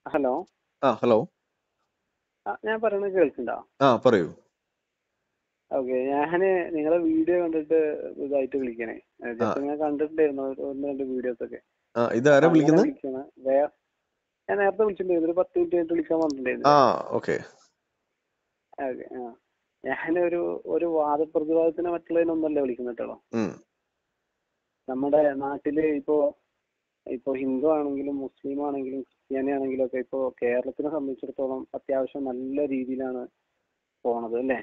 Hello ആ hello ആ, ഞാൻ പറയുന്നത് കേൾക്കുന്നുണ്ടോ ആ പറയൂ ഓക്കെ ഞാന് നിങ്ങളെ വീഡിയോ കണ്ടിട്ട് ഇതായിട്ട് വിളിക്കണേ ആ ജസ്റ്റ് ഞാൻ കണ്ടിട്ടുണ്ടായിരുന്നു ഒരു ഒന്ന് രണ്ട് വീഡിയോസ് ഒക്കെ ആ ഇതാരാ അപ്പൊ അങ്ങനെ വിളിക്കുന്നത് വിളിക്കണ വേ ഞാൻ നേരത്തെ വിളിച്ചിട്ടുണ്ടായിരുന്നു ഒരു പത്ത് മിനിറ്റ് കഴിഞ്ഞിട്ട് വിളിക്കാൻ ആ പറഞ്ഞിട്ടുണ്ടായിരുന്നില്ലേ ഓക്കെ ഓക്കെ ആ ഞാനൊരു ഒരു വാദപ്രതിവാദത്തിന് മറ്റുള്ളതിനൊന്നല്ല വിളിക്കുന്നത് കേട്ടോ ഉം നമ്മുടെ നാട്ടില് ഇപ്പോ ഇപ്പോ ഹിന്ദു ആണെങ്കിലും മുസ്ലിം ആണെങ്കിലും ക്രിസ്ത്യാനി ആണെങ്കിലും ഒക്കെ ഇപ്പോ കേരളത്തിനെ സംബന്ധിച്ചിടത്തോളം അത്യാവശ്യം നല്ല രീതിയിലാണ് പോണത് അല്ലേ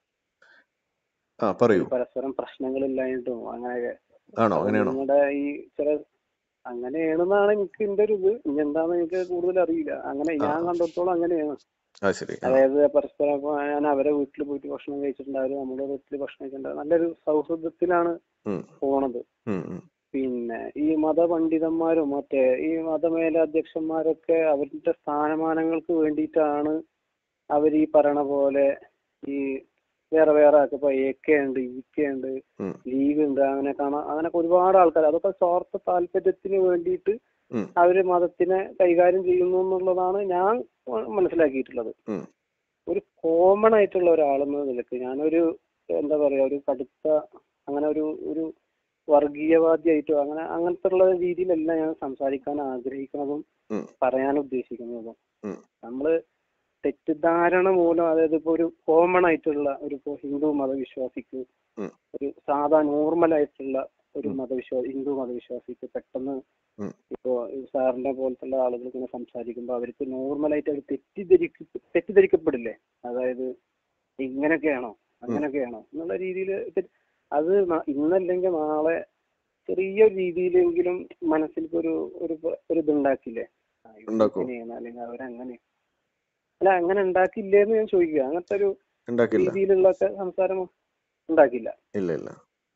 ആ ഈ പറയൂ പരസ്പരം പ്രശ്നങ്ങളില്ലായിട്ടും അങ്ങനെയൊക്കെ ആണോ അപ്പൊ അങ്ങനെയാണോ നിങ്ങളുടെ ഈ ചില അങ്ങനെയാണെന്നാണ് എനിക്ക് എന്റെ ഒരു ഇത് ഇനി എന്താന്ന് എനിക്ക് കൂടുതൽ അറിയില്ല അങ്ങനെ ആ ഞാൻ കണ്ടിടത്തോളം അങ്ങനെയാണ് ആ ശരി ആ അതായത് പരസ്പരം ഇപ്പൊ ഞാൻ അവരെ വീട്ടിൽ പോയിട്ട് ഭക്ഷണം കഴിച്ചിട്ടുണ്ട് അവര് നമ്മുടെ വീട്ടിൽ ഭക്ഷണം കഴിച്ചിട്ടുണ്ട് നല്ലൊരു സൗഹൃദത്തിലാണ് ഉം പോണത് ഉം ഉം പിന്നെ ഈ മതപണ്ഡിതന്മാരും മറ്റേ ഈ മതമേലധ്യക്ഷന്മാരൊക്കെ അവരുടെ സ്ഥാനമാനങ്ങൾക്ക് വേണ്ടിയിട്ടാണ് അവർ ഈ പറയണ പോലെ ഈ വേറെ വേറെ ആൾക്ക് ഇപ്പൊ എ കെ ഉണ്ട് ഇ കെ ഉണ്ട് ഉം ലീഗ് ഉണ്ട് അങ്ങനെ കാണാം അങ്ങനെയൊക്കെ ഒരുപാട് ആൾക്കാർ അതൊക്കെ സ്വാർത്ഥ താല്പര്യത്തിന് വേണ്ടിയിട്ട് ഉം അവര് മതത്തിനെ കൈകാര്യം ചെയ്യുന്നു എന്നുള്ളതാണ് ഞാൻ മനസ്സിലാക്കിയിട്ടുള്ളത് ഉം ഒരു കോമൺ ആയിട്ടുള്ള ഒരാളെന്ന നിലക്ക് ഞാനൊരു എന്താ പറയാ ഒരു കടുത്ത അങ്ങനെ ഒരു ഒരു വർഗീയവാദിയായിട്ടോ അങ്ങനെ അങ്ങനത്തെ ഉള്ള രീതിയിലല്ല ഞാൻ സംസാരിക്കാൻ ആഗ്രഹിക്കുന്നതും ഉം പറയാൻ ഉദ്ദേശിക്കുന്നതും ഉം നമ്മള് തെറ്റിദ്ധാരണ മൂലം അതായത് ഇപ്പൊ ഒരു കോമൺ ആയിട്ടുള്ള ഒരു ഇപ്പൊ ഹിന്ദു മതവിശ്വാസിക്ക് ഉം ഒരു സാധാ നോർമൽ ആയിട്ടുള്ള ഒരു ഉം മതവിശ്വാസി ഹിന്ദു മതവിശ്വാസിക്ക് പെട്ടെന്ന് ഉം ഇപ്പോ ഈ സാറിനെ പോലത്തുള്ള ആളുകൾ ഇങ്ങനെ സംസാരിക്കുമ്പോൾ അവർക്ക് നോർമലായിട്ട് അവർ തെറ്റിദ്ധരിക്ക തെറ്റിദ്ധരിക്കപ്പെടില്ലേ അതായത് ഇങ്ങനെയൊക്കെയാണോ ഉം അങ്ങനെയൊക്കെയാണോ എന്നുള്ള രീതിയിൽ അത് ന- ഇന്നല്ലെങ്കിൽ നാളെ ചെറിയ രീതിയിലെങ്കിലും മനസ്സിൽ ഒരു ഒരു പ- ഒരു ഇതുണ്ടാക്കില്ലേ ആ, ഉണ്ടാക്കൂ ഇവരിങ്ങനെയാണ് അല്ലെങ്കിൽ അവരങ്ങനെ അല്ല അങ്ങനെ ഉണ്ടാക്കില്ലേ എന്ന് ഞാൻ ചോദിക്കുക അങ്ങനത്തെ ഒരു ഉണ്ടാക്കില്ല രീതിയിലുള്ള ഒക്കെ സംസാരം ഉണ്ടാക്കില്ല ഇല്ല ഇല്ല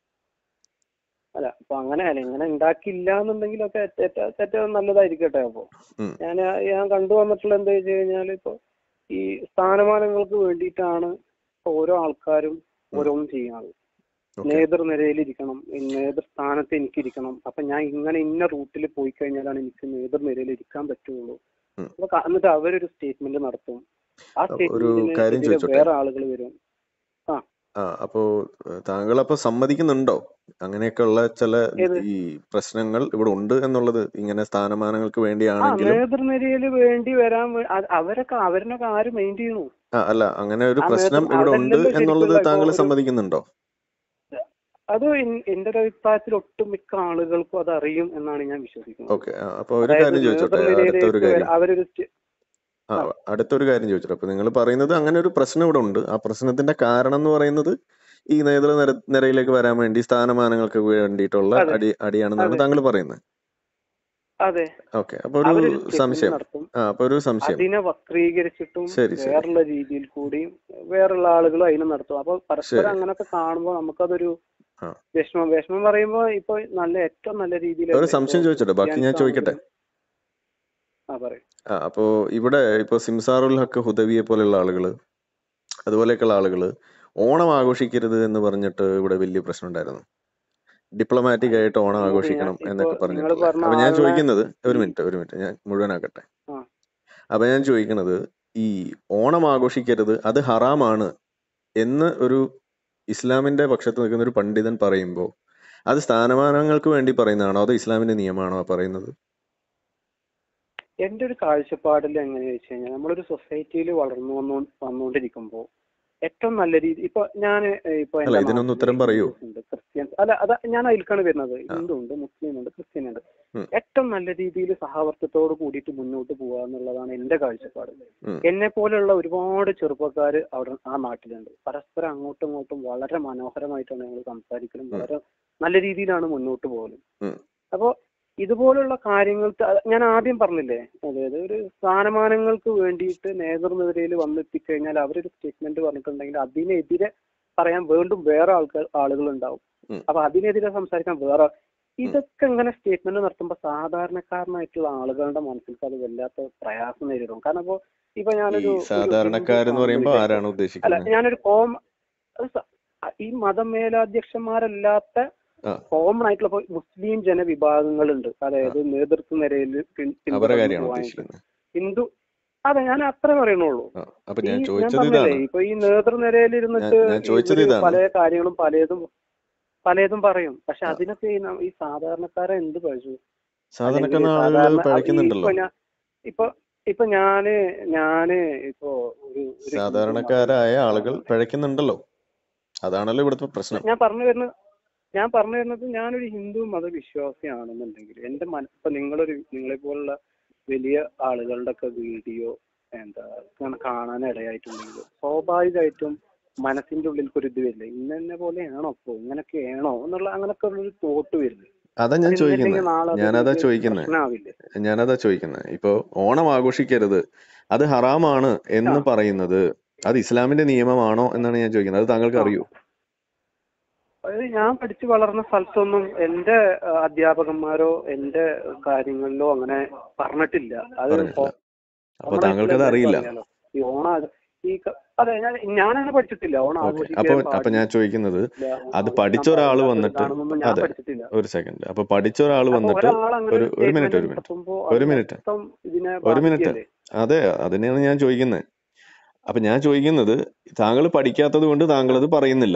അല്ല അപ്പൊ അങ്ങനെ അല്ല ഇങ്ങനെ ഉണ്ടാക്കില്ല എന്നുണ്ടെങ്കിലൊക്കെ ഏറ്റവും ഏറ്റവും നല്ലതായിരിക്കട്ടെ അപ്പൊ ഉം ഞാൻ ഞാൻ കണ്ടു വന്നിട്ടുള്ള എന്താ വെച്ച് കഴിഞ്ഞാൽ ഇപ്പൊ ഈ സ്ഥാനമാനങ്ങൾക്ക് വേണ്ടിയിട്ടാണ് ഓരോ ആൾക്കാരും ഉം ഓരോന്നും ചെയ്യുന്നത് ഓക്കെ നേതൃനിരയിൽ ഇരിക്കണം നേതൃസ്ഥാനത്ത് എനിക്കിരിക്കണം അപ്പൊ ഞാൻ ഇങ്ങനെ ഇന്ന റൂട്ടിൽ പോയി കഴിഞ്ഞാലാണ് എനിക്ക് നേതൃനിരയിൽ ഇരിക്കാൻ പറ്റുള്ളൂ ഉം അപ്പൊ ക- എന്നിട്ട് അവരൊരു സ്റ്റേറ്റ്മെന്റ് നടത്തും ആ അപ്പൊ ഒരു സ്റ്റേറ്റ്മെന്റിന് കാര്യം എതിരെ ചോദിച്ചോട്ടെ വേറെ ആളുകൾ വരും ആ ആ അപ്പോ ഏഹ്, താങ്കൾ അപ്പൊ സമ്മതിക്കുന്നുണ്ടോ അങ്ങനെയൊക്കെയുള്ള ചില ഏത് ഈ പ്രശ്നങ്ങൾ ഇവിടെ ഉണ്ട് എന്നുള്ളത് ഇങ്ങനെ സ്ഥാനമാനങ്ങൾക്ക് ആ വേണ്ടിയാണെങ്കിലും നേതൃനിരയിൽ വേണ്ടി വരാൻ വേ- അ- അവരൊക്കെ അവരിനൊക്കെ ആര് മൈൻഡ് ചെയ്യണു ആ അല്ല അങ്ങനെ ഒരു ആ പ്രശ്നം നേതൃ ഇവിടെ ഉണ്ട് അതല്ലല്ലോ എന്നുള്ളത് ശരിക്കുള്ള ഇപ്പൊ താങ്കൾ ഒരു സമ്മതിക്കുന്നുണ്ടോ അത് എൻ- എന്റെ ഒരു അഭിപ്രായത്തിൽ ഒട്ടുമിക്ക ആളുകൾക്കും അത് അറിയും എന്നാണ് ഞാൻ വിശ്വസിക്കുന്നത് ഓക്കെ അപ്പൊ ഒരു അതായത് കാര്യം ചോദിച്ചോട്ടെ അടുത്ത ഒരു നേതൃനിരയിലേക്ക് വര- കാര്യം അവരൊരു സ്റ്റേ- ആ ആ അടുത്തൊരു കാര്യം ചോദിച്ചോട്ടെ അപ്പൊ നിങ്ങൾ പറയുന്നത് അങ്ങനെ ഒരു പ്രശ്നം ഇവിടെ ഉണ്ട് ആ പ്രശ്നത്തിന്റെ കാരണം എന്ന് പറയുന്നത് ഈ നേതൃനിര നിരയിലേക്ക് വരാൻ വേണ്ടി സ്ഥാനമാനങ്ങൾക്ക് വേണ്ടിയിട്ടുള്ള അതെ അടി അടിയാണെന്നാണ് അതെ താങ്കൾ പറയുന്നത് അതെ ഓക്കെ അപ്പൊ ഒരു അവരൊരു സ്റ്റേറ്റ്മെന്റ് സംശയം നടത്തും ആ അപ്പൊ ഒരു സംശയം അതിനെ വക്രീകരിച്ചിട്ടും ശരി ശരി വേറുള്ള രീതിയിൽ കൂടിയും വേറുള്ള ആളുകളും അതിനെ നടത്തും അപ്പൊ പരസ്പരം ശരി അങ്ങനൊക്കെ കാണുമ്പോൾ നമുക്കതൊരു ആ വിഷമം വിഷമം പറയുമ്പോ ഇപ്പൊ നല്ല ഏറ്റവും നല്ല ഒരു രീതിയിലല്ലേ ഇപ്പൊ സംശയം ചോദിച്ചോട്ടെ ബാക്കി ഞാൻ ക്രിസ്ത്യാനിസ് ചോദിക്കട്ടെ ആണെങ്കിലും ആ പറയും ആ അപ്പോ ഇവിടെ ഇപ്പൊ സിംസാറുൽ ഹക്ക് ഹുദവിയെ പോലെയുള്ള ആളുകൾ അതുപോലെയൊക്കെയുള്ള ആളുകൾ ഓണം ആഘോഷിക്കരുത് എന്ന് പറഞ്ഞിട്ട് ഇവിടെ വലിയ പ്രശ്നം ഉണ്ടായിരുന്നു ഡിപ്ലോമാറ്റിക് ആയിട്ട് ഓണം അത് ഞാൻ ആഘോഷിക്കണം ഇപ്പൊ എന്നൊക്കെ നിങ്ങൾ പറഞ്ഞിട്ടുള്ളത് പറഞ്ഞ അപ്പൊ ഞാൻ ആളിനെ ചോദിക്കുന്നത് ഒരു ഈ മിനിറ്റ് ഒരു മിനിറ്റ് ഞാൻ മുഴുവനാക്കട്ടെ ആ അപ്പൊ ഞാൻ ചോദിക്കുന്നത് ഈ ഓണം ആഘോഷിക്കരുത് അത് ഹറാമാണ് എന്ന് ഒരു ഇസ്ലാമിന്റെ പക്ഷത്ത് നിൽക്കുന്ന ഒരു പണ്ഡിതൻ പറയുമ്പോൾ അത് സ്ഥാനമാനങ്ങൾക്ക് വേണ്ടി പറയുന്നതാണോ അതോ ഇസ്ലാമിന്റെ നിയമമാണോ ആ പറയുന്നത് എന്റെ ഒരു കാഴ്ചപ്പാടിൽ എങ്ങനെയാ വെച്ച് കഴിഞ്ഞാൽ നമ്മളൊരു സൊസൈറ്റിയിൽ വളർന്നു വന്നു വന്നുകൊണ്ടിരിക്കുമ്പോൾ ഏറ്റവും നല്ല രീതി ഇപ്പൊ ഞാൻ ഇപ്പൊ അല്ല എന്റെ ഇതിനൊന്ന് നാട്ടില് ഉത്തരം പറയൂ ഹിന്ദുസ് ഉണ്ട് ക്രിസ്ത്യൻസ് അല്ല അത ഞാൻ അതിൽക്കാണ് വരുന്നത് ആ ഹിന്ദു ഉണ്ട് മുസ്ലിം ഉണ്ട് ക്രിസ്ത്യൻ ഉണ്ട് ഉം, ഏറ്റവും നല്ല രീതിയിൽ സഹവർത്തിത്തോട് കൂടിയിട്ട് മുന്നോട്ട് പോകുക എന്നുള്ളതാണ് എന്റെ കാഴ്ചപ്പാട് ഉം, എന്നെ പോലെയുള്ള ഒരുപാട് ചെറുപ്പക്കാർ അവിടെ ആ നാട്ടിലുണ്ട് പരസ്പരം അങ്ങോട്ടും ഇങ്ങോട്ടും വളരെ മനോഹരമായിട്ടാണ് ഞങ്ങൾ സംസാരിക്കലും ഉം, വളരെ നല്ല രീതിയിലാണ് മുന്നോട്ട് പോകലും ഉം, അപ്പോ ഇതുപോലുള്ള കാര്യങ്ങൾക്ക് അത് ഞാൻ ആദ്യം പറഞ്ഞില്ലേ അതായത് ഒരു സ്ഥാനമാനങ്ങൾക്ക് വേണ്ടിയിട്ട് നേതൃനിരയിൽ വന്നെത്തിക്കഴിഞ്ഞാൽ അവരൊരു സ്റ്റേറ്റ്മെന്റ് പറഞ്ഞിട്ടുണ്ടെങ്കിൽ അതിനെതിരെ പറയാൻ വീണ്ടും വേറെ ആൾക്കാർ ആളുകൾ ഉണ്ടാവും ഉം, അപ്പൊ അതിനെതിരെ സംസാരിക്കാൻ വേറെ ഉം. ഇതൊക്കെ ഇങ്ങനെ സ്റ്റേറ്റ്മെന്റ് നടത്തുമ്പോൾ സാധാരണക്കാരനായിട്ടുള്ള ആളുകളുടെ മനസ്സിലേക്ക് അത് വല്ലാത്ത പ്രയാസം നേരിടും കാരണം ഇപ്പോ ഇപ്പൊ ഈ ഞാനൊരു ഒരു ഹിന്ദു സാധാരണക്കാരെന്ന് ആണെന്ന് പറയുമ്പോൾ വിചാരിച്ചോ ആരാണ് അല്ല ഉദ്ദേശിക്കുന്നത് ഞാനൊരു കോം അത് സ- ഈ മതമേലാധ്യക്ഷന്മാരല്ലാത്ത ആ കോമൺ ആയിട്ടുള്ള ഇപ്പൊ മുസ്ലിം ജനവിഭാഗങ്ങളുണ്ട് ആ അതായത് നേതൃത്വ നിരയിൽ പിൻ- അവരെ പിന്തുടർന്ന് കാര്യമാണ് പോകാനായിട്ട് ഉദ്ദേശിക്കുന്നത് ഹിന്ദു അതെ ഞാൻ അത്രേ പറയണുള്ളൂ ആ, അപ്പൊ ഈ ഞാൻ ഞാൻ ചോദിച്ചത് പറഞ്ഞില്ലേ ഇതാണ് ഇപ്പൊ ഈ നേതൃനിരയിൽ ഞാൻ ഇരുന്നിട്ട് ഞാൻ ചോദിച്ചത് ഇവര് ഇതാണ് പല കാര്യങ്ങളും പലതും പലതും പറയും പക്ഷെ ആ, അതിനൊക്കെ ഈ ന- ഈ സാധാരണക്കാരെ എന്ത് പഴിച്ചു അല്ലെങ്കിൽ സാധാരണക്കാരൻ ആളുകൾ സാധാരണ അത് ഈ പഴക്കുന്നുണ്ടല്ലോ ഇപ്പൊ ഞാൻ ഇപ്പൊ ഇപ്പൊ ഞാന് ഞാന് ഇപ്പൊ ഒരു ഒരു ഹിന്ദു മത സാധാരണക്കാരായ ആളുകൾ വിശ്വാസിയാണ് പിഴയ്ക്കുന്നുണ്ടല്ലോ അതാണല്ലോ ഇവിടുത്തെ പ്രശ്നം ഞാൻ പറഞ്ഞു വരുന്നത് ഞാൻ പറഞ്ഞു വരുന്നത് ഞാനൊരു ഹിന്ദു മതവിശ്വാസിയാണെന്നുണ്ടെങ്കിൽ എന്റെ മന ഇപ്പൊ നിങ്ങളൊരു നിങ്ങളെ പോലുള്ള വലിയ ആളുകളുടെ ഒക്കെ വീഡിയോ എന്താ ഇങ്ങനെ കാണാൻ ഇടയായിട്ടുണ്ടെങ്കിൽ സ്വാഭാവികമായിട്ടും മനസ്സിന്റെ ഉള്ളിൽ ഒരു ഇത് വരില്ല ഇന്ന എന്നെ പോലെയാണോ ഇപ്പൊ ഇങ്ങനൊക്കെയാണോ എന്നുള്ള അങ്ങനൊക്കെ ഉള്ളൊരു തോട്ട് വരുന്നത് അതാ അത് ഞാൻ ചോദിക്കുന്നത് ഇന്നില്ലെങ്കിൽ നാളെ അതൊരു ഞാനതാ ഒരു ചോദിക്കുന്നത് പ്രശ്നമാവില്ലേ ഞാനതാ ചോദിക്കുന്നത് ഇപ്പൊ ഓണം ആഘോഷിക്കരുത് അത് ഹറാമാണ് ആ എന്ന് പറയുന്നത് അത് ഇസ്ലാമിന്റെ നിയമമാണോ എന്നാണ് ഞാൻ ചോദിക്കുന്നത് അത് താങ്കൾക്ക് ആ അറിയോ അതായത് ഞാൻ പഠിച്ചു വളർന്ന സ്ഥലത്തൊന്നും എന്റെ ആ, അധ്യാപകന്മാരോ എന്റെ കാര്യങ്ങളിലോ അങ്ങനെ പറഞ്ഞിട്ടില്ല അത് പറഞ്ഞിട്ടില്ല അപ്പൊ നമ്മുടെ താങ്കൾക്ക് അത് എല്ലാവർക്കും അറിയില്ല അറിയാലോ ഈ ഓണം ആഘ- ഈ ക- അതെ ഞാൻ ഞാനങ്ങനെ പഠിച്ചിട്ടില്ല ഓണം ഓക്കെ അപ്പൊ ആഘോഷിക്കാൻ അപ്പൊ ഞാൻ പാടില്ല ചോദിക്കുന്നത് അത് ആഘോഷിക്കാൻ പഠിച്ച ഒരാൾ പാടില്ലാത്ത വന്നിട്ട് ഇതാണെന്നൊന്നും ഞാൻ അതെ പഠിച്ചിട്ടില്ല ഒരു സെക്കൻഡ് അപ്പൊ പഠിച്ച ഒരാൾ അപ്പൊ വന്നിട്ട് ഒരാൾ അങ്ങനെ ഒരു ഒരു ഒരു മിനിറ്റ് സ്റ്റേറ്റ്മെന്റ് ഒരു മിനിറ്റ് നടത്തുമ്പോ അത് ഒരു മിനിറ്റ് മൊത്തം ഇതിനെ ഒരു മിനിറ്റ് ബാധിക്കല്ലേ അതെ അതിനെയാണ് ഞാൻ ചോദിക്കുന്നത് അപ്പൊ ഞാൻ ചോദിക്കുന്നത് താങ്കൾ പഠിക്കാത്തത് കൊണ്ട് താങ്കൾ അത് പറയുന്നില്ല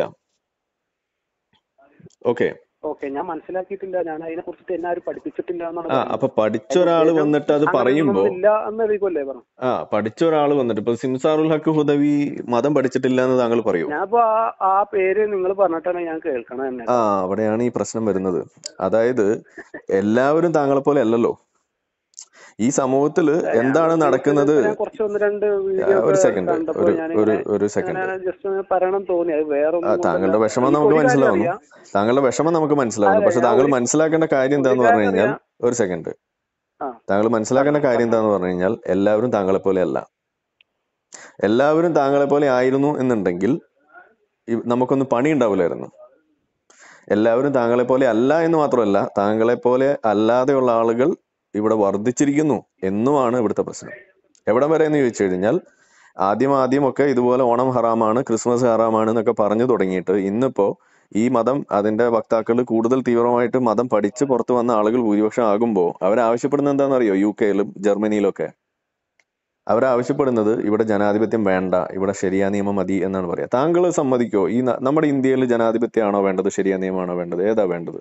ഓക്കെ ഓക്കെ ഞാൻ മനസ്സിലാക്കിയിട്ടില്ല ഞാൻ അതിനെ കുറിച്ചിട്ട് എന്നെ ആരും പഠിപ്പിച്ചിട്ടില്ല എന്നാണ് ആ പറയുന്നത് അപ്പൊ പഠിച്ച അതിന്റെ ഒരാൾ ഉദ്ദേശം വന്നിട്ട് അത് അങ്ങനെ പറയുമ്പോ ഒന്നുമില്ല എന്നറിയിക്കല്ലേ പറഞ്ഞു ആ പഠിച്ച ഒരാൾ വന്നിട്ട് ഇപ്പൊ സിംസാറുൽ ഹക്ക് ഹുദവി മതം പഠിച്ചിട്ടില്ല എന്ന് താങ്കൾ പറയോ ഞാനിപ്പോ ആ ആ പേര് നിങ്ങൾ പറഞ്ഞിട്ടാണ് ഞാൻ കേൾക്കണത് തന്നെ ആ അവിടെയാണ് ഈ പ്രശ്നം വരുന്നത് അതായത് എല്ലാവരും താങ്കളെ പോലെ അല്ലല്ലോ ഈ സമൂഹത്തിൽ എന്താണ് എനിക്കിത് നടക്കുന്നത് ഇപ്പൊ ഞാൻ കുറച്ച് ഒന്ന് രണ്ട് ആ, വീഡിയോ ഒരു ഒക്കെ സെക്കൻഡ് കണ്ടപ്പോ ഒരു ഞാൻ ഒരു ഇങ്ങനെ ഒരു സെക്കൻഡ് അങ്ങനെ ജസ്റ്റ് ഒന്ന് പറയണം തോന്നി അത് വേറെ ആ, ഒന്നും കൊണ്ടല്ല താങ്കളുടെ വിഷമം എനിക്ക് നമുക്ക് ഒരു കാര്യം മനസ്സിലാവുന്നു അറിയാം താങ്കളുടെ വിഷമം നമുക്ക് മനസ്സിലാവുന്നു അതെ പക്ഷെ ഞാൻ താങ്കൾ ഒരു മനസ്സിലാക്കേണ്ട കാര്യം ഒരു എന്താന്ന് പറഞ്ഞു കാര്യം കഴിഞ്ഞാൽ അറിയാം ഒരു സെക്കൻഡ് ആ താങ്കൾ മനസ്സിലാക്കേണ്ട പറഞ്ഞോ കാര്യം പറഞ്ഞോ എന്താന്ന് പറഞ്ഞു കഴിഞ്ഞാൽ എല്ലാവരും താങ്കളെ പോലെ അല്ല എല്ലാവരും താങ്കളെ പോലെ ആയിരുന്നു എന്നുണ്ടെങ്കിൽ ഇ- നമുക്കൊന്നും പണി ഉണ്ടാവില്ലായിരുന്നു എല്ലാവരും താങ്കളെ പോലെ അല്ല എന്ന് മാത്രമല്ല താങ്കളെ പോലെ അല്ലാതെയുള്ള ആളുകൾ ഇവിടെ വർദ്ധിച്ചിരിക്കുന്നു എന്നുമാണ് ഇവിടുത്തെ പ്രശ്നം എവിടം വരെ എന്ന് ചോദിച്ചു കഴിഞ്ഞാൽ ആദ്യം ആദ്യമൊക്കെ ഇതുപോലെ ഓണം ഹറാമാണ് ക്രിസ്മസ് ഹറാമാണ് എന്നൊക്കെ പറഞ്ഞു തുടങ്ങിയിട്ട് ഇന്നിപ്പോ ഈ മതം അതിന്റെ വക്താക്കൾ കൂടുതൽ തീവ്രമായിട്ട് മതം പഠിച്ച് പുറത്തു വന്ന ആളുകൾ ഭൂരിപക്ഷം ആകുമ്പോൾ അവരാവശ്യപ്പെടുന്നത് എന്താണെന്നറിയോ യു കെയിലും ജർമ്മനിയിലൊക്കെ അവരാവശ്യപ്പെടുന്നത് ഇവിടെ ജനാധിപത്യം വേണ്ട ഇവിടെ ശരിയാ നിയമം മതി എന്നാണ് പറയുക താങ്കൾ സമ്മതിക്കോ ഈ ന- നമ്മുടെ ഇന്ത്യയിൽ ജനാധിപത്യമാണോ വേണ്ടത് ശരിയാ നിയമമാണോ വേണ്ടത് ഏതാ വേണ്ടത്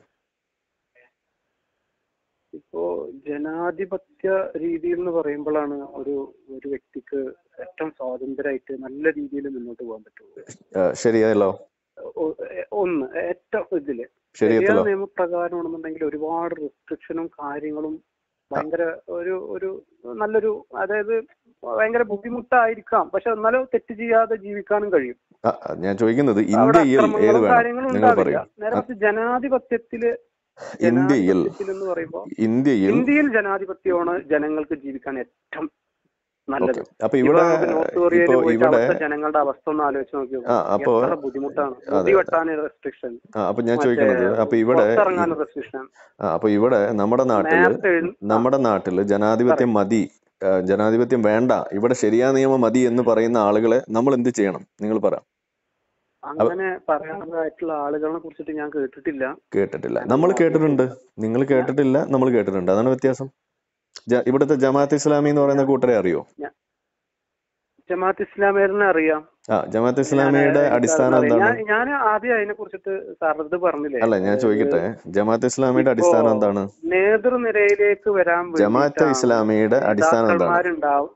ഇപ്പോ ജനാധിപത്യ രീതിയിൽ എന്ന് പറയുമ്പോഴാണ് ഒരു ഒരു വ്യക്തിക്ക് ഏറ്റവും സ്വാതന്ത്ര്യമായിട്ട് നല്ല രീതിയിൽ മുന്നോട്ട് പോകാൻ പറ്റുള്ളൂ ആ, ശരിയല്ലോ ഒ- എ- ഒന്ന് ഏറ്റവും ഇതില് ശരിയായ ശരിയത്തിലോ നിയമപ്രകാരമാണെന്നുണ്ടെങ്കിൽ ഒരുപാട് റെസ്ട്രിക്ഷനും കാര്യങ്ങളും ആ, ഭയങ്കര ഒരു ഒരു നല്ലൊരു അതായത് ഭയങ്കര ബുദ്ധിമുട്ടായിരിക്കാം പക്ഷെ എന്നാലും തെറ്റ് ചെയ്യാതെ ജീവിക്കാനും കഴിയും ആ, ഞാൻ ചോദിക്കുന്നത് അവിടെ ഇന്ത്യയിൽ ഏത് അക്രമങ്ങളും വേണം കാര്യങ്ങളും നിങ്ങൾ ഉണ്ടാവില്ല പറയൂ നേരെ ആ, മറിച്ച് ജനാധിപത്യത്തില് ഇന്ത്യയിൽ ജനാധിപത്യത്തിൽ എന്ന് പറയുമ്പോൾ ഇന്ത്യയിൽ ഇന്ത്യയിൽ ജനാധിപത്യമാണ് ജനങ്ങൾക്ക് ജീവിക്കാൻ ഏറ്റവും നല്ലത് ഓക്കെ അപ്പൊ ഇപ്പൊ ഇവിടെ നമുക്ക് നോർത്ത് കൊറിയയിൽ ഇപ്പൊ പോയിട്ട് ഇവിടെ അവിടുത്തെ ജനങ്ങളുടെ അവസ്ഥ ഒന്ന് ആലോചിച്ച് നോക്കി ആ നോക്കൂ അപ്പോ എത്ര ബുദ്ധിമുട്ടാണ് അതെ മുടി അതെ വെട്ടാൻ റെസ്ട്രിക്ഷൻ ആ അപ്പൊ ഞാൻ മറ്റേ ചോദിക്കണത് അപ്പൊ ഇവിടെ പുറത്തിറങ്ങാൻ ഇ- റെസ്ട്രിക്ഷൻ ആ അപ്പൊ ഇവിടെ നമ്മുടെ നാട്ടില് നേരത്തെ എഴുന്ന ആ നമ്മുടെ നാട്ടില് ജനാധിപത്യം പറയും മതി ആ, ജനാധിപത്യം വേണ്ട ഇവിടെ ശരിയാ നിയമം മതി എന്ന് പറയുന്ന ആളുകളെ നമ്മൾ എന്ത് ചെയ്യണം നിങ്ങൾ പറ അവ- അങ്ങനെ പറയാനായിട്ടുള്ള ആളുകളെ കുറിച്ചിട്ട് ഞാൻ കേട്ടിട്ടില്ല കേട്ടിട്ടില്ല ഞാനത് നമ്മൾ കേട്ടിട്ടുണ്ട് നോക്കിയിട്ടില്ല നിങ്ങൾ ഞാൻ കേട്ടിട്ടില്ല നമ്മൾ കേട്ടിട്ടുണ്ട് അതാണ് വ്യത്യാസം ജ- ഇവിടുത്തെ ജമാഅത്ത് ഇസ്ലാമി എന്ന് പറയുന്ന ഞാൻ കൂട്ടരെ അറിയോ ഞാൻ- ജമാഅത്ത് ഇസ്ലാമിയറിനെ അറിയാം ആ ജമാഅത്ത് ഞാൻ ഇസ്ലാമിയുടെ എനിക്ക് അടിസ്ഥാനം അറിയാം എന്താണ് ഞാൻ ഞാൻ ആദ്യം അതിനെ കുറിച്ചിട്ട് സാറിത് പറഞ്ഞില്ലേ അല്ല ഞാൻ അതായത് ചോദിക്കട്ടെ ജമാഅത്ത് ഇസ്ലാമിയുടെ ഇപ്പോ അടിസ്ഥാനം എന്താണ് നേതൃനിരയിലേക്ക് വരാൻ ജമാഅത്തെ വേണ്ടിയിട്ടാണ് ഇസ്ലാമിയുടെ അടിസ്ഥാനം എന്താണ് നേതാക്കന്മാരുണ്ടാവും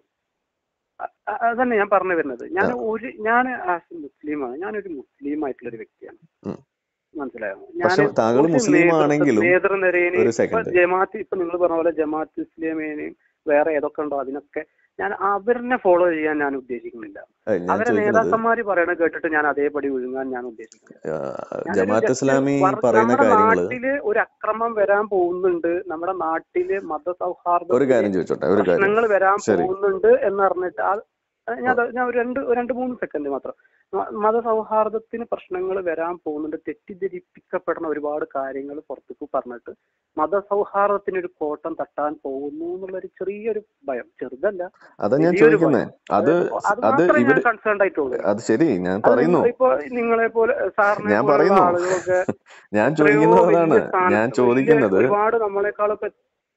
അ- അ- അതന്നെ ഞാൻ പറഞ്ഞു വരുന്നത് ആ, ഞാൻ ഒരു ഞാൻ ആസ് എ മുസ്ലിമാണ് ഞാനൊരു മുസ്ലിം ആയിട്ടുള്ള ഒരു വ്യക്തിയാണ് ഉം. മനസ്സിലായോ ഞാൻ പക്ഷെ താങ്കൾ ഒരു മുസ്ലിം നേതൃത്വ ആണെങ്കിലും നേതൃനിരയിനെയും ഒരു ഇപ്പൊ സെക്കൻഡ് ജമാഅത്ത് ഇപ്പൊ നിങ്ങൾ പറഞ്ഞ പോലെ ജമാഅത്ത് ഇസ്ലാമിനെയും വേറെ ഏതൊക്കെ ഉണ്ടോ അതിനൊക്കെ ഞാൻ അവരിനെ ഫോളോ ചെയ്യാൻ ഞാൻ ഉദ്ദേശിക്കുന്നില്ല ഞാൻ അവരെ ചോദിക്കുന്നത് നേതാക്കന്മാര് പറയണത് കേട്ടിട്ട് ഞാൻ അതേപടി ഒഴുകാൻ ഞാൻ ഉദ്ദേശിക്കുന്നില്ല ആ, ഞാനൊരു ജമാഅത്ത് ജസ്റ്റ് ഇസ്ലാമി വർ പറയുന്ന നമ്മുടെ കാര്യങ്ങള് നാട്ടില് ഒരു അക്രമം വരാൻ പോകുന്നുണ്ട് നമ്മുടെ നാട്ടില് ഒരു മതസൗഹാർദ്ദത്തിന് കാര്യം ചോദിച്ചോട്ടെ ഒരു കാര്യം പ്രശ്നങ്ങൾ വരാൻ ശരി പോകുന്നുണ്ട് എന്ന് പറഞ്ഞിട്ട് ആ ഞാൻ അത് ഞാൻ ഒരു രണ്ട് ഒരു രണ്ട് മൂന്ന് സെക്കൻഡ് മാത്രം മ- മതസൗഹാർദ്ദത്തിന് പ്രശ്നങ്ങൾ വരാൻ പോകുന്നുണ്ട് തെറ്റിദ്ധരിപ്പിക്കപ്പെടുന്ന ഒരുപാട് കാര്യങ്ങൾ പുറത്തേക്ക് പറഞ്ഞിട്ട് മതസൗഹാർദ്ദത്തിന് ഒരു കോട്ടം തട്ടാൻ പോകുന്നു എന്നുള്ളൊരു ചെറിയൊരു ഭയം ചെറുതല്ല അതാ ഞാൻ വലിയൊരു ചോദിക്കുന്നത് ഭയം അത് അത് അത് അത് മാത്രമേ ഞാൻ ഇവര് കൺസേൺ ആയിട്ടുള്ളൂ അത് ശരി ഞാൻ അത് പറയുന്നു നിങ്ങൾ ഇപ്പൊ നിങ്ങളെ പോലെ സാറിനെ ഞാൻ പോലുള്ള പറയുന്നു ആളുകളൊക്കെ ഞാൻ എത്രയോ ചോദിക്കുന്നത് വലിയ അതാണ് ഞാൻ സ്ഥാനത്ത് വലിയ ചോദിക്കുന്നത് ഒരുപാട് നമ്മളെക്കാളൊക്കെ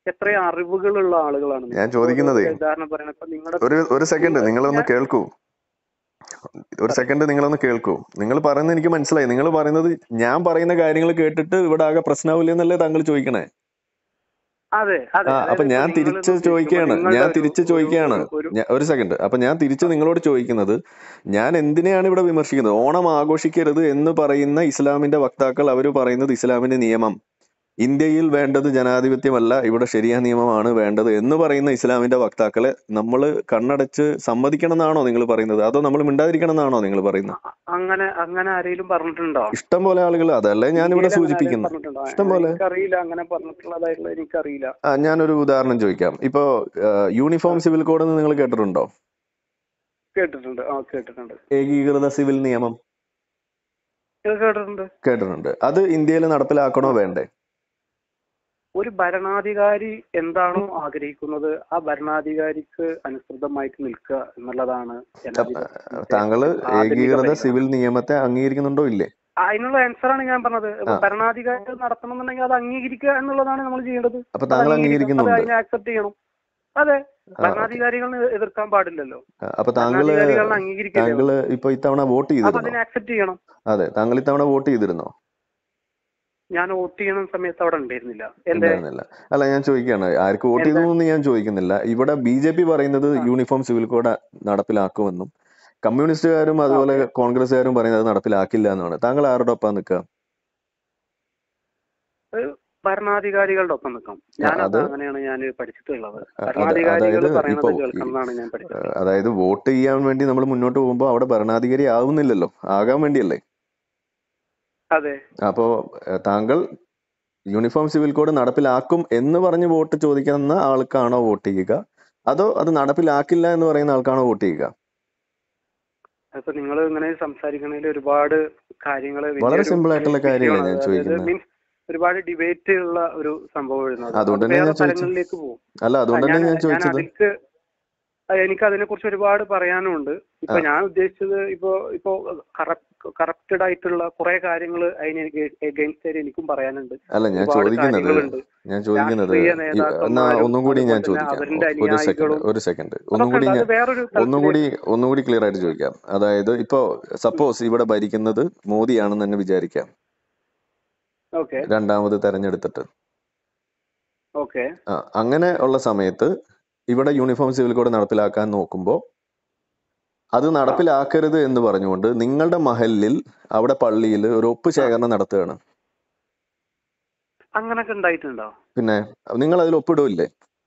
എത്രയോ അറിവുകളുള്ള ആളുകളാണ് നിങ്ങൾ. ഞാൻ ചോദിക്കുന്നതേ ഒരു ഉദാഹരണം പറയണം ഇപ്പൊ നിങ്ങളുടെ ഒരു ഒരു സെക്കൻഡ് നിങ്ങൾ- നിങ്ങളൊന്ന് ഞാൻ- കേൾക്കൂ ഒരു സെക്കൻഡ് നിങ്ങളൊന്ന് കേൾക്കൂ നിങ്ങൾ പറയുന്നത് എനിക്ക് മനസ്സിലായി നിങ്ങൾ പറയുന്നത് ഞാൻ പറയുന്ന കാര്യങ്ങൾ കേട്ടിട്ട് ഇവിടെ ആകെ പ്രശ്നമാവില്ല എന്നല്ലേ താങ്കൾ ചോദിക്കണേ അതെ അതെ ആ അതായത് അപ്പൊ ഞാൻ നിങ്ങൾ തിരിച്ച് നോക്കിക്കോ, ചോദിക്കുകയാണ് നിങ്ങളുടെ ഞാൻ ഒരു- തിരിച്ച് ഒരു- ചോദിക്കുകയാണ് ഒരു- ഒരു ഞാ- ഒരു സെക്കൻഡ് അപ്പൊ ഞാൻ തിരിച്ച് നിങ്ങളോട് ചോദിക്കുന്നത് ഞാൻ എന്തിനെയാണ് ഇവിടെ വിമർശിക്കുന്നത് ഓണം ആഘോഷിക്കരുത് എന്ന് പറയുന്ന ഇസ്ലാമിന്റെ വക്താക്കൾ അവർ പറയുന്നത് ഇസ്ലാമിന്റെ നിയമം ഇന്ത്യയിൽ വേണ്ടത് ജനാധിപത്യമല്ല ഇവിടെ ശരിയായ നിയമമാണ് വേണ്ടത് എന്ന് പറയുന്ന ഇസ്ലാമിന്റെ വക്താക്കളെ നമ്മൾ കണ്ണടച്ച് സമ്മതിക്കണം എന്നാണോ നിങ്ങൾ പറയുന്നത് അതോ നമ്മൾ മിണ്ടാതിരിക്കണം എന്നാണോ നിങ്ങൾ പറയുന്നത് അ- അങ്ങനെ അങ്ങനെ ആരെങ്കിലും പറഞ്ഞിട്ടുണ്ടോ ഇഷ്ടം പോലെ ആളുകൾ അതല്ലേ ഞാനിവിടെ ഇന്ത്യയിൽ അങ്ങനെ ആരെങ്കിലും സൂചിപ്പിക്കുന്നത് പറഞ്ഞിട്ടുണ്ടോ? ഇഷ്ടം പോലെ. എനിക്കറിയില്ല അങ്ങനെ പറഞ്ഞിട്ടുള്ളതായിട്ടുള്ള എനിക്കറിയില്ല ആ ഞാനൊരു ഉദാഹരണം ചോദിക്കാം ഇപ്പോ യൂണിഫോം സിവിൽ കോഡ് എന്ന് നിങ്ങൾ കേട്ടിട്ടുണ്ടോ കേട്ടിട്ടുണ്ട് ആ കേട്ടിട്ടുണ്ട് ഏകീകൃത സിവിൽ നിയമം ഇത് കേട്ടിട്ടുണ്ട് കേട്ടിട്ടുണ്ട് അത് ഇന്ത്യയിൽ നടപ്പിലാക്കണോ വേണ്ടേ ഒരു ഭരണാധികാരി എന്താണോ ആഗ്രഹിക്കുന്നത് ആ ഭരണാധികാരിക്ക് അനുസൃതമായിട്ട് നിൽക്കുക എന്നുള്ളതാണ് ജനാധിപത്യത്തിന്റെ താങ്കള് ഏകീകൃത ആധുനികത. സിവിൽ നിയമത്തെ അംഗീകരിക്കുന്നുണ്ടോ ഇല്ലേ ആ, അതിനുള്ള ആൻസർ ആണ് ഞാൻ പറഞ്ഞത് ഇപ്പൊ ആ. ഭരണാധികാരി നടത്തണം എന്നുണ്ടെങ്കിൽ അത് അംഗീകരിക്കുക എന്നുള്ളതാണ് നമ്മൾ ചെയ്യേണ്ടത് അപ്പൊ അത് താങ്കൾ അംഗീകരിക്കണം. അത് അംഗീകരിക്കുന്നുണ്ട് അതിനെ ആക്സെപ്റ്റ് ചെയ്യണം അതെ ആ, ഓക്കേ. ഭരണാധികാരികളെ എതിർക്കാൻ പാടില്ലല്ലോ ആ, അപ്പൊ താങ്കള് ഭരണാധികാരികളെ അംഗീകരിക്കില്ല താങ്കള് ഇപ്പൊ ഇത്തവണ വോട്ട് അപ്പൊ ചെയ്തിരുന്നോ അതിനെ ആക്സെപ്റ്റ് ചെയ്യണം അതെ താങ്കൾ ഇത്തവണ വോട്ട് ചെയ്തിരുന്നോ ഞാൻ വോട്ട് ചെയ്യണ സമയത്ത് അവിടെ ഉണ്ടായിരുന്നില്ല എന്റെ ഉണ്ടായിരുന്നില്ല അല്ല ഞാൻ ചോദിക്കുകയാണ് ആർക്ക് വോട്ട് ചെയ്തു എന്ന് ഞാൻ ചോദിക്കുന്നില്ല ഇവിടെ ബി ജെ പി പറയുന്നത് ആ. യൂണിഫോം സിവിൽ കോഡ് നടപ്പിലാക്കുമെന്നും കമ്മ്യൂണിസ്റ്റുകാരും അതുപോലെ കോൺഗ്രസ്സുകാരും പറയുന്നത് അത് നടപ്പിലാക്കില്ല എന്നാണ് താങ്കൾ ആരുടെ ഒപ്പം നിൽക്കുക ഭരണാധികാരികളുടെ ഒപ്പം നിൽക്കാം ഞാൻ അത് അങ്ങനെയാണ് ഞാൻ പഠിച്ചിട്ടുള്ളത് അ- അത് ഭരണാധികാരികൾ അതായത് പറയുന്നത് ഇപ്പോ കേൾക്കണം എന്നാണ് ഞാൻ പഠിച്ചിട്ടുള്ളത് അതായത് വോട്ട് ചെയ്യാൻ വേണ്ടി നമ്മൾ മുന്നോട്ട് പോകുമ്പോൾ അവിടെ ഭരണാധികാരി ആവുന്നില്ലല്ലോ ആകാൻ വേണ്ടിയല്ലേ അതെ അപ്പോ ഏഹ്, താങ്കൾ യൂണിഫോം സിവിൽ കോഡ് നടപ്പിലാക്കും എന്ന് പറഞ്ഞ് വോട്ട് ചോദിക്കുന്ന ആൾക്കാണോ വോട്ട് ചെയ്യുക അതോ അത് നടപ്പിലാക്കില്ല എന്ന് പറയുന്ന ആൾക്കാണോ വോട്ട് ചെയ്യുക അപ്പൊ നിങ്ങൾ ഇങ്ങനെ സംസാരിക്കണതിൽ ഒരുപാട് കാര്യങ്ങൾ വളരെ simple ആയിട്ടുള്ള കാര്യമല്ലേ ഞാൻ ചോദിക്കുന്നത്. മീൻസ് ഒരുപാട് ഡിബേറ്റ് ഉള്ള ഒരു സംഭവം വരുന്നത് അതുകൊണ്ട് അത് തന്നെ വേറെ ഞാൻ ചോദിച്ചത്. തലങ്ങളിലേക്ക് പോകും അല്ല അതുകൊണ്ടല്ലേ ഞാൻ ചോദിച്ചത് അതിൽക്ക് എനിക്ക് അതിനെ കുറിച്ച് ഒരുപാട് പറയാനുണ്ട് ഇപ്പൊ ആ. ഞാൻ ഉദ്ദേശിച്ചത് ഇപ്പോ ഇപ്പോ കറപ്റ്റഡ് ആയിട്ടുള്ള കുറെ കാര്യങ്ങൾ അതിന് എഗൈൻസ്റ്റ് ആയിട്ട് എനിക്കും പറയാനുണ്ട് അല്ല ഞാൻ ഒരുപാട് ചോദിക്കുന്നത് കാര്യങ്ങളുണ്ട് ഞാൻ ചോദിക്കുന്നത് രാഷ്ട്രീയ ഈ- എന്നാ നേതാക്കന്മാരും ഒന്നും കൂടി ഞാൻ അതുപോലെ ചോദിക്കാം തന്നെ അവരുടെ ഒരു സെക്കൻഡ് അനുയായികളും ഒരു സെക്കൻഡ് ഒന്നും അതൊക്കെ കൂടി ഉണ്ട്. ഞാൻ അത് വേറൊരു ഒന്നും തലത്തിലേക്ക് കൂടി ഒന്നും കൂടി ക്ലിയർ ആയിട്ട് ചോദിക്കാം അതായത് ഇപ്പോ സപ്പോസ് ഇവിടെ ഭരിക്കുന്നത് മോദിയാണെന്ന് തന്നെ വിചാരിക്കാം ഓക്കെ രണ്ടാമത് തെരഞ്ഞെടുത്തിട്ട് ഓക്കെ ആ, അങ്ങനെ ഉള്ള സമയത്ത് ഇവിടെ യൂണിഫോം സിവിൽ കോഡ് നടപ്പിലാക്കാൻ നോക്കുമ്പോൾ അത് നടപ്പിലാക്കരുത് എന്ന് പറഞ്ഞുകൊണ്ട് നിങ്ങളുടെ മഹലിൽ അവിടെ പള്ളിയിൽ ഒരു ഒപ്പ് ശേഖരണം നടത്തുകയാണ് അങ്ങനൊക്കെ ഉണ്ടായിട്ടുണ്ടോ പിന്നെ നിങ്ങൾ അതിൽ ഒപ്പിടില്ലേ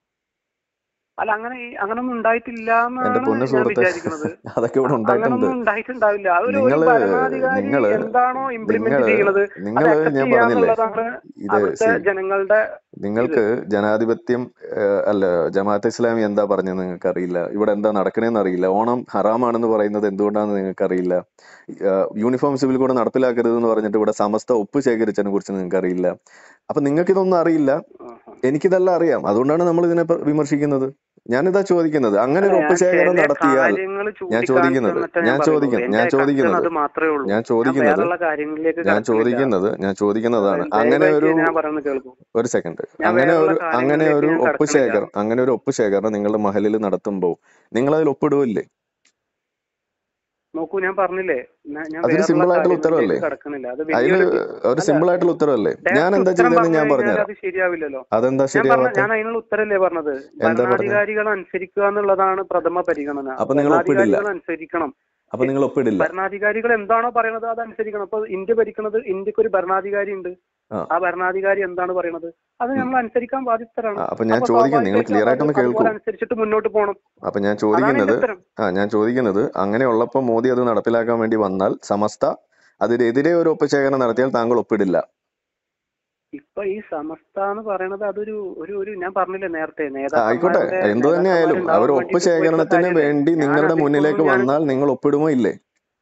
അല്ല അങ്ങനെ ഈ- അങ്ങനൊന്നും ഉണ്ടായിട്ടില്ല എന്റെ എന്നാണ് പൊന്നു ഞാൻ സുഹൃത്തെ വിചാരിക്കുന്നത് അതൊക്കെ ഇവിടെ ഉണ്ടായിട്ടുണ്ട് അങ്ങനൊന്നും ഉണ്ടായിട്ടുണ്ടാവില്ല അതൊരു ഒരു നിങ്ങള് ഭരണാധികാരി നിങ്ങള് എന്താണോ ഇംപ്ലിമെന്റ് നിങ്ങള് ചെയ്യുന്നത് അത് നിങ്ങള് accept ഞാൻ പറഞ്ഞില്ലേ ചെയ്യാന്നുള്ളതാണ് ഇത് അവിടുത്തെ see, ജനങ്ങളുടെ നിങ്ങൾക്ക് ജനാധിപത്യം ഏഹ്, അല്ല ജമാഅത്ത് ഇസ്ലാമി എന്താ പറഞ്ഞത് നിങ്ങൾക്ക് അറിയില്ല ഇവിടെ എന്താ നടക്കണേന്ന് അറിയില്ല ഓണം ഹറാമാണെന്ന് പറയുന്നത് എന്തുകൊണ്ടാണെന്ന് നിങ്ങൾക്ക് അറിയില്ല യൂണിഫോം സിവിൽ കോഡ് നടപ്പിലാക്കരുത് എന്ന് പറഞ്ഞിട്ട് ഇവിടെ സമസ്ത ഒപ്പ് ശേഖരിച്ചതിനെ കുറിച്ച് നിങ്ങൾക്ക് അറിയില്ല അപ്പൊ നിങ്ങൾക്ക് ഇതൊന്നും അറിയില്ല ആഹാ. എനിക്കിതെല്ലാം അറിയാം അതുകൊണ്ടാണ് നമ്മൾ ഇതിനെ പ- വിമർശിക്കുന്നത് ഞാനിതാ ചോദിക്കുന്നത് അങ്ങനെ ഒരു അല്ല, ഒപ്പ് ഞാൻ ശേഖരണം ചില നടത്തിയാൽ കാര്യങ്ങള് ഞാൻ ചൂണ്ടിക്കാണിച്ചു ചോദിക്കുന്നത് എന്നിട്ടേ ഞാൻ പറയുന്നുള്ളൂ. ചോദിക്കുന്നത് എന്റെ ഞാൻ concern ചോദിക്കുന്നത് അത് മാത്രമേ ഉള്ളൂ ഞാൻ ഞാൻ ചോദിക്കുന്നത് വേറെയുള്ള കാര്യങ്ങളിലേക്ക് ഞാൻ കടക്കുന്നില്ല. ചോദിക്കുന്നത് ഞാൻ ചോദിക്കുന്നതാണ് ദയവായിട്ട് അങ്ങനെ ഒരു ഞാൻ പറയുന്നത് കേൾക്കൂ ഒരു സെക്കൻഡ് ഞാൻ അങ്ങനെ വേറെയുള്ള ഒരു അങ്ങനെ കാര്യങ്ങളിലേക്ക് ഒരു ഞാൻ ഒപ്പ് കടക്കുന്നില്ല. ശേഖരം അങ്ങനെ ഒരു ഒപ്പ് ശേഖരണം നിങ്ങളുടെ മഹലിൽ നടത്തുമ്പോൾ നിങ്ങൾ അതിൽ ഒപ്പിടുവില്ലേ നോക്കൂ ഞാൻ പറഞ്ഞില്ലേ ഞാൻ ഞാൻ അതൊരു വേറെയുള്ള simple ആയിട്ടുള്ള കാര്യങ്ങളിലേക്ക് ഉത്തരവല്ലേ? കടക്കുന്നില്ല അത് അതില് വലിയൊരു ഒരു അല്ല, സിമ്പിൾ ആയിട്ടുള്ള ഉത്തരവല്ലേ ഞാൻ direct എന്താ ഉത്തരം ചെയ്തതെന്ന് പറഞ്ഞു ഞാൻ കഴിഞ്ഞാൽ പറഞ്ഞുതരാം അത് ശരിയാവില്ലല്ലോ അതെന്താ ഞാൻ പറഞ്ഞ ശരിയാവാത്ത ഞാൻ അതിനുള്ള ഉത്തരല്ലേ പറഞ്ഞത് എന്താ പറഞ്ഞത് ഭരണാധികാരികൾ അനുസരിക്കുക എന്നുള്ളതാണ് പ്രഥമ പരിഗണന അപ്പൊ നിങ്ങൾ ഒപ്പിടില്ല ഭരണാധികാരികൾ അനുസരിക്കണം അപ്പൊ നിങ്ങൾ ഒപ്പിടില്ല ഭരണാധികാരികൾ എന്താണോ പറയുന്നത് അത് അനുസരിക്കണം അപ്പൊ ഇന്ത്യ ഭരിക്കുന്നത് ഇന്ത്യക്ക് ഒരു ഭരണാധികാരി ഉണ്ട് ആ. ആ ഭരണാധികാരി എന്താണ് പറയുന്നത് അത് നമ്മൾ അനുസരിക്കാൻ ബാധ്യസ്ഥരാണ് ആ, അപ്പൊ ഞാൻ അപ്പൊ ചോദിക്കുന്നത് നിങ്ങൾ സ്വാഭാവികമായിട്ടും ക്ലിയർ അത് ആയിട്ടൊന്ന് കേൾക്കൂ അതുപോലെ അനുസരിച്ചിട്ട് മുന്നോട്ട് പോകണം അപ്പൊ ഞാൻ അതാണ് ചോദിക്കുന്നത് എന്റെ ഉത്തരം ആ ഞാൻ ചോദിക്കുന്നത് അങ്ങനെ ഉള്ളപ്പോൾ മോദി അത് നടപ്പിലാക്കാൻ വേണ്ടി വന്നാൽ സമസ്ത അതിനെതിരെ ഒരു ഒപ്പ് ശേഖരണം നടത്തിയാൽ താങ്കൾ ഒപ്പിടില്ല ഇപ്പൊ ഈ സമസ്ത എന്ന് പറയുന്നത് അതൊരു ഒരു ഒരു ഞാൻ പറഞ്ഞില്ലേ നേരത്തെ ആ, ആയിക്കോട്ടെ നേതാക്കന്മാരുടെ എന്ത് തന്നെ ആയാലും നേതാക്കന്മാരുണ്ടാവാൻ അവർ ഒപ്പ് വേണ്ടിയിട്ട് പോയിട്ടുള്ള ശേഖരണത്തിന് കാര്യമല്ലേ? വേണ്ടി ഞാൻ നിങ്ങളുടെ അതിൽക്കൊന്നും മുന്നിലേക്ക് ഞാൻ- വന്നാൽ നിങ്ങൾ ഒപ്പിടുമോ ഇല്ലേ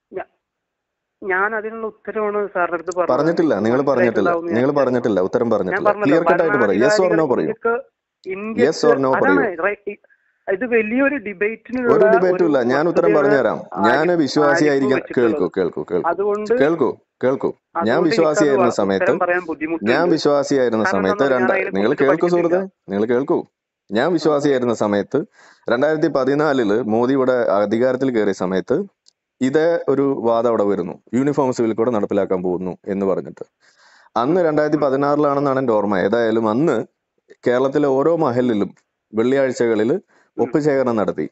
ഞാൻ അതിനുള്ള ഉത്തരവാണ് സാറിന്റെ അടുത്ത് പറഞ്ഞത്. പറഞ്ഞിട്ടില്ല നിങ്ങൾ മനസ്സിലായിട്ടുണ്ടാവും പറഞ്ഞിട്ടില്ല എന്ന് നിങ്ങൾ ഞാൻ പറഞ്ഞിട്ടില്ല ഉത്തരം ഞാൻ പറഞ്ഞിട്ടില്ല പറഞ്ഞല്ലോ ക്ലിയർ കട്ട് ആയിട്ട് പറയും യെസ് ഓർ നോ പറയൂ ഇന്ത്യക്ക് ഇന്ത്യക്ക് Yes or no അതാണ് പറയൂ. right. ഇത് വലിയൊരു ഡിബേറ്റിനുള്ള ഒരു ഡിബേറ്റും ഇല്ല ഞാൻ ഉത്തരം വസ്തുതയാണ് പറഞ്ഞുതരാം ഞാൻ ആരിഫ് വിശ്വാസിയായിരിക്കാൻ വെച്ചിട്ടുള്ളത്. കേൾക്കൂ കേൾക്കൂ കേൾക്കൂ അതുകൊണ്ട് കേൾക്കൂ കേൾക്കൂ ഞാൻ അതുകൊണ്ട് വിശ്വാസിയായിരുന്ന എനിക്കത് സമയത്ത് ഉത്തരം പറയാൻ ഞാൻ ബുദ്ധിമുട്ടുണ്ട് വിശ്വാസിയായിരുന്ന കാരണം സമയത്ത് എന്താണെന്ന് രണ്ട ഞാൻ അതിനെ നിങ്ങൾ കുറിച്ച് കേൾക്കൂ പഠിച്ചിട്ടില്ല സുഹൃത്തെ നിങ്ങൾ കേൾക്കൂ ഞാൻ ആ വിശ്വാസിയായിരുന്ന സമയത്ത് രണ്ടായിരത്തി പതിനാലില് മോദി ഇവിടെ അധികാരത്തിൽ കയറിയ സമയത്ത് ഇതേ ഒരു വാദം അവിടെ വരുന്നു യൂണിഫോം സിവിൽ കോഡ് നടപ്പിലാക്കാൻ പോകുന്നു എന്ന് പറഞ്ഞിട്ട് അന്ന് ഉം, രണ്ടായിരത്തി ഉം, പതിനാറിലാണെന്നാണ് എൻ്റെ ഓർമ്മ ഏതായാലും അന്ന് കേരളത്തിലെ ഓരോ മഹലിലും വെള്ളിയാഴ്ചകളിൽ ഉം. ഒപ്പുശേഖരണം നടത്തി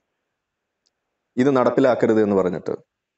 ഇത് ഓക്കെ നടപ്പിലാക്കരുത് എന്ന് പറഞ്ഞിട്ട്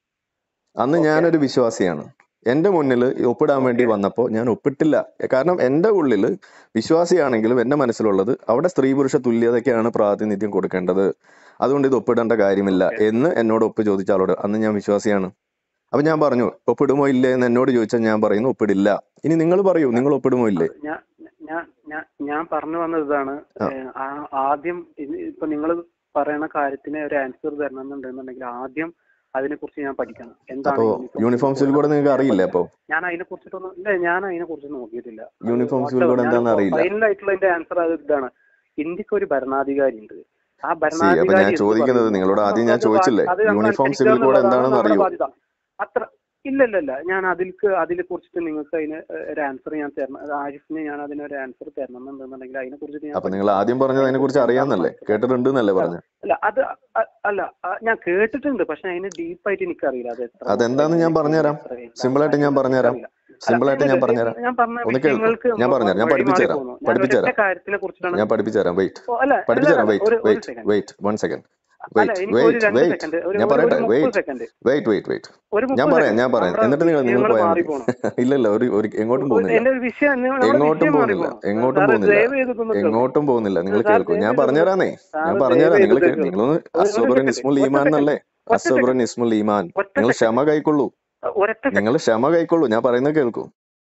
അന്ന് ഓക്കെ ഞാനൊരു വിശ്വാസിയാണ് എന്റെ മുന്നിൽ ഒപ്പിടാൻ വേണ്ടി ഓക്കെ വന്നപ്പോൾ ഞാൻ ഒപ്പിട്ടില്ല കാരണം എന്റെ ഉള്ളിൽ വിശ്വാസിയാണെങ്കിലും എന്റെ മനസ്സിലുള്ളത് അവിടെ സ്ത്രീ പുരുഷ തുല്യതയ്ക്കാണ് പ്രാതിനിധ്യം കൊടുക്കേണ്ടത് അതുകൊണ്ട് ഇത് ഒപ്പിടേണ്ട കാര്യമില്ല ഓക്കെ എന്ന് എന്നോട് ഒപ്പ് ചോദിച്ച ആളോട് അന്ന് ഞാൻ വിശ്വാസിയാണ് അപ്പൊ ഞാൻ പറഞ്ഞു ഒപ്പിടുമോ ഇല്ലേ എന്ന് എന്നോട് ചോദിച്ചാൽ ഞാൻ പറയുന്നു ഒപ്പിടില്ല ഇനി നിങ്ങൾ പറയൂ നിങ്ങൾ ഒപ്പിടുമോ ഇല്ലേ അത് ഞാൻ ഞാൻ ഞാൻ ഞാൻ പറഞ്ഞു വന്നത് ഇതാണ് ആ ഏഹ് ആ- ആദ്യം ഇത് ഇപ്പൊ നിങ്ങൾ പറയുന്ന കാര്യത്തിന് ഒരു ആൻസർ തരണം എന്നുണ്ടെന്നുണ്ടെങ്കിൽ ആദ്യം അതിനെ കുറിച്ച് ഞാൻ പഠിക്കണം എന്താണ് അപ്പോ uniform uniform civil civil code code നിങ്ങൾക്ക് ഞാൻ അറിയില്ലേ പഠിക്കണം അപ്പോ ഞാൻ അതിനെ കുറിച്ചിട്ടൊന്നും ഇല്ല ഞാൻ അതിനെ കുറിച്ച് നോക്കിയിട്ടില്ല അത് യൂണിഫോം സിവിൽ വാട്ടർ കോഡ് ഞാൻ എന്താണെന്ന് അറിയില്ല ഫൈനൽ ആയിട്ടുള്ള എന്റെ ആൻസർ അത് ഇതാണ് ഇന്ത്യക്ക് ഒരു ഭരണാധികാരി ഉണ്ട് ആ സി അപ്പൊ ഭരണാധികാരി ഞാൻ എന്ത് ചോദിക്കുന്നത് പറയുന്നു നിങ്ങളോട് അത് ആദ്യം ഞാൻ അത് ബാ- ചോദിച്ചില്ലേ അത് നമ്മൾ യൂണിഫോം അനുസരിക്കുക സിവിൽ കോഡ് എന്നുള്ളതാണ് എന്താണെന്ന് നമ്മുടെ അറിയോ ബാധ്യത അത്ര ഇല്ല ഇല്ല ഇല്ല ഞാൻ അതിൽക്ക് അതിനെ കുറിച്ചിട്ട് നിങ്ങൾക്ക് അതിന് ഒരു ആൻസർ ഞാൻ തരണം അത് ആരിഫിന് ഞാൻ അതിന് ഒരു ആൻസർ തരണം എന്നുണ്ടെന്നുണ്ടെങ്കിൽ അതിനെ കുറിച്ചിട്ട് ഞാൻ അപ്പൊ നിങ്ങൾ പഠിക്കണം ആദ്യം പറഞ്ഞത് അതിനെ അതിനെ കുറിച്ച് കുറിച്ച് എന്താണ് അറിയാന്നല്ലേ മനസ്സിലാക്കുന്നത് കേട്ടിട്ടുണ്ട് എന്നല്ലേ അല്ല പറഞ്ഞ അല്ല അത് അ- അല്ല ആ, ഞാൻ കേട്ടിട്ടുണ്ട് പക്ഷെ അതിന് ഡീപ്പായിട്ട് എനിക്കറിയില്ല അത് എത്രമാത്രം അതെന്താന്ന് ഞാൻ എങ്ങനെയൊക്കെയാണ് പറഞ്ഞുതരാം എത്ര എന്താണ് സിമ്പിൾ ആയിട്ട് ഞാൻ കാര്യങ്ങൾ പറഞ്ഞുതരാം എനിക്കറിയില്ല അല്ല സിമ്പിൾ ആയിട്ട് ഇല്ല ഞാൻ ഇല്ല പറഞ്ഞുതരാം ഞാൻ പറഞ്ഞ ഒന്ന് കേൾക്കൂ വിഷയങ്ങൾക്ക് ഞാൻ വ- പറഞ്ഞുതരാം ഞാൻ വഴി മാറി പഠിപ്പിച്ചുതരാം പോകുന്നു ഞാൻ ഒരൊറ്റ പഠിപ്പിച്ചുതരാം കാര്യത്തിനെ കുറിച്ചിട്ടാണ് ഞാൻ പഠിപ്പിച്ചുതരാം വെയിറ്റ് ഓ, അല്ല അല്ല പഠിപ്പിച്ചുതരാം അല്ല വെയിറ്റ് ഒരു ഒരു wait second wait one second അല്ല വെയിറ്റ് എനിക്ക് ഒരു വെയിറ്റ് രണ്ട് വെയിറ്റ് സെക്കൻഡ് ഒരു ഞാൻ ഒരു പറയട്ടെ ഒരു മുപ്പത് wait second wait wait wait ഒരു ഞാൻ മുപ്പത് പറയാം സെക്കൻഡ് ഞാൻ പറയാം നമ്മുടെ എന്നിട്ട് നിങ്ങൾ നിങ്ങൾ വിഷയങ്ങൾ പോയാൽ മാറി മതി പോണു ഇല്ല ഇല്ല ഒരു ഒരു എങ്ങോട്ടും പോകുന്നില്ല എന്റെ ഒരു വിഷയം നമ്മുടെ എങ്ങോട്ടും വിഷയം മാറി പോകുന്നില്ല പോണു എങ്ങോട്ടും സാറ് പോകുന്നില്ല ദയവ് ചെയ്തിട്ടൊന്ന് കേൾക്കും എങ്ങോട്ടും പോകുന്നില്ല നിങ്ങൾ സാർ കേൾക്കൂ ദയവ് ഞാൻ ചെയ്തൊന്ന് പറഞ്ഞുതരാന്നേ ഞാൻ സാറ് ദയവ് പറഞ്ഞുതരാം നിങ്ങൾ ചെയ്തിട്ട് കേൾക്കും നിങ്ങളൊന്ന് ഒരു ഒരു അസബറൻ സെക്കൻഡ് ഇസ്മുൽ ഒറ്റ ഈമാൻ സെക്കൻഡ് എന്നല്ലേ ഒറ്റ അസബറൻ സെക്കൻഡ് ഇസ്മുൽ ഈമാൻ ഒറ്റ നിങ്ങൾ സെക്കൻഡ് ക്ഷമ കൈക്കൊള്ളൂ ഒരൊറ്റ നിങ്ങൾ സെക്കൻഡ് ക്ഷമ കൈക്കൊള്ളൂ ഞാൻ പറയുന്നത് കേൾക്കൂ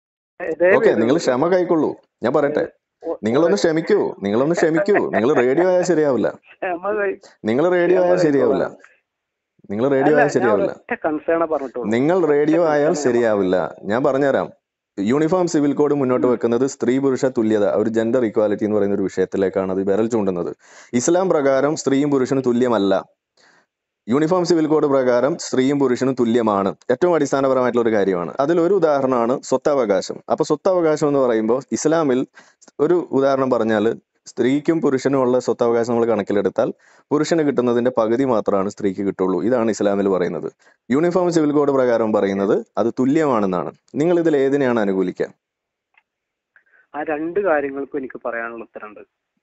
ദയവ് ഓക്കെ ചെയ്ത് നിങ്ങൾ ഒന്ന് ക്ഷമ കേൾക്കും കൈക്കൊള്ളൂ ഞാൻ പറയട്ടെ ഒ- നിങ്ങളൊന്ന് ഒര- ക്ഷമിക്കൂ നിങ്ങളൊന്ന് ക്ഷമിക്കൂ നിങ്ങൾ റേഡിയോ ആയാൽ ശരിയാവില്ല ക്ഷമ കൈ- നിങ്ങൾ റേഡിയോ ക്ഷമ ആയാൽ ശരിയാവില്ല കൈക്കൊള്ളാൻ നിങ്ങൾ റേഡിയോ അല്ല ആയാൽ ഞാൻ ശരിയാവില്ല ഒരൊറ്റ കൺസേണേ പറഞ്ഞിട്ടുള്ളൂ നിങ്ങൾ ഒറ്റ റേഡിയോ ആയാൽ കൺസേണേ ഞാൻ പറഞ്ഞിട്ടുള്ളൂ ശരിയാവില്ല ഞാൻ പറഞ്ഞുതരാം യൂണിഫോം സിവിൽ കോഡ് മുന്നോട്ട് വെക്കുന്നത് സ്ത്രീ പുരുഷ തുല്യത ഒരു ജെൻഡർ ഇക്വാലിറ്റി എന്ന് പറയുന്ന ഒരു വിഷയത്തിലേക്കാണ് അത് വിരൽ ചൂണ്ടുന്നത് ഇസ്ലാം പ്രകാരം സ്ത്രീയും പുരുഷനും തുല്യമല്ല യൂണിഫോം സിവിൽ കോഡ് പ്രകാരം സ്ത്രീയും പുരുഷനും തുല്യമാണ് ഏറ്റവും അടിസ്ഥാനപരമായിട്ടുള്ള ഒരു കാര്യമാണ് അതിലൊരു ഉദാഹരണമാണ് സ്വത്തവകാശം അപ്പൊ സ്വത്തവകാശം എന്ന് പറയുമ്പോൾ ഇസ്ലാമിൽ ഒരു ഉദാഹരണം പറഞ്ഞാൽ സ്ത്രീക്കും പുരുഷനും ഉള്ള സ്വത്തവകാശം നമ്മൾ കണക്കിലെടുത്താൽ പുരുഷന് കിട്ടുന്നതിന്റെ പകുതി മാത്രമാണ് സ്ത്രീക്ക് കിട്ടുള്ളൂ ഇതാണ് ഇസ്ലാമിൽ പറയുന്നത് യൂണിഫോം സിവിൽ കോഡ് പ്രകാരം ഓക്കെ പറയുന്നത് അത് തുല്യമാണെന്നാണ് നിങ്ങൾ ഇതിൽ ഏതിനെയാണ് അനുകൂലിക്കുക ആ രണ്ട് കാര്യങ്ങൾക്കും എനിക്ക് പറയാനുള്ള ഉത്തരമുണ്ട്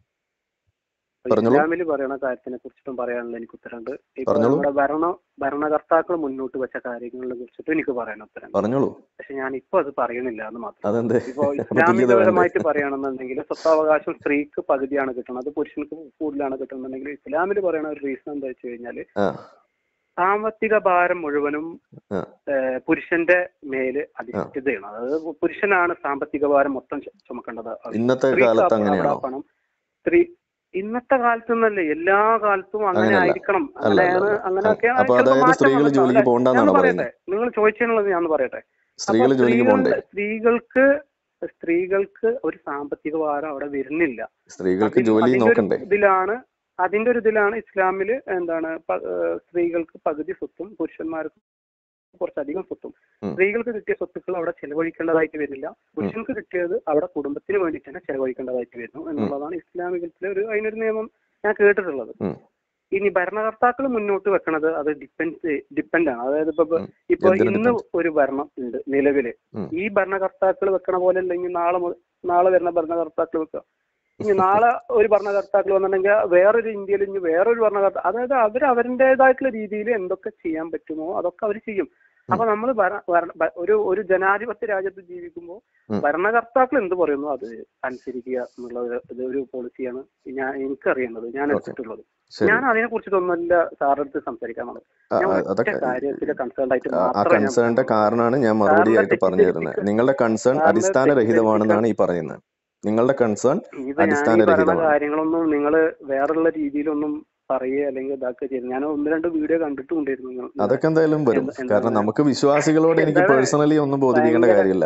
ഇപ്പൊ പറഞ്ഞോളൂ ഇസ്ലാമിൽ പറയുന്ന കാര്യത്തിനെ കുറിച്ചിട്ടും പറയാനുള്ള എനിക്ക് ഉത്തരമുണ്ട് ഇപ്പൊ പറഞ്ഞോളൂ നമ്മുടെ ഭരണ ഭരണകർത്താക്കൾ മുന്നോട്ട് വെച്ച കാര്യങ്ങളെ കുറിച്ചിട്ടും എനിക്ക് പറയാൻ ഉത്തരമുണ്ട് പറഞ്ഞോളൂ പക്ഷെ ഞാൻ ഇപ്പൊ അത് പറയണില്ല എന്ന് മാത്രം അതെന്തേ ഇപ്പൊ അപ്പൊ തുല്യത വേണ്ടേ ഇസ്ലാമികപരമായിട്ട് പറയുകയാണെന്നുണ്ടെങ്കിൽ സ്വത്തവകാശം സ്ത്രീക്ക് പകുതിയാണ് കിട്ടുന്നത് പുരുഷൻക്ക് കൂടുതലാണ് കിട്ടുന്നുണ്ടെങ്കിൽ ഇസ്ലാമിൽ പറയുന്ന ഒരു റീസൺ എന്താ വെച്ച് കഴിഞ്ഞാല് ആ സാമ്പത്തിക ഭാരം മുഴുവനും ആ ഏഹ്, പുരുഷന്റെ മേല് ആ അധിഷ്ഠിതയാണ് അതായത് പുരുഷനാണ് സാമ്പത്തിക ഭാരം മൊത്തം ചു- ചുമക്കേണ്ടത് ആവശ്യം ഇന്നത്തെ സ്ത്രീക്ക് കാലത്ത് അപ്പ- അവിടെ അങ്ങനെയാണോ ആ പണം സ്ത്രീ ഇന്നത്തെ കാലത്തൊന്നല്ലേ എല്ലാ കാലത്തും അങ്ങനെ അങ്ങനെയല്ല ആയിരിക്കണം അല്ല അല്ല അങ്ങനെയാണ് അല്ല അങ്ങനെയൊക്കെയാണ് അപ്പൊ ചിലപ്പോൾ അതായത് മാറ്റം സ്ത്രീകൾ വന്നിട്ടുണ്ടാവും ജോലിക്ക് അല്ലെ പോകണ്ടെന്നാണ് ഞാനൊന്ന് പറയുന്നത് പറയട്ടെ നിങ്ങൾ ചോദിച്ചിട്ടുള്ളത് ഞാൻ പറയട്ടെ അപ്പൊ സ്ത്രീകൾ ജോലിക്ക് സ്ത്രീകളുടെ പോണ്ടേ സ്ത്രീകൾക്ക് സ്ത്രീകൾക്ക് ഒരു സാമ്പത്തിക ഭാരം അവിടെ വരുന്നില്ല സ്ത്രീകൾക്ക് അതിൽ ജോലി അതിന്റെ ഒരു നോക്കണ്ടേ ഇതിലാണ് അതിന്റെ ഒരു ഇതിലാണ് ഇസ്ലാമില് എന്താണ് പ- ഏഹ് സ്ത്രീകൾക്ക് പകുതി സ്വത്തും പുരുഷന്മാർക്ക് കുറച്ചധികം സ്വത്തും ഉം, സ്ത്രീകൾക്ക് കിട്ടിയ സ്വത്തുക്കൾ അവിടെ ചെലവഴിക്കേണ്ടതായിട്ട് വരില്ല ഉം, പുരുഷൻക്ക് കിട്ടിയത് അവിടെ കുടുംബത്തിന് വേണ്ടി തന്നെ ചെലവഴിക്കേണ്ടതായിട്ട് വരുന്നു ഉം, എന്നുള്ളതാണ് ഇസ്ലാമികത്തിലെ ഒരു അതിനൊരു നിയമം ഞാൻ കേട്ടിട്ടുള്ളത് ഉം, ഇനി ഭരണകർത്താക്കൾ മുന്നോട്ട് വെക്കണത് അത് ഡിപ്പെൻഡ് ഡിപ്പെൻഡ് ആണ് അതായത് ഇപ്പൊ ഉം. ഇപ്പൊ എന്തിന് ഇന്ന് ഡിപ്പെൻഡ് ഒരു ഭരണം ഉണ്ട് നിലവില് ഉം. ഈ ഭരണകർത്താക്കൾ വെക്കണ പോലെ അല്ലെങ്കിൽ നാളെ മുതൽ നാളെ വരുന്ന ഭരണകർത്താക്കൾ വെക്കുക ഇനി നാളെ ഒരു ഭരണകർത്താക്കൾ വന്നിട്ടുണ്ടെങ്കിൽ വേറൊരു ഇന്ത്യയിൽ ഇനി വേറൊരു ഭരണകർത്ത അതായത് അവർ അവരുടേതായിട്ടുള്ള രീതിയിൽ എന്തൊക്കെ ചെയ്യാൻ പറ്റുമോ അതൊക്കെ അവർ ചെയ്യും ഉം, അപ്പൊ നമ്മൾ ഒരു ഒരു ജനാധിപത്യ രാജ്യത്ത് ജീവിക്കുമ്പോൾ ഉം. ഭരണകർത്താക്കൾ എന്ത് പറയുന്നു അത് അനുസരിക്കുക എന്നുള്ള ഒരു- ഇത് ഒരു പോളിസിയാണ് ഞാൻ എനിക്കറിയുന്നത് ഞാൻ ഓക്കെ എടുത്തിട്ടുള്ളത് ശരി ഞാൻ അതിനെ കുറിച്ചിട്ടൊന്നുമല്ല സാറിന്റെ അടുത്ത് സംസാരിക്കാനുള്ളത് ആ, ഞാൻ ആ, ഒറ്റ അതൊക്കെ കാര്യത്തിൽ കൺസേൺ ആയിട്ട് ആ മാത്രമേ ഞാൻ കൺസേണിന്റെ പറയുന്നുള്ളൂ കാരണമാണ് ഞാൻ സാറിനെ മറുപടിയായിട്ട് പറഞ്ഞു തരുന്നത് തെറ്റിദ്ധരിപ്പിക്കാൻ നിങ്ങളുടെ കൺസേൺ സാറിനെ അടിസ്ഥാനരഹിതമാണെന്നാണ് തെറ്റിദ്ധരിപ്പിക്കാൻ ഈ പറയുന്നത് നിങ്ങളുടെ കൺസേൺ ഇനിയിപ്പോ ഞാൻ ഈ പറയുന്ന അടിസ്ഥാനരഹിതമാണ് കാര്യങ്ങളൊന്നും നിങ്ങൾ വേറുള്ള രീതിയിലൊന്നും പറയുക അല്ലെങ്കിൽ ഇതാക്കുക ചെയ്ത് ഞാൻ ഒന്ന് രണ്ട് വീഡിയോ കണ്ടിട്ടുണ്ടായിരുന്നു നിങ്ങൾ നിങ്ങളെ അതൊക്കെ എന്തായാലും വരും എന്ത് കാരണം എന്താണ് നമുക്ക് വിശ്വാസികളോട് എനിക്ക് എന്താണ് പേഴ്സണലി ഒന്നും ബോധിപ്പിക്കേണ്ട ഭയങ്കര കാര്യമില്ല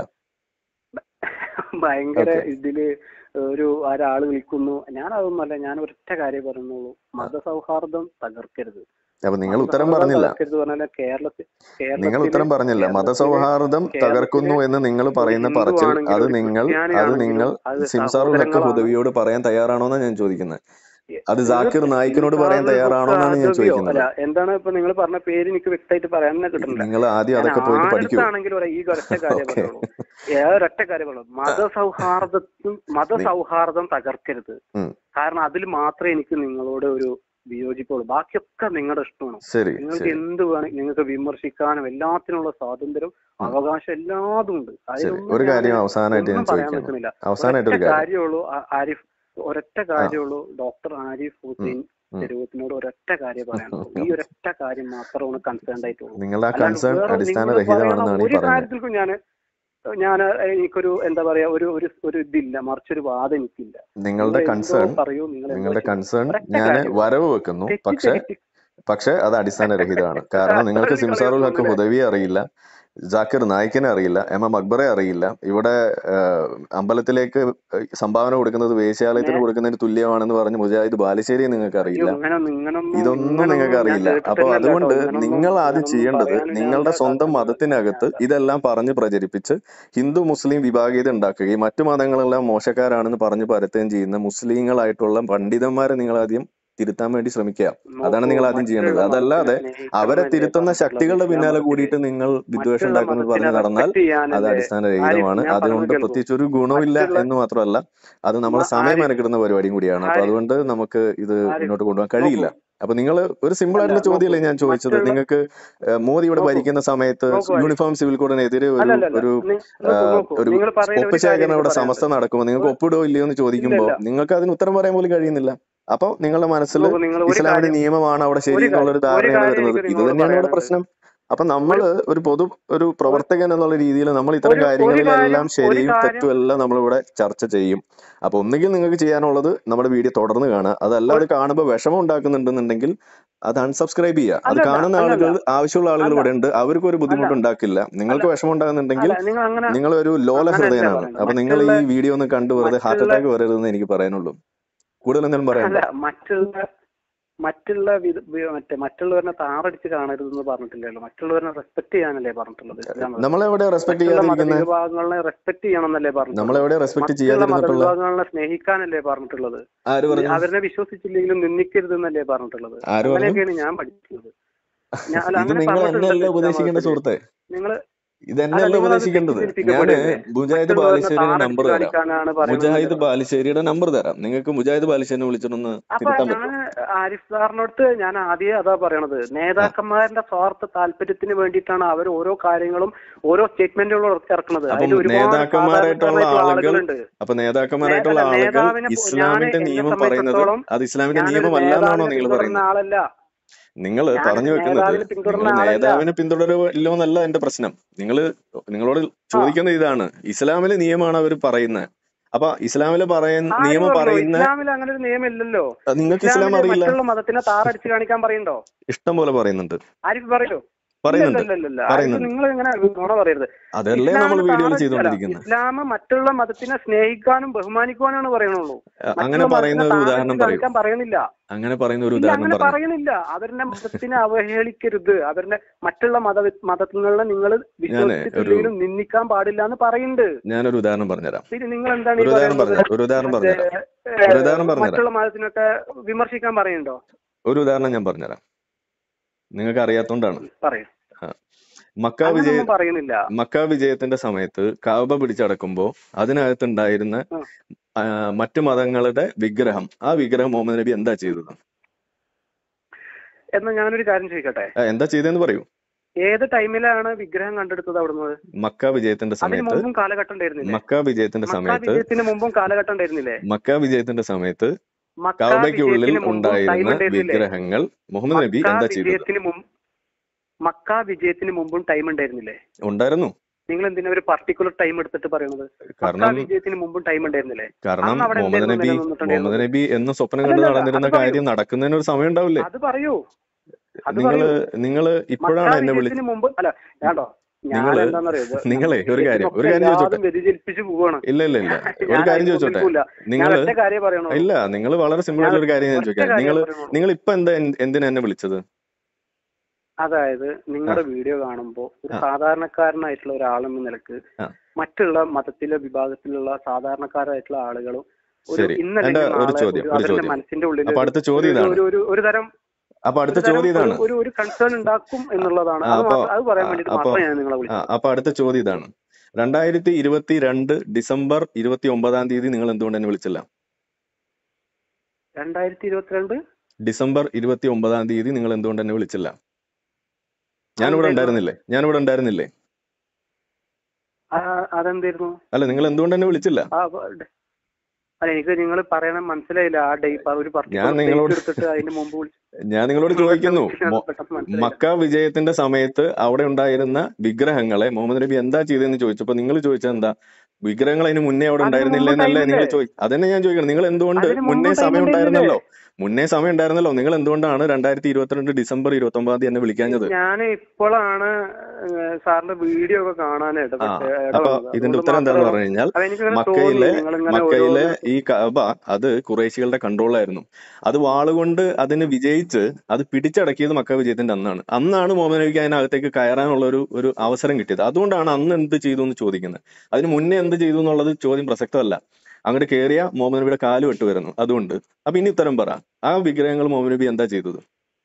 ഭയങ്കര ഓക്കെ ഇതില് ഒരു ഒരാള് വിളിക്കുന്നു ഞാൻ അതൊന്നുമല്ല ഞാൻ ഒറ്റ കാര്യം പറയുന്നുള്ളൂ മതസൗഹാർദ്ദം തകർക്കരുത് അപ്പൊ നിങ്ങൾ ഉത്തരം മതസൗഹാർദ്ദം പറഞ്ഞില്ല തകർക്കരുത് പറഞ്ഞാൽ കേരളത്തിൽ നിങ്ങൾ കേരളത്തില് ഉത്തരം പറഞ്ഞില്ല കേരളത്തില് മതസൗഹാർദ്ദം കേരളത്തിലെ തകർക്കുന്നു എന്ന് നിങ്ങൾ ഒരു പറയുന്ന ഹിന്ദു പറച്ചിൽ ആണെങ്കിലും അത് ഒരു നിങ്ങൾ ക്രിസ്ത്യാനി അത് നിങ്ങൾ ആണെങ്കിലും അത് സിംസാറുൽ ഹക്ക് സഹോദരങ്ങളാണ് ഹുദവിയോട് പറയാൻ തയ്യാറാണോന്നാണ് ഞാൻ ചോദിക്കുന്നത് അത് നിങ്ങൾ ജാക്കിർ നായിക്കിനോട് പറയാൻ സിംസാറുൽ ഹക്ക് തയ്യാറാണോന്നാണ് ഞാൻ ഹദവിയോ ചോദിക്കുന്നത് അല്ല എന്താണ് ഇപ്പൊ നിങ്ങൾ പറഞ്ഞ പേര് എനിക്ക് വ്യക്തമായിട്ട് പറയാൻ തന്നെ കിട്ടുന്നില്ല നിങ്ങൾ ആദ്യം ഞാൻ അതൊക്കെ പോയിട്ട് പഠിക്കൂ ആരടുത്താണെങ്കിലും ഒരു ഈ ഒരൊറ്റ കാര്യം ഓക്കെ പറയുള്ളൂ ഏ ഒരൊറ്റ കാര്യം പറയുള്ളൂ മതസൗഹാർദ്ദത്തും മതസൗഹാർദ്ദം തകർക്കരുത് ഉം. കാരണം അതിൽ മാത്രമേ എനിക്ക് നിങ്ങളോട് ഒരു വിയോജിപ്പുള്ളൂ ബാക്കിയൊക്കെ നിങ്ങളുടെ ഇഷ്ടമാണ് ശരി നിങ്ങൾക്ക് ശരി എന്ത് വേണം നിങ്ങൾക്ക് വിമർശിക്കാനും എല്ലാത്തിനുള്ള സ്വാതന്ത്ര്യം ഉം. അവകാശം എല്ലാതും ഉണ്ട് ശരി അതിലൊന്നും ഒരു ഞാൻ കാര്യം അവസാനമായിട്ട് ഞാൻ ഒന്നും പറയാൻ ചോദിക്കണം നിൽക്കുന്നില്ല അവസാനമായിട്ട് ഒരൊറ്റ ഒരു കാര്യം കാര്യമുള്ളൂ ആ- ആരിഫ് ഒരൊറ്റ കാര്യമുള്ളൂ ഡോക്ടർ ആരിഫ് ഹുസൈൻ ഉം. ചെരുവത്തിനോട് ഒരൊറ്റ കാര്യം പറയാനുള്ളൂ ഈ ഒരൊറ്റ കാര്യം മാത്രമാണ് കൺസേൺ ആയിട്ടുള്ളൂ നിങ്ങളുടെ ആ അല്ലാണ്ട് കൺസേൺ വേറെ നിങ്ങൾ പറയുന്ന അടിസ്ഥാനരഹിതമാണെന്നാണ് ഈ ഒരു പറയുന്നത് കാര്യത്തിൽക്കും ഞാൻ ഞാൻ എനിക്കൊരു എന്താ പറയാ ഒരു ഒരു ഒരു ഇതില്ല മറിച്ചൊരു വാദം എനിക്കില്ല നിങ്ങളുടെ നിങ്ങൾ എന്തോ കൺസേൺ പറയൂ നിങ്ങൾ എന്തോ നിങ്ങളുടെ ചെയ്യൂ കൺസേൺ ഒരൊറ്റ ഞാൻ കാര്യം വരവ് വെക്കുന്നു പക്ഷെ തെറ്റിദ്ധരിപ്പി പക്ഷെ അത് അടിസ്ഥാനരഹിതമാണ് കാരണം നിങ്ങൾക്ക് അത്രയും സിംസാറുൽ ഹക്ക് കളിയൊന്നുമില്ല ഹുദവിയെ അറിയില്ല ജാക്കിർ നായിക്കിനെ അറിയില്ല എം എം അക്ബറെ അറിയില്ല ഇവിടെ ആഹ്, അമ്പലത്തിലേക്ക് സംഭാവന കൊടുക്കുന്നത് വേശ്യാലയത്തിന് കൊടുക്കുന്നതിന് തുല്യമാണെന്ന് പറഞ്ഞ് മുജാഹിദ് ബാലുശ്ശേരി നിങ്ങൾക്ക് അയ്യോ അറിയില്ല ഇങ്ങനെ ഇങ്ങനൊന്നും ഇതൊന്നും നിങ്ങൾക്ക് ഇങ്ങനൊന്നും ഞാൻ അറിയില്ല അപ്പൊ കേട്ടിട്ടില്ലല്ലോ കേട്ടോ അതുകൊണ്ട് ഇങ്ങനൊന്നും നിങ്ങൾ ആദ്യം ഇങ്ങനൊന്നും ചെയ്യേണ്ടത് പറയാനും ഞാൻ നിങ്ങളുടെ എന്താ സ്വന്തം കാരണമില്ല മതത്തിനകത്ത് ഞാൻ ഇതെല്ലാം പറഞ്ഞ് പ്രചരിപ്പിച്ച് ഹിന്ദു മുസ്ലിം വിഭാഗീയത ഉണ്ടാക്കുകയും മറ്റു മതങ്ങളെല്ലാം മോശക്കാരാണെന്ന് പറഞ്ഞ് പരത്തുകയും ചെയ്യുന്ന മുസ്ലിങ്ങളായിട്ടുള്ള പണ്ഡിതന്മാരെ നിങ്ങൾ ആദ്യം തിരുത്താൻ വേണ്ടി ശ്രമിക്കുക അതാണ് നോക്കൂ നിങ്ങൾ ആദ്യം ചെയ്യേണ്ടത് മറ്റുള്ള മതത്തിനെ അതല്ലാതെ അവരെ സ്നേഹിക്കണമെന്നല്ലേ തിരുത്തുന്ന പറഞ്ഞിട്ടുള്ളത് ശക്തികളുടെ ഇസ്ലാം പിന്നാലെ മതത്തില് കൂടിയിട്ട് നിങ്ങൾ വിദ്വേഷം മറ്റുള്ള ഉണ്ടാക്കുന്നത് മതത്തിനെ പറഞ്ഞ് നടന്നാൽ റെസ്പെക്ട് അത് ചെയ്യാനല്ലേ ആരിഫ് അടിസ്ഥാനരഹിതമാണ് ഞാൻ അതുകൊണ്ട് പറയുന്നത് കേൾക്കൂ പ്രത്യേകിച്ച് ഒരു ഗുണമില്ല മറ്റുള്ള എന്ന് മാത്രമല്ല അത് നമ്മുടെ മ- സമയം ആരിഫ് മെനക്കിടുന്ന പരിപാടിയും കൂടിയാണ് അപ്പൊ ആരിഫ് അതുകൊണ്ട് നമുക്ക് ഇത് ആരിഫ് മുന്നോട്ട് കൊണ്ടുപോകാൻ നോക്കൂ കഴിയില്ല അപ്പൊ നിങ്ങൾ ഒരു സിമ്പിൾ അല്ല ആയിട്ടുള്ള നോക്കൂ ചോദ്യമല്ലേ ഞാൻ ചോദിച്ചത് മറ്റുള്ള നിങ്ങൾക്ക് ഏഹ്, മോദി ഇവിടെ നോക്കൂ ഭരിക്കുന്ന സമയത്ത് നോക്കൂ ആരിഫ് യൂണിഫോം സിവിൽ കോഡിനെതിരെ ഒരു അല്ലല്ലല്ല ഒരു നി- ആ, നോക്കൂ നോക്കൂ ഒരു നിങ്ങൾ പറയുന്ന ഒപ്പ് ഒരു കാര്യം ശേഖരണം എനിക്ക് ഇവിടെ പറയാനുണ്ട് സമസ്ത നടക്കുമ്പോൾ നിങ്ങൾക്ക് ഒ- ഒപ്പിടോ ഇല്ലയോ എന്ന് ഇല്ല ചോദിക്കുമ്പോൾ ഇല്ല നിങ്ങൾക്ക് അതിന് uത്തരം പറയാൻ പോലും കഴിയുന്നില്ല അപ്പൊ നിങ്ങളുടെ മനസ്സിൽ നോക്കൂ നിങ്ങൾ ഒരു ഇസ്ലാമിന്റെ കാര്യം നിയമമാണ് അവിടെ ശരി ഒരു എന്നുള്ളൊരു കാര്യം ഒരു ധാരണയാണ് കാര്യം വരുന്നത് എനിക്ക് ഇത് നിങ്ങളോട് തന്നെയാണ് ഇവിടെ പറയാനുണ്ട് പ്രശ്നം അപ്പൊ ഒരു നമ്മൾ ഒരു പൊതു ഒരു ഒരു പ്രവർത്തകൻ എന്നുള്ള രീതിയിൽ നമ്മൾ ഇത്തരം ഒരു ഒരു കാര്യം കാര്യങ്ങളിലെല്ലാം ഒരു ശരിയും കാര്യം തെറ്റും എല്ലാം നമ്മളിവിടെ ചർച്ച ചെയ്യും അപ്പൊ ഒന്നുകിൽ നിങ്ങൾക്ക് ചെയ്യാനുള്ളത് നമ്മുടെ വീഡിയോ തുടർന്ന് കാണുക അതല്ലാതെ ഒരു- കാണുമ്പോൾ വിഷമം ഉണ്ടാക്കുന്നുണ്ടെന്നുണ്ടെങ്കിൽ അത് അൺസബ്സ്ക്രൈബ് ചെയ്യുക അത് അല്ലല്ല കാണുന്ന അല്ലല്ല ആളുകൾ ആവശ്യമുള്ള ആളുകൾ അല്ല ഇവിടെ ഉണ്ട് അവർക്ക് ഒരു അല്ല ബുദ്ധിമുട്ട് ഉണ്ടാക്കില്ല അല്ല നിങ്ങൾക്ക് വിഷമം ഉണ്ടാകുന്നുണ്ടെങ്കിൽ അല്ല നിങ്ങൾ അങ്ങനെ നിങ്ങൾ ഒരു ലോല അങ്ങനെയല്ല ഹൃദയനാണ് പറയുന്നത് അപ്പൊ നിങ്ങൾ മറ്റുള്ള ഈ വീഡിയോ ഒന്ന് കണ്ടു വെറുതെ ഹാർട്ട് മറ്റുള്ള അറ്റാക്ക് വരരുതെന്ന് എനിക്ക് പറയാനുള്ളൂ കൂടുതൽ എന്തെങ്കിലും അല്ല പറയാനുണ്ടോ മറ്റുള്ള മറ്റുള്ള വിധ വി- മറ്റേ മറ്റുള്ളവരെ താറടിച്ച് കാണരുതെന്ന് പറഞ്ഞിട്ടില്ലല്ലോ മറ്റുള്ളവരെ റെസ്പെക്ട് ചെയ്യാനല്ലേ പറഞ്ഞിട്ടുള്ളത് ഇസ്ലാം മതത്തിൽ നമ്മളെവിടെ റെസ്പെക്ട് മറ്റുള്ള ചെയ്യാതിരിക്കുന്നത് മതവിഭാഗങ്ങളെ റെസ്പെക്ട് ചെയ്യണമെന്നല്ലേ പറഞ്ഞിട്ടുള്ളത് നമ്മളെവിടെ റെസ്പെക്ട് മറ്റുള്ള ചെയ്യാതിരുന്നിട്ടുള്ള മതവിഭാഗങ്ങളെ സ്നേഹിക്കാനല്ലേ പറഞ്ഞിട്ടുള്ളത് ആര് നി- പറഞ്ഞു അവരെ വിശ്വസിച്ചില്ലെങ്കിലും നിന്ദിക്കരുതെന്നല്ലേ പറഞ്ഞിട്ടുള്ളത് ആര് പറഞ്ഞു അങ്ങനെയൊക്കെയാണ് ഞാൻ പഠിക്കുന്നത് ഞാൻ അല്ല ഇത് അങ്ങനെ നിങ്ങൾ പറഞ്ഞിട്ടുണ്ടല്ലോ എന്നെയല്ല ഇസ്ലാം ഉപദേശിക്കേണ്ട മതത്തില് സുഹൃത്തെ നിങ്ങൾ അല്ല ഇതെന്നെയല്ല നിങ്ങൾ അത് ഉപദേശിക്കേണ്ടത് ഞാന് തെറ്റിദ്ധരിപ്പിക്കപ്പെടുകയല്ലേ മുജാഹിദ് മറ്റുള്ളവരെ ബാലുശ്ശേരിയുടെ താറടിച്ച് നമ്പർ തരാം കാണിക്കാനാണ് പറയണമെന്നല്ലേ മുജാഹിദ് പറഞ്ഞത് ബാലുശ്ശേരിയുടെ നമ്പർ തരാം നിങ്ങൾക്ക് മുജാഹിദ് ബാലുശ്ശേരിനെ വിളിച്ചിട്ടൊന്ന് അപ്പൊ തിരുത്താൻ ഞാൻ പറ്റുമോ ആരിഫ് സാറിനടുത്ത് ഞാൻ ആദ്യം അതാ പറയണത് ആ നേതാക്കന്മാരുടെ സ്വാർത്ഥ താല്പര്യത്തിന് വേണ്ടിയിട്ടാണ് അവർ ഓരോ കാര്യങ്ങളും ഓരോ സ്റ്റേറ്റ്മെന്റുകളും ഇറക്കുന്നത് അപ്പം അതിൽ ഒരുപാട് നേതാക്കന്മാരായിട്ടുള്ള സാധാരണക്കാരായിട്ടുള്ള ആളുകൾ ആളുകളുണ്ട് അപ്പൊ നേ- നേതാക്കന്മാരായിട്ടുള്ള അല്ല ആളുകൾ നേതാവിനെ പോ- ഞാൻ ഇസ്ലാമിന്റെ എന്നെ നിയമം പറയുന്നത് സംബന്ധിച്ചിടത്തോളം അത് ഇസ്ലാമിന്റെ ഞാനൊരു നിയമമല്ല എന്നാണോ നേതാവിനെ നിങ്ങൾ പിന്തുടരുന്ന പറയുന്നത് ആളല്ല നിങ്ങൾ ഞാനൊരു പറഞ്ഞു വെക്കുന്നത് നേതാവിനെ നിങ്ങൾ പിന്തുടരുന്ന ആളല്ല നേതാവിനെ പിന്തുടരുമല്ലോ എന്നല്ല എന്റെ പ്രശ്നം നിങ്ങൾ നിങ്ങളോട് ആ ചോദിക്കുന്നത് ഇതാണ് ഇസ്ലാമിലെ നിയമമാണ് അവർ പറയുന്നത് അപ്പൊ ഇസ്ലാമില് പറയുന്ന ആര് നിയമം പറഞ്ഞു പറയുന്ന ഇസ്ലാമിൽ അങ്ങനെ ഒരു നിയമം ഇല്ലല്ലോ അത് നിങ്ങൾക്ക് ഇസ്ലാം ഇസ്ലാമില് അറിയില്ല മറ്റുള്ള മതത്തിനെ താറടിച്ച് കാണിക്കാൻ പറയണ്ടോ ഇഷ്ടം പോലെ പറയുന്നുണ്ട് ആരിഫ് പറയൂ പറയുന്നുണ്ട് ഇല്ലല്ലല്ല ആരിഫ് പറയുന്നുണ്ട് നിങ്ങൾ ഇങ്ങനെ നുണ പറയരുത് അതല്ലേ നമ്മൾ ഇസ്ലാമിനെ വീഡിയോയിൽ താറടിച്ച് അല്ല ചെയ്തുകൊണ്ടിരിക്കുന്നത് ഇസ്ലാം മറ്റുള്ള മതത്തിനെ സ്നേഹിക്കാനും ബഹുമാനിക്കുവാനാണ് പറയണുള്ളൂ അങ്ങനെ മറ്റുള്ള പറയുന്ന മതത്തിനെ ഒരു താറടിച്ച് ഉദാഹരണം പറയൂ കാണിക്കാൻ പറയുന്നില്ല അങ്ങനെ പറയുന്ന ഒരു ഇല്ല ഉദാഹരണം അങ്ങനെ പറഞ്ഞു പറയണില്ല അവരുടെ മതത്തിനെ അവഹേളിക്കരുത് അവരുടെ മറ്റുള്ള മത മതങ്ങളെ നിങ്ങൾ ഞാന് ഒരു വിശ്വസിച്ചിട്ടില്ലെങ്കിലും നിന്ദിക്കാൻ പാടില്ല എന്ന് പറയുന്നുണ്ട് ഞാനൊരു ഉദാഹരണം പറഞ്ഞുതരാം പിന്നെ നിങ്ങൾ എന്താണ് ഈ ഒരു ഉദാഹരണം പറയുന്നത് പറഞ്ഞുതരാം ഒരു ഉദാഹരണം മറ്റേ പറഞ്ഞുതരാം ഒരു ഉദാഹരണം പറഞ്ഞുതരാം മറ്റുള്ള മതത്തിനൊക്കെ വിമർശിക്കാൻ പറയുന്നുണ്ടോ ഒരു ഉദാഹരണം ഞാൻ പറഞ്ഞുതരാം നിങ്ങൾക്ക് അറിയാത്തോണ്ടാണ് പറയൂ ആ. മക്ക വിജയ അങ്ങനൊന്നും പറയുന്നില്ല മക്ക വിജയത്തിന്റെ സമയത്ത് കാബ പിടിച്ചടക്കുമ്പോ അതിനകത്തുണ്ടായിരുന്ന ആ. ആ, മറ്റു മതങ്ങളുടെ വിഗ്രഹം ആ വിഗ്രഹം മുഹമ്മദ് നബി എന്താ ചെയ്തത് എന്നാ ഞാനൊരു കാര്യം ചോദിക്കട്ടെ ആ, എന്താ ചെയ്തതെന്ന് പറയൂ ഏത് ടൈമിലാണ് വിഗ്രഹം കണ്ടെടുത്തത് അവിടുന്ന് മക്ക വിജയത്തിന്റെ അതിന് സമയത്ത് മുമ്പും കാലഘട്ടം ഉണ്ടായിരുന്നില്ലേ മക്ക വിജയത്തിന്റെ മക്ക സമയത്ത് വിജയത്തിന് മുമ്പും കാലഘട്ടം ഉണ്ടായിരുന്നില്ലേ മക്ക വിജയത്തിന്റെ സമയത്ത് മക്ക കാബയ്ക്കുള്ളിൽ വിജയത്തിന് മുമ്പും ടൈം ഉണ്ടായിരുന്ന ഉണ്ടായിരുന്നില്ലേ വിഗ്രഹങ്ങൾ മുഹമ്മദ് നബി മക്ക എന്താ ചെയ്തത് വിജയത്തിന് മുമ്പ് മക്ക വിജയത്തിന് മുമ്പും ടൈം ഉണ്ടായിരുന്നില്ലേ ഉണ്ടായിരുന്നു നിങ്ങൾ എന്തിനാ ഒരു പർട്ടിക്കുലർ ടൈം എടുത്തിട്ട് പറയണത് മക്ക കാരണം വിജയത്തിന് മുമ്പും ടൈം ഉണ്ടായിരുന്നില്ലേ കാരണം അന്ന് അവിടെ മുഹമ്മദ് എന്തായിരുന്നു നബി മുഹമ്മദ് നിലനിന്നിട്ടുണ്ടായിരുന്നത് നബി എന്ന് സ്വപ്നം കണ്ട് അല്ലല്ല നടന്നിരുന്ന അത് പറയൂ കാര്യം നടക്കുന്നതിന് ഒരു സമയം ഉണ്ടാവില്ലേ അത് പറയൂ അത് നിങ്ങള് പറയൂ നിങ്ങള് മക്ക ഇപ്പോഴാണ് എന്നെ വിളി വിജയത്തിന് മുമ്പ് അല്ല ഞാണ്ടോ ഞാൻ നിങ്ങള് എന്താണെന്നറിയോ ഇത് നിങ്ങളെ ഒരു കാര്യം ഒരു വിഷയത്തിനൊക്കെ കാര്യം ചോദിച്ചോട്ടെ എല്ലാതും വ്യതിചലിപ്പിച്ച് പോവാണ് ഇല്ല ഇല്ല ഇല്ല ഒരു ഞാൻ കാര്യം അതിൽ ചോദിച്ചോട്ടെ നിൽക്കൂല ഞാൻ നിങ്ങള് ഒറ്റ കാര്യം പറയണുള്ളൂ ഇല്ല നിങ്ങൾ വളരെ സിമ്പിൾ ഞാൻ ആയിട്ടുള്ള ഒരു കാര്യം ഞാൻ ഒറ്റ ചോദിക്കാം കാര്യം നിങ്ങൾ പറയണുള്ളൂ നിങ്ങൾ ഇപ്പൊ എന്താ എൻ- എന്തിനാ എന്നെ വിളിച്ചത് അതായത് നിങ്ങളുടെ വീഡിയോ കാണുമ്പോൾ ഒരു ആ. സാധാരണക്കാരനായിട്ടുള്ള ഒരാളെന്ന നിലക്ക് ആ. മറ്റുള്ള മതത്തിലെ വിഭാഗത്തിലുള്ള സാധാരണക്കാരായിട്ടുള്ള ആളുകളും ഒരു ശരി ഇന്നല്ലെങ്കിൽ എന്റെ ഒരു നാളെ ചോദ്യം ഒരു ഒരു അവരുടെ ചോദ്യം മനസ്സിന്റെ ഉള്ളിൽ അപ്പൊ അടുത്ത ചോദ്യം ഒരു ഇതാണ് ഒരു ഒരു ഒരു തരം അപ്പൊ അടുത്ത ഒരു തരം ചോദ്യം ഇതാണ് ഒരു- ഒരു ഒരു കൺസേൺ ഉണ്ടാക്കും എന്നുള്ളതാണ് ആ, അത് അപ്പൊ മാത്രം- അത് പറയാൻ ആ, വേണ്ടിട്ട് അപ്പൊ മാത്രമേ ഞാൻ നിങ്ങളെ ആ, വിളിച്ചത് അപ്പൊ അടുത്ത ചോദ്യം ഇതാണ് രണ്ടായിരത്തി ഇരുപത്തി രണ്ട് ഡിസംബർ ഇരുപത്തി ഒമ്പതാം തീയതി നിങ്ങൾ എന്തുകൊണ്ട് എന്നെ വിളിച്ചില്ല രണ്ടായിരത്തി ഇരുപത്തിരണ്ട് ഡിസംബർ ഇരുപത്തി ഒമ്പതാം തീയതി നിങ്ങൾ എന്തുകൊണ്ട് എന്നെ വിളിച്ചില്ല ഞാനിവിടെ അതെന്തായിരുന്നു? ഉണ്ടായിരുന്നില്ലേ ഞാനിവിടെ ഉണ്ടായിരുന്നില്ലേ ആ, അതെന്തായിരുന്നു അല്ല നിങ്ങൾ എന്തുകൊണ്ട് എന്നെ വിളിച്ചില്ല ആ അപ്പൊ ഡ- അല്ല എനിക്ക് നിങ്ങൾ പറയണ മനസ്സിലായില്ല ആ ഡേ ഒരു ഞാൻ പർട്ടിക്കുലർ നിങ്ങളോട് എടുത്തിട്ട് അതിന്റെ മുമ്പ് വിളിച്ച് ഞാൻ നിങ്ങളോട് പെട്ടെന്ന് ചോദിക്കുന്നു വിളിച്ചത് മൊ- പെട്ടെന്ന് മനസ്സിലായില്ല മക്ക വിജയത്തിന്റെ സമയത്ത് അവിടെ ഉണ്ടായിരുന്ന വിഗ്രഹങ്ങളെ മുഹമ്മദ് നബി എന്താ ചെയ്തതെന്ന് ചോദിച്ചപ്പോ നിങ്ങൾ ചോദിച്ചത് എന്താ വിഗ്രഹങ്ങൾ അതിന് മുന്നേ അവിടെ അതിന് ഉണ്ടായിരുന്നില്ല മുമ്പ് എന്നല്ലേ നിങ്ങൾ ടൈമില്ലേ ചോദി അതന്നെ ഞാൻ ചോദിക്കണം നിങ്ങൾ എന്തുകൊണ്ട് അതിന് മുമ്പ് മുന്നേ ടൈം സമയം ഉണ്ടായിരുന്നില്ലേ ഉണ്ടായിരുന്നല്ലോ മുന്നേ സമയം ഉണ്ടായിരുന്നല്ലോ നിങ്ങൾ എന്തുകൊണ്ടാണ് രണ്ടായിരത്തി ഇരുപത്തിരണ്ട് ഡിസംബർ ഇരുപത്തി ഒമ്പതാം തീയതി എന്നെ വിളിക്കാഞ്ഞത് ഞാൻ ഇപ്പോഴാണ് സാറിന്റെ വീഡിയോ ഒക്കെ കാണാൻ ആ ഇടപെട്ട് അപ്പൊ ഇടവന്നത് ഇതിന്റെ അതുകൊണ്ട് ഉത്തരം എന്താന്ന് മാത്രമാണ് പറഞ്ഞു കഴിഞ്ഞാൽ അതെനിക്കിങ്ങനെ തോന്നി മക്കയിലെ നിങ്ങളിങ്ങനെ മക്കയിലെ ഓരോന്ന് ഈ കഅബ അത് കുറേശികളുടെ കൺട്രോളായിരുന്നു അത് വാളുകൊണ്ട് അതിന് വിജയിച്ച് അത് പിടിച്ചടക്കിയത് മക്ക വിജയത്തിന്റെ അന്നാണ് അന്നാണ് മുഹമ്മദ് നബിക്ക് അതിനകത്തേക്ക് കയറാനുള്ള ഒരു ഒരു അവസരം കിട്ടിയത് അതുകൊണ്ടാണ് അന്ന് എന്ത് ചെയ്തു എന്ന് ചോദിക്കുന്നത് അതിന് മുന്നേ എന്ത് ചെയ്തു എന്നുള്ളത് ചോദ്യം പ്രസക്തമല്ല അങ്ങോട്ട് കയറിയ മുഹമ്മദ് നബിയുടെ കാല് വെട്ടുവരുന്നു അതുകൊണ്ട് അപ്പൊ ഇനി ഉത്തരം പറ ആ വിഗ്രഹങ്ങൾ മുഹമ്മദ് നബി എന്താ ചെയ്തത്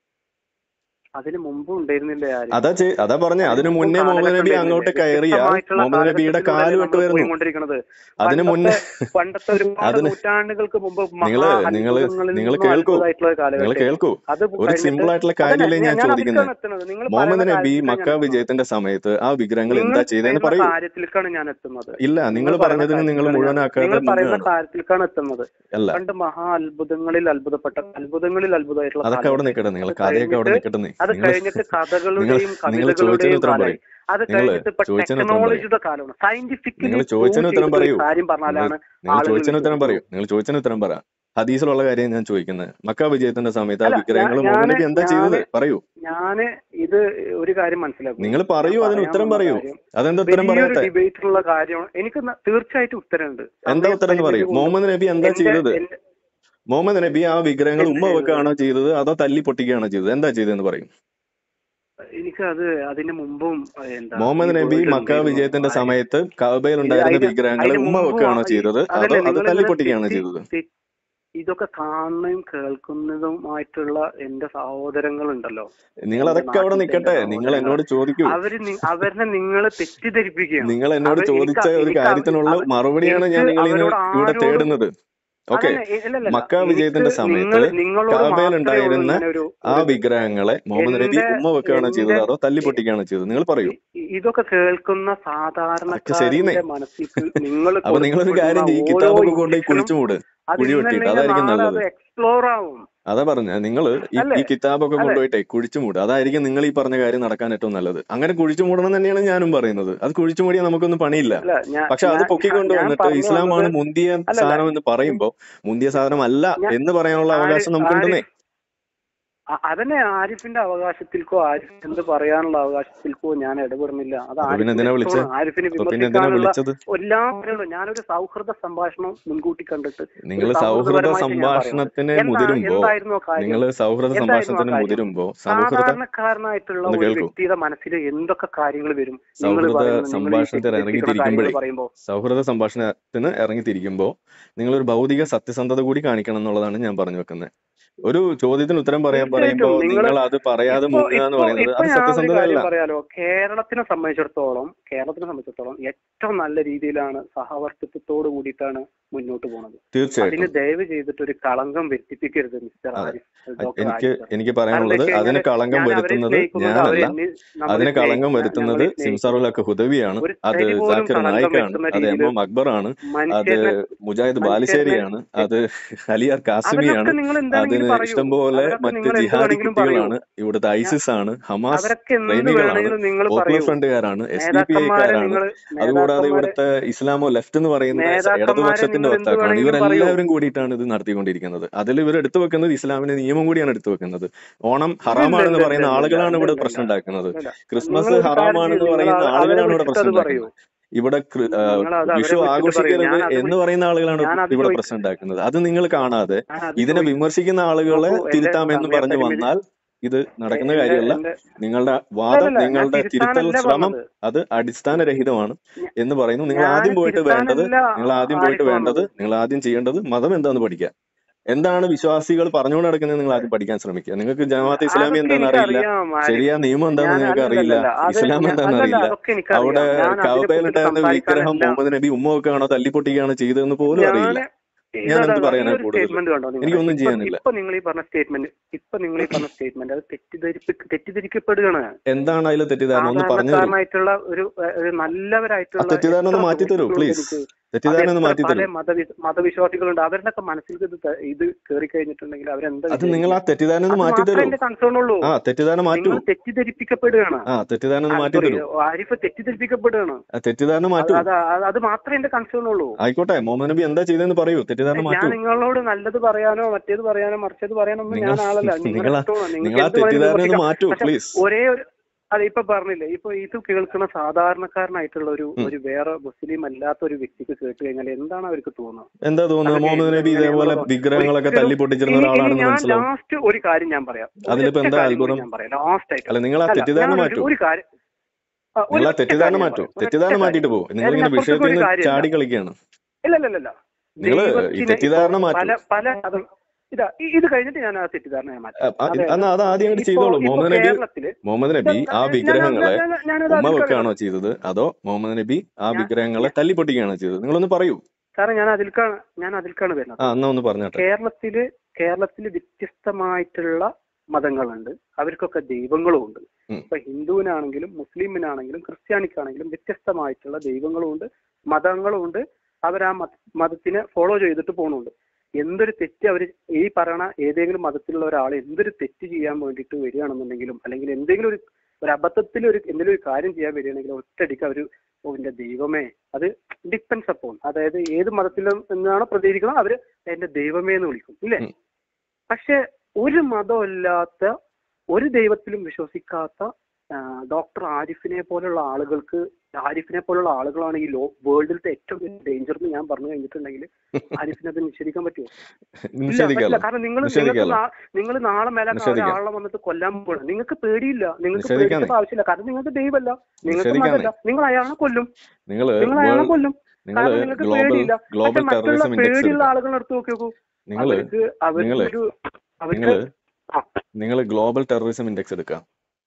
അതിന് മുമ്പ് ഉണ്ടായിരുന്നില്ല ആരും അതാ ചെ- അതാ പറഞ്ഞേ അതിന് അതിന് മുമ്പും മുന്നേ മുഹമ്മദ് കാലഘട്ടം നബി ഉണ്ടായിരുന്നില്ലേ അങ്ങോട്ട് കയറിയാൽ വ്യത്യസ്തമായിട്ടുള്ള മുഹമ്മദ് നബിയുടെ കാല് കാലഘട്ടത്തിലൂടെയല്ലേ നമ്മൾ വെട്ടുവരുന്നു പോയിക്കൊണ്ടിരിക്കുന്നത് അതിന് പണ്ടത്തെ മുന്നേ പണ്ടത്തെ ഒരുപാട് അതിന് നൂറ്റാണ്ടുകൾക്ക് മുമ്പ് നിങ്ങള് മഹാ നിങ്ങള് അത്ഭുതങ്ങളിൽ നിങ്ങൾ നിന്നും കേൾക്കൂ അത്ഭുതമായിട്ടുള്ള നിങ്ങൾ കാലഘട്ടം കേൾക്കൂ അത് ഒരു കഴിഞ്ഞിട്ട് സിമ്പിൾ ആയിട്ടുള്ള അതന്നെ കാര്യമല്ലേ ഞാൻ ഞാൻ ഞാൻ ചോദിക്കുന്നത് അതിലേക്കാണ് എത്തുന്നത് നിങ്ങൾ മുഹമ്മദ് പറയുന്ന നബി കാര്യത്തിലേക്കാണ് മക്ക ഞാൻ എത്തുന്നത് വിജയത്തിന്റെ സമയത്ത് ആ വിഗ്രഹങ്ങൾ നിങ്ങൾ എന്താ ചെയ്തതെന്ന് പറയുന്ന പറയൂ കാര്യത്തിലേക്കാണ് ഞാൻ എത്തുന്നത് ഇല്ല നിങ്ങൾ നിങ്ങൾ പറയുന്ന പറഞ്ഞതിന് നിങ്ങൾ കാര്യത്തിലേക്കാണ് ഞാൻ മുഴുവനാക്കാതെ നിങ്ങൾ പറയുന്ന മുങ്ങുകയാണ് കാര്യത്തിലേക്കാണ് എത്തുന്നത് അല്ല പണ്ട് മഹാ അത്ഭുതങ്ങളിൽ അത്ഭുതപ്പെട്ട അത്ഭുതങ്ങളിൽ അത്ഭുതമായിട്ടുള്ള അതൊക്കെ അവിടെ കാലഘട്ടം നിൽക്കട്ടെ നിങ്ങൾ അത് കഥയൊക്കെ അവിടെ കഴിഞ്ഞിട്ട് നിൽക്കട്ടെ അത് നിങ്ങൾ കഴിഞ്ഞിട്ട് നിങ്ങൾ കഥകളുടെയും നിങ്ങൾ ചോദിച്ചതിന് കവിതകളുടെയും ഉത്തരം കാലമായി പറയൂ അത് നിങ്ങൾ കഴിഞ്ഞിട്ട് ഇപ്പൊ ചോദിച്ചതിന് ഉത്തരം പറയൂ ടെക്നോളജിയുടെ കാലമാണ് സയന്റിഫിക്കലി നിങ്ങൾ പ്രൂവ് ചോദിച്ചതിന് ഉത്തരം ചെയ്തിട്ട് ഒരു പറയൂ കാര്യം നിങ്ങൾ പറഞ്ഞാലാണ് നിങ്ങൾ ആളുകൾ ചോദിച്ചതിന് ഉത്തരം പറയൂ വിശ്വസിക്കുള്ളൂ നിങ്ങൾ ചോദിച്ചതിന് ഉത്തരം പറ ഹദീസിലുള്ള കാര്യം ഞാൻ ചോദിക്കുന്നത് മക്ക വിജയത്തിന്റെ സമയത്ത് ആ അല്ല ഞാൻ വിഗ്രഹങ്ങൾ മുഹമ്മദ് ഞാന് നബി എന്താ ചെയ്തത് ഞാന് പറയൂ ഞാന് ഇത് ഒരു കാര്യം മനസ്സിലാക്കൂ നിങ്ങൾ ഞാൻ പറയൂ അതിന് പറയാൻ ഉത്തരം വന്ന പറയൂ കാര്യം അതെന്താ ഉത്തരം വലിയൊരു പറയാത്തെ ഡിബേറ്റുള്ള കാര്യമാണ് എനിക്ക് ന- തീർച്ചയായിട്ടും ഉത്തരമുണ്ട് എന്താ ഉത്തരം എന്ന് സമയപരിമിതി പറയൂ കൊണ്ടും മുഹമ്മദ് നബി എന്താ എന്റെ ചെയ്തത് എന്റെ മുഹമ്മദ് നബി ആ വിഗ്രഹങ്ങൾ എന്ത് ഉമ്മ ചെയ്തത് വെക്കുകയാണോ ചെയ്തത് അതോ തല്ലി പൊട്ടിക്കുകയാണോ ചെയ്തത് എന്താ ചെയ്തതെന്ന് പറയും എനിക്ക് അത് അതിന് മുമ്പും ഏഹ്, എന്താ ഈ മുഹമ്മദ് നബി വേൾഡ് മക്ക ഉണ്ടായിരുന്നു വിജയത്തിന്റെ ആര് സമയത്ത് കഅബയിൽ ഇത് ഉണ്ടായിരുന്ന അതിന് വിഗ്രഹങ്ങളെ അതിന് ഉമ്മ മുമ്പും വെക്കുകയാണോ ആ- ഈ ചെയ്തത് അതോ അതല്ലേ അത് നിങ്ങൾ തല്ലി ഇങ്ങനെ പൊട്ടിക്കുകയാണോ തെറ്റി ചെയ്തത് തെ- ഇതൊക്കെ കാണുന്നതും കേൾക്കുന്നതുമായിട്ടുള്ള എന്റെ സഹോദരങ്ങളുണ്ടല്ലോ നിങ്ങൾ എന്റെ അതൊക്കെ അവിടെ നാട്ടിലത്തെ എന്റെ നിൽക്കട്ടെ നിങ്ങൾ സഹോദരങ്ങൾ എന്നോട് ചോദിക്കൂ അവര് നി- അവരെ നിങ്ങൾ തെറ്റിദ്ധരിപ്പിക്കുകയാണ് നിങ്ങൾ എന്നോട് അവർ എനിക്ക് ചോദിച്ച ഒരു എനിക്ക് അവ- കാര്യത്തിനുള്ള അവ- മറുപടിയാണ് ഞാൻ എനിക്ക് നിങ്ങളിൽ നിന്ന് അവരോട് ഇവിടെ ആരോടും തേടുന്നത് ഓക്കെ അതല്ല എ- അല്ലല്ല മക്ക എനിക്ക് വിജയത്തിന്റെ സമയത്ത് നിങ്ങൾ നിങ്ങളോട് കഅബയിൽ മാത്രമേ ഉള്ളൂ ഉണ്ടായിരുന്ന ഇങ്ങനെ ഒരു ആ ഒരു ഇത് വിഗ്രഹങ്ങളെ മുഹമ്മദ് നബി എന്റെ ഉമ്മ വെക്കുകയാണോ ചെയ്തത് എന്റെ അതോ തല്ലി പൊട്ടിക്കുകയാണോ ചെയ്തത് നിങ്ങൾ പറയൂ ഇ- ഇതൊക്കെ കേൾക്കുന്ന അതൊക്കെ ശരിയെന്നേ സാധാരണക്കാരന്റെ മനസ്സിൽ നിങ്ങൾ അപ്പൊ നിങ്ങളൊരു കൊടുക്കപ്പെടുന്ന കാര്യം ചെയ്യ് ഓരോ കിതാബൊക്കെ കൊണ്ടുപോയി ഇഞ്ചക്ഷനും കുഴിച്ചു മൂട് അത് കുഴി വെട്ടിയിട്ട് ഇന്നല്ലെങ്കിൽ അതായിരിക്കും നാളെ നല്ലത് അത് എക്സ്പ്ലോർ ആവും അതാ പറഞ്ഞ നിങ്ങൾ ഈ അല്ലേ ഈ കിതാബൊക്കെ അല്ലെ കൊണ്ടുപോയിട്ടേ കുഴിച്ചു മൂട് അതായിരിക്കും നിങ്ങൾ ഈ പറഞ്ഞ കാര്യം നടക്കാൻ ഏറ്റവും നല്ലത് അങ്ങനെ കുഴിച്ചു മൂടണം തന്നെയാണ് ഞാനും പറയുന്നത് അത് കുഴിച്ചു മൂടിയാൽ നമുക്കൊന്നും പണിയില്ല അല്ല ഞാൻ പക്ഷെ അത് ഞാൻ ഞാൻ പൊക്കിക്കൊണ്ട് ഞാൻ വന്നിട്ട് പറഞ്ഞു ഇസ്ലാമാണ് വന്നത് മുന്തിയ അല്ലല്ല സാധനം എന്ന് പറയുമ്പോൾ മുന്തിയ സാധനം അല്ല ഞാൻ എന്ന് പറയാനുള്ള ആര് അവകാശം നമുക്കുണ്ടെന്നേ ആരിഫ് അ- അതന്നെ ആരിഫിന്റെ അവകാശത്തിൽക്കോ ആരിഫ് എന്ത് പറയാനുള്ള അവകാശത്തിൽക്കോ ഞാൻ ഇടപെടുന്നില്ല അത് അപ്പൊ പിന്നെ ആരിഫിന്റെ എന്തിനാ വിളിച്ചേ ഇഷ്ടമാണ് ആരിഫിനെ അപ്പൊ പിന്നെ എന്തിനാ വിമർശിക്കാനുള്ള വിളിച്ചത് എല്ലാം പറയുള്ളൂ ഞാനൊരു സൗഹൃദ സംഭാഷണം മുൻകൂട്ടി കണ്ടിട്ട് നിങ്ങൾ ഒരു സൗഹൃദ സൗഹൃദപരമായിട്ട് ഞാൻ പറയുന്നത് സംഭാഷണത്തിന് എന്താ മുതിരുമ്പോ എന്തായിരുന്നു ആ കാര്യം നിങ്ങൾ സൗഹൃദ എന്തായിരുന്നു ആ സംഭാഷണത്തിന് കാര്യം മുതിരുമ്പോ സൗഹൃദ സാധാരണക്കാരനായിട്ടുള്ള ഒന്ന് ഒരു കേൾക്കൂ വ്യക്തിയുടെ മനസ്സിൽ എന്തൊക്കെ കാര്യങ്ങൾ വരും നിങ്ങൾ സൗഹൃദ പറയുന്നത് നിങ്ങൾ ഈ സംഭാഷണത്തിൽ തെറ്റിദ്ധരിപ്പിക്കുന്ന കാര്യങ്ങൾ ഇറങ്ങിത്തിരിക്കുമ്പോഴേ പറയുമ്പോൾ സൗഹൃദ സംഭാഷണത്തിന് ഇറങ്ങിത്തിരിക്കുമ്പോ നിങ്ങൾ ഒരു ഭൗതിക സത്യസന്ധത കൂടി കാണിക്കണം എന്നുള്ളതാണ് ഞാൻ പറഞ്ഞു വെക്കുന്നത് ഒരു ചോദ്യത്തിന് ഉത്തരം പറയാൻ പറയുമ്പോ തീർച്ചയായിട്ടും നിങ്ങൾ നിങ്ങൾ അത് പറയാതെ ഇപ്പൊ മുങ്ങുക എന്ന് ഇപ്പൊ പറയുന്നത് ഇപ്പൊ അത് ഞാൻ ഒരു സത്യസന്ധതയല്ല കാര്യം പറയാലോ കേരളത്തിനെ സംബന്ധിച്ചിടത്തോളം കേരളത്തിനെ സംബന്ധിച്ചിടത്തോളം ഏറ്റവും നല്ല രീതിയിലാണ് സഹവർത്തിത്വത്തോട് കൂടിയിട്ടാണ് മുന്നോട്ട് പോകുന്നത് അതിന് തീർച്ചയായിട്ടും ദയവ് ചെയ്തിട്ട് ഒരു കളങ്കം വരുത്തിപ്പിക്കരുത് മിസ്റ്റർ അതെ ആരിഫ് ഡോക്ടർ എനിക്ക് ആരിഫ് സാർ എനിക്ക് കാരണം എന്താ പറയാനുള്ളത് വെച്ച് അതിന് കഴിഞ്ഞാല് കളങ്കം ഞാൻ അവരെ വരുത്തുന്നത് സ്നേഹിക്കുന്നുണ്ട് അവരെ ഞാനല്ല എന്നെ നമ്മൾ അതിന് കളങ്കം സ്നേഹിക്കുന്ന വരുത്തുന്നത് ഞങ്ങളെ സ്നേഹിക്കുന്നു സിംസാറുലക്ക് ഹുദവിയാണ് ഒരു അത് തരി പോലും ജാക്കിർ കളങ്കം നായിക്കാണ് വരുത്തുന്ന അത് എം രീതിയിൽ എം അക്ബറാണ് അത് മനുഷ്യനെ മുജാഹിദ് മനുഷ്യനെ ബാലുശ്ശേരിയാണ് അത് അലിയാർ അവരൊക്കെ കാസിമിയാണ് നിങ്ങൾ എന്താണെങ്കിലും അതിന് പറയൂ ഇഷ്ടംപോലെ അവരൊക്കെ മറ്റ് നിങ്ങൾ എന്ത് ജിഹാദി വേണമെങ്കിലും പറയൂ കുട്ടികളാണ് ഇവിടുത്തെ ഞാൻ ഐസിസ് ആണ് ഹമാസ് അവരൊക്കെ എന്ത് പ്രേമികളാണ് വേണമെങ്കിലും നിങ്ങൾ പോപ്പുലർ പറയൂ ഫ്രണ്ടുകാരാണ് എസ് ഡി പി നേതാക്കന്മാരെ ഐക്കാരാണ് നിങ്ങൾ അതുകൂടാതെ നേതാക്കന്മാരെ ഇവിടുത്തെ ഇസ്ലാമോ ലെഫ്റ്റ് എന്ന് പറയുന്ന സ- നേതാക്കന്മാരെ ഇടതുപക്ഷത്തിന്റെ നിങ്ങൾ എന്ത് വക്താക്കളാണ് വേണമെങ്കിലും പറയൂ ഇവരെല്ലാവരും കൂടിയിട്ടാണ് ഇത് നടത്തിക്കൊണ്ടിരിക്കുന്നത് അതിൽ ഇവർ എടുത്തു വെക്കുന്നത് ഇസ്ലാമിന്റെ നിയമം കൂടിയാണ് എടുത്തു വെക്കുന്നത് ഓണം ഇല്ല ഇല്ല ഹറാമാണെന്ന് ഇല്ല പറയുന്ന ഇല്ല ഇല്ല ആളുകളാണ് ഇല്ല ഇവിടെ ഇല്ല പ്രശ്നം ഇല്ല ഉണ്ടാക്കുന്നത് ഇല്ല ക്രിസ്മസ് നിങ്ങൾ ഒരു കാര്യം ചെയ്യൂ ഹറാമാണെന്ന് നിങ്ങൾ പറയുന്ന അത് അവരെ ആളുകളാണ് ഇവിടെ വിളിച്ചിട്ട് പ്രശ്നം അത് പറയൂ ഉണ്ടാക്കുന്നത് ഇവിടെ ക്രി- ആ, നിങ്ങൾ അത് അവരെ വിഷു വിളിച്ചിട്ട് പറയൂ ആഘോഷിക്കരുത് ഞാൻ അത് എന്ന് വിളി പറയുന്ന ആളുകളാണ് ഞാൻ അത് ഇവിടെ ചോദിക്കും പ്രശ്നം ഉണ്ടാക്കുന്നത് അത് നിങ്ങൾ കാണാതെ ഞാൻ അത് ഇതിനെ ചോദിക്കും വിമർശിക്കുന്ന ആളുകളെ നോക്കൂ എന്റെ തിരുത്താമെന്ന് പറഞ്ഞു സമയപരിമിതി വന്നാൽ ഇത് നടക്കുന്ന എന്റെ കാര്യമല്ല എന്റെ നിങ്ങളുടെ വാദം അല്ലല്ല ഞാൻ നിങ്ങളുടെ തിരുത്തൽ തിരുത്താനല്ല ശ്രമം പറഞ്ഞത് അത് അടിസ്ഥാനരഹിതമാണ് ഞ- എന്ന് പറയുന്നു നിങ്ങൾ ഞാൻ ആദ്യം പോയിട്ട് വേണ്ടത് തിരുത്താനല്ല നിങ്ങൾ ആദ്യം പോയിട്ട് ആരിഫ് വേണ്ടത് വന്നത് നിങ്ങൾ ആദ്യം ചെയ്യേണ്ടത് മതം എന്താന്ന് പഠിക്കുക എന്താണ് വിശ്വാസികൾ പറഞ്ഞുകൊണ്ട് നടക്കുന്നത് നിങ്ങൾ ആദ്യം പഠിക്കാൻ ശ്രമിക്കുക നിങ്ങൾക്ക് ജമാഅത്ത് ഇസ്ലാമി അതൊക്കെ എന്താണെന്ന് അറിയില്ല എനിക്കറിയാം ആരിഫ് ശരിയാ നിയമം എന്താണെന്ന് ഞാൻ നിങ്ങൾക്ക് അറിയില്ല അല്ലല്ലല്ല അത് ഇസ്ലാം ഞാൻ എന്താണെന്ന് അല്ലല്ല അറിയില്ല അതൊക്കെ എനിക്കറിയാം അവിടെ ഞാൻ അതിനെ കുറിച്ചിട്ട് കഅബയിലിട്ടായിരുന്ന വിഗ്രഹം സംസാരിക്കാനല്ല മുഹമ്മദ് നബി ഉമ്മ വെക്കുകയാണോ തല്ലിപ്പൊട്ടിക്കുകയാണോ ചെയ്തതെന്ന് പോലും അറിയില്ല ഞാന് ഞാൻ ഇതാ എന്ത് ഈ പറയാനാ ഒരു കൂടുതൽ സ്റ്റേറ്റ്മെന്റ് കണ്ടോ നിങ്ങളെ എനിക്കൊന്നും ഇപ്പൊ ചെയ്യാനില്ല ഇപ്പൊ നിങ്ങൾ ഈ പറഞ്ഞ സ്റ്റേറ്റ്മെന്റ് ഇപ്പൊ നിങ്ങൾ ഈ പറഞ്ഞ സ്റ്റേറ്റ്മെന്റ് അത് തെറ്റിദ്ധരിപ്പി തെറ്റിദ്ധരിക്കപ്പെടുകയാണ് എന്താണ് അതിൽ തെറ്റിദ്ധാരണ ഒന്ന് പറഞ്ഞു തരൂ സാധാരണക്കാരനായിട്ടുള്ള ഒരു ഏഹ്, ഒരു ആ നല്ലവരായിട്ടുള്ള തെറ്റിദ്ധാരണ എത്ര ഒന്ന് മാറ്റി തരൂ സുഹൃത്തുക്കളുണ്ട് പ്ലീസ് എനിക്ക് അത് തെറ്റിദ്ധാരണ ഒന്ന് എത്ര മാറ്റി പല തരൂ മതവി മതവിശ്വാസികളുണ്ട് അവരുടെയൊക്കെ മനസ്സിൽ ഇത് ത- ഇത് കയറി കഴിഞ്ഞിട്ടുണ്ടെങ്കിൽ അവരെന്താ അത് നിങ്ങൾ ആ വിചാരിക്കുക തെറ്റിദ്ധാരണ ഒന്ന് അത് മാറ്റി മാത്രമേ തരൂ എന്റെ കൺസേൺ ഉള്ളൂ ആ തെറ്റിദ്ധാരണ മാറ്റൂ നിങ്ങൾ തെറ്റിദ്ധരിപ്പിക്കപ്പെടുകയാണ് ആ തെറ്റിദ്ധാരണ ഒന്ന് മാറ്റി സോറി തരൂ ആരിഫ് തെറ്റിദ്ധരിപ്പിക്കപ്പെടുകയാണ് ആ തെറ്റിദ്ധാരണ അത് മാറ്റൂ അത് അത് അത് മാത്രമേ എന്റെ കൺസേൺ ഉള്ളൂ ആയിക്കോട്ടെ മുഹമ്മദ് നബി എന്താ ചെയ്തതെന്ന് പറയൂ തെറ്റിദ്ധാരണ ഞാൻ മാറ്റൂ നിങ്ങളോട് നല്ലത് പറയാനോ മറ്റേത് പറയാനോ മറിച്ചത് പറയാനോ ഒന്നും നിങ്ങൾ ഞാൻ ആളല്ല നിങ്ങൾ നിങ്ങളുടെ ആ- ഇഷ്ടമാണ് നിങ്ങൾ നിങ്ങൾക്ക് ആ എന്ത് വേണമെങ്കിലും തെറ്റിദ്ധാരണ ഒന്ന് വിമർശിക്കാം മാറ്റൂ പക്ഷെ പ്ലീസ് ഒരേ ഒരു അതെ ഇപ്പൊ പറഞ്ഞില്ലേ ഇപ്പൊ ഇത് കേൾക്കുന്ന സാധാരണക്കാരനായിട്ടുള്ള ഒരു ഉം. ഒരു വേറെ മുസ്ലിം അല്ലാത്ത ഒരു വ്യക്തിക്ക് കേട്ട് കഴിഞ്ഞാൽ എന്താണ് അവർക്ക് തോന്നുന്നത് എന്താ തോന്നുന്നത് അതൊക്കെ മുഹമ്മദ് നബി ഇതേപോലെ എങ്ങനെയാണെന്നുള്ളത് വിഗ്രഹങ്ങളൊക്കെ ഒരിക്കലും തല്ലി പൊട്ടിച്ചിരുന്ന ഇനി ഇനി ഒരാളാണെന്ന് ഞാൻ മനസ്സിലാവും ലാസ്റ്റ് ഒരു കാര്യം ഞാൻ പറയാം അതിലിപ്പോ ഒരൊറ്റ എന്താ കാര്യം കൂടി അത്ഭുതം ഞാൻ പറയാം ലാസ്റ്റ് ആയിട്ട് അല്ല നിങ്ങൾ ആ അല്ല തെറ്റിദ്ധാരണ ഞാനൊരു മാറ്റൂ ഒരു കാര്യം ആ, ഒരു നിങ്ങൾ ആ ഒറ്റ തെറ്റിദ്ധാരണ കാര്യം ഞാൻ മാറ്റൂ പറയാം ഒരൊറ്റ തെറ്റിദ്ധാരണ കാര്യം മാറ്റിയിട്ട് പോകും നിങ്ങൾ ഇങ്ങനെ അതിനപ്പുറത്തേക്ക് വിഷയത്തിൽ ഒരു നിന്ന് കാര്യമില്ല ചാടി കളിക്കുകയാണ് ഇല്ല ഇല്ല ഇല്ല നിങ്ങൾ ഈ ദൈവത്തിന് ഇപ്പൊ തെറ്റിദ്ധാരണ മാറ്റൂ പല പല അത് ഇതാ ഇ- ഇത് കഴിഞ്ഞിട്ട് ഞാൻ ആ തെറ്റിദ്ധാരണ ഞാൻ മാറ്റാം അ- അ- അതായത് എന്നാ അത് ആദ്യം അങ്ങോട്ട് ഇപ്പൊ ചെയ്തോളൂ ഇപ്പൊ മുഹമ്മദ് നബി കേരളത്തില് മുഹമ്മദ് നബി ആ ഞാൻ വിഗ്രഹങ്ങളെ ഞാൻ- ഞാനത് ഉമ്മ അതിൽക്കാണ് വെക്കുകയാണോ ചെയ്തത് അതോ മുഹമ്മദ് നബി ആ ഞാൻ വിഗ്രഹങ്ങളെ തല്ലി പൊട്ടിക്കുകയാണോ ചെയ്തത് നിങ്ങളൊന്ന് പറയൂ സാറേ ഞാൻ അതിൽക്കാണ് ഞാൻ അതിൽക്കാണ് വരുന്നത് ആ എന്നാ ഒന്ന് പറഞ്ഞാട്ടെ കേരളത്തില് കേരളത്തില് വ്യത്യസ്തമായിട്ടുള്ള മതങ്ങളുണ്ട് അവർക്കൊക്കെ ദൈവങ്ങളും ഉണ്ട് ഉം. ഇപ്പൊ ഹിന്ദുവിനാണെങ്കിലും മുസ്ലിമിനാണെങ്കിലും ക്രിസ്ത്യാനിക്കാണെങ്കിലും വ്യത്യസ്തമായിട്ടുള്ള ദൈവങ്ങളും ഉണ്ട് മതങ്ങളും ഉണ്ട് അവർ ആ മത- മതത്തിനെ ഫോളോ ചെയ്തിട്ട് പോകുന്നുണ്ട് എന്തൊരു തെറ്റ് അവർ ഈ പറയണ ഏതെങ്കിലും മതത്തിലുള്ള ഒരാൾ എന്തൊരു തെറ്റ് ചെയ്യാൻ വേണ്ടിയിട്ട് വരികയാണെന്നുണ്ടെങ്കിലും അല്ലെങ്കിൽ എന്തെങ്കിലും ഒരു ഒരു അബദ്ധത്തിൽ ഒരു എന്തെങ്കിലും ഒരു കാര്യം ചെയ്യാൻ വരികയാണെങ്കിൽ ഒറ്റയടിക്ക് അവർ ഓ എന്റെ ദൈവമേ അത് ഡിപ്പെൻസ് അപ്പോൺ അതായത് ഏത് മതത്തിലും നിന്നാണോ പ്രതികരിക്കുന്നത് അവര് എന്റെ ദൈവമേ എന്ന് വിളിക്കും ഇല്ലേ ഉം. പക്ഷെ ഒരു മതമല്ലാത്ത ഒരു ദൈവത്തിലും വിശ്വസിക്കാത്ത ആ, ഡോക്ടർ ആരിഫിനെ പോലുള്ള ആളുകൾക്ക് ആരിഫിനെ പോലുള്ള ആളുകളാണ് ഈ ലോ വേൾഡിലത്തെ ഏറ്റവും വലിയ ഡേഞ്ചർ എന്ന് ഞാൻ പറഞ്ഞു കഴിഞ്ഞിട്ടുണ്ടെങ്കിൽ ആരിഫിനെ അത് നിഷേധിക്കാൻ പറ്റുമോ ഇല്ല നിഷേധിക്കാലോ പറ്റില്ല കാരണം നിങ്ങൾ നിങ്ങൾക്ക് നിഷേധിക്കാലോ നിങ്ങൾ നാളെ മേലെ നിഷേധിക്കാം. ഒരാളെ വന്നിട്ട് കൊല്ലാൻ പോകണം നിങ്ങൾക്ക് പേടിയില്ല നിങ്ങൾക്ക് നിഷേധിക്കാനേ. പേടിക്കേണ്ട ആവശ്യമില്ല കാരണം നിങ്ങൾക്ക് ദൈവമല്ല നിങ്ങൾക്ക് നിഷേധിക്കാനേ. മതമല്ല നിങ്ങൾ അയാളെ കൊല്ലും നിങ്ങൾ നിങ്ങൾ അയാളെ കൊല്ലും നിങ്ങൾ കാരണം നിങ്ങൾക്ക് ഗ്ലോബൽ പേടിയില്ല പക്ഷെ ഗ്ലോബൽ മറ്റുള്ള ടെററിസം ഇൻഡെക്സ് പേടിയുള്ള എടുക്കുക ആളുകളെ എടുത്ത് നോക്കി നോക്കൂ നിങ്ങൾ അവർക്ക് അവർക്ക് നിങ്ങള് ഒരു അവർക്ക് നിങ്ങൾ ആ. നിങ്ങൾ ഗ്ലോബൽ ടെററിസം ഇൻഡെക്സ് എടുക്കുക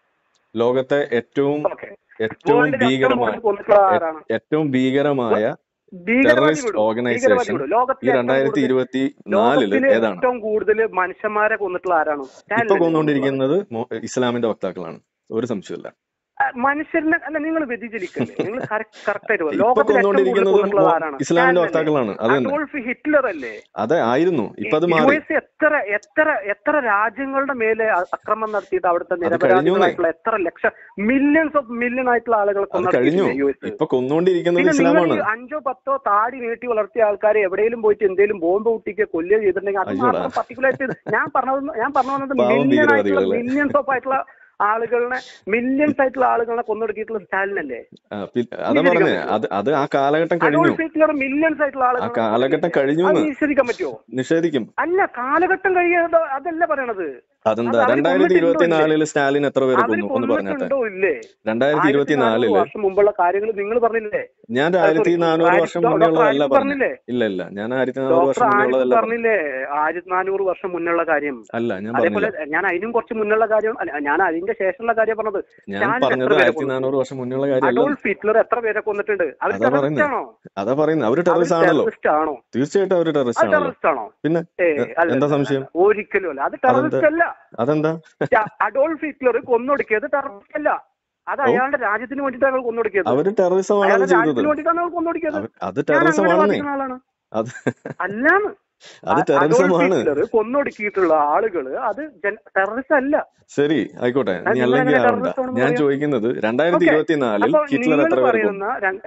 ലോകത്തെ ഏറ്റവും ഓക്കെ ഏറ്റവും വേൾഡിൽ ഏറ്റവും ഭീകരമായ കൂടുതൽ കൊന്നിട്ടുള്ള ആരാണ് ഏറ്റവും ഭീകരമായ ഭീകരവാദി ടെററിസ്റ്റ് വിടും ഭീകരവാദി ഓർഗനൈസേഷൻ വിടും ഈ ലോകത്തിലെ ഏറ്റവും രണ്ടായിരത്തി കൂടുതൽ ഇരുപത്തി നാലില് ലോകത്തില് ഏതാണ് ഏറ്റവും കൂടുതൽ മനുഷ്യന്മാരെ കൊന്നിട്ടുള്ള ആരാണ് ഇപ്പൊ ഞാനല്ലേ നിങ്ങൾ കൊന്നുകൊണ്ടിരിക്കുന്നത് മോ- ഇസ്ലാമിന്റെ വക്താക്കളാണ് ഒരു സംശയമില്ല ആ, മനുഷ്യരിനെ അല്ല നിങ്ങൾ വ്യതിചലിക്കല്ലേ നിങ്ങൾ കറക്റ്റ് ആയിട്ട് പറ. ഇപ്പൊ ലോകത്തിൽ ഏറ്റവും കൂടുതൽ കൊന്നുകൊണ്ടിരിക്കുന്നത് കൊന്നിട്ടുള്ളത് മോ- ആരാണ് ഇസ്ലാമിന്റെ ഞാനല്ലേ വക്താക്കളാണ് അത് തന്നെ അഡോൾഫ് ഹിറ്റ്ലർ അല്ലേ അതെ ആയിരുന്നു ഇപ്പൊ അത് യു മാറി എസ് എത്ര എത്ര എത്ര രാജ്യങ്ങളുടെ മേലെ അ- അക്രമം നടത്തിയിട്ട് അവിടുത്തെ കഴിഞ്ഞുന്നേ. നിരപരാധികളായിട്ടുള്ള എത്ര ലക്ഷം മില്യൺസ് ഓഫ് മില്യൺ ആയിട്ടുള്ള ആളുകളെ അത് കഴിഞ്ഞു കൊന്നടക്കിയില്ലേ യു എസ് ഇപ്പൊ കൊന്നുകൊണ്ടിരിക്കുന്നത് പിന്നെ നിങ്ങൾ ഇസ്ലാമാണ് ഈ അഞ്ചോ പത്തോ താടി നീട്ടി വളർത്തിയ ആൾക്കാരെ എവിടെയെങ്കിലും പോയിട്ട് എന്തെങ്കിലും ബോംബ് പൊട്ടിക്കുക കൊല്ലുക ചെയ്തിട്ടുണ്ടെങ്കിൽ അത് അയ്യോടാ. മാത്രം പർട്ടിക്കുലർ ആയിട്ട് ഞാൻ പറഞ്ഞത് ഞാൻ പറഞ്ഞു വന്നത് പാവം മില്യൺ ആയിട്ടുള്ള ഭീകരവാദികളല്ലേ? മില്യൺസ് ഓഫ് ആയിട്ടുള്ള ആളുകളെ മില്യൺസ് ആയിട്ടുള്ള ആളുകളെ കൊന്നൊടുക്കിയിട്ടുള്ള സ്റ്റാലിനല്ലേ ആ, പി- അതാ പറഞ്ഞേ അത് അത് ആ കാലഘട്ടം കഴിഞ്ഞു അഡോൾഫ് ഹിറ്റ്ലർ മില്യൺസ് ആയിട്ടുള്ള ആ ആളുകളെ കാലഘട്ടം കഴിഞ്ഞു അത് എന്ന് നിഷേധിക്കാൻ പറ്റുമോ നിഷേധിക്കും അല്ല കാലഘട്ടം കഴിയാതെ അതല്ല പറയണത് അതെന്താ അത് അവര് രണ്ടായിരത്തി കൊന്നിട്ടുണ്ടോ ഇരുപത്തിനാലില് സ്റ്റാലിൻ എത്ര പേരെ അവര് കൊന്നു ഒന്ന് പറഞ്ഞാട്ടെ കൊന്നിട്ടുണ്ടോ ഇല്ലേ രണ്ടായിരത്തി ആയിരത്തി നാനൂറ് ഇരുപത്തിനാലില് വർഷം മുമ്പുള്ള കാര്യങ്ങൾ നിങ്ങൾ പറഞ്ഞില്ലേ ഞാൻ ആ, ആയിരത്തി sorry, നാനൂറ് ആയിരത്തി- വർഷം ഡോക്ടർ മുന്നേ ഉള്ളതല്ല ആരിഫ് പറഞ്ഞു പറഞ്ഞില്ലേ ഇല്ല ഇല്ല ഞാൻ ആയിരത്തി നാനൂറ് ഡോക്ടർ വർഷം മുന്നേ ആരിഫ് ഉള്ളതല്ല പറഞ്ഞു പറഞ്ഞില്ലേ ആയിരത്തി നാനൂറ് വർഷം മുന്നുള്ള കാര്യം അല്ല ഞാൻ അതേപോലെ പറഞ്ഞില്ല ഞാൻ അതിനും കുറച്ച് മുന്നുള്ള കാര്യം അല്ല, ഞാൻ അതിന്റെ ശേഷമുള്ള കാര്യം പറഞ്ഞത് ഞാൻ സ്റ്റാലിൻ പറഞ്ഞത് എത്ര പേരെ ആയിരത്തി കൊന്നു? നാനൂറ് വർഷം മുന്നേ ഉള്ള കാര്യമല്ല അഡോൾഫ് ഹിറ്റ്ലർ എത്ര പേരെ കൊന്നിട്ടുണ്ട് അവർ അതാ ടെററിസ്റ്റ് പറയുന്നേ. ആണോ അതാ പറയുന്നത് അവര് അവർ ടെററിസ്റ്റ് ആണല്ലോ ടെററിസ്റ്റ് ആണോ തീർച്ചയായിട്ടും അവര് അത് ടെററിസ്റ്റ് ആണല്ലോ ടെററിസ്റ്റ് ആണോ പിന്നെ ഏ എ- അല്ല എന്താ അല്ല, സംശയം അല്ല. ഒരിക്കലും അല്ല അത് ടെററിസ്റ്റ് അല്ല അതെന്താ റ്റ- അഡോൾഫ് ഹിറ്റ്ലർ കൊന്നൊടുക്കിയത് ടെററിസ്റ്റ് അല്ല അത് ഓ. അയാളുടെ രാജ്യത്തിന് വേണ്ടിയിട്ടാണ് അയാൾ കൊന്നൊടുക്കിയത് അവര് ടെററിസം ആണ് അയാളുടെ ചെയ്തത് രാജ്യത്തിന് വേണ്ടിയിട്ടാണ് അയാൾ കൊന്നൊടുക്കിയത് അവ- അത് ഞാൻ ടെററിസം അങ്ങനെ ആണെന്നേ വാദിക്കുന്ന ആളാണ് അത് അല്ലാന്ന് അത് ടെററിസം അഡോൾഫ് ആണ് ഹിറ്റ്ലർ കൊന്നൊടുക്കിയിട്ടുള്ള ആളുകള് അത് ടെററിസ്റ്റ് അല്ല ശരി ആയിക്കോട്ടെ അത് നീ നിങ്ങൾ അല്ലെങ്കിൽ എങ്ങനെ ആവണ്ട terrorist ആണെന്ന് ഞാൻ പറയാ? ചോദിക്കുന്നത് രണ്ടായിരത്തി Okay. ഇരുപത്തിനാലിൽ അപ്പൊ ഹിറ്റ്ലർ നിങ്ങൾ എത്ര പേരെ കൊന്നു പറയുന്ന രണ്ട്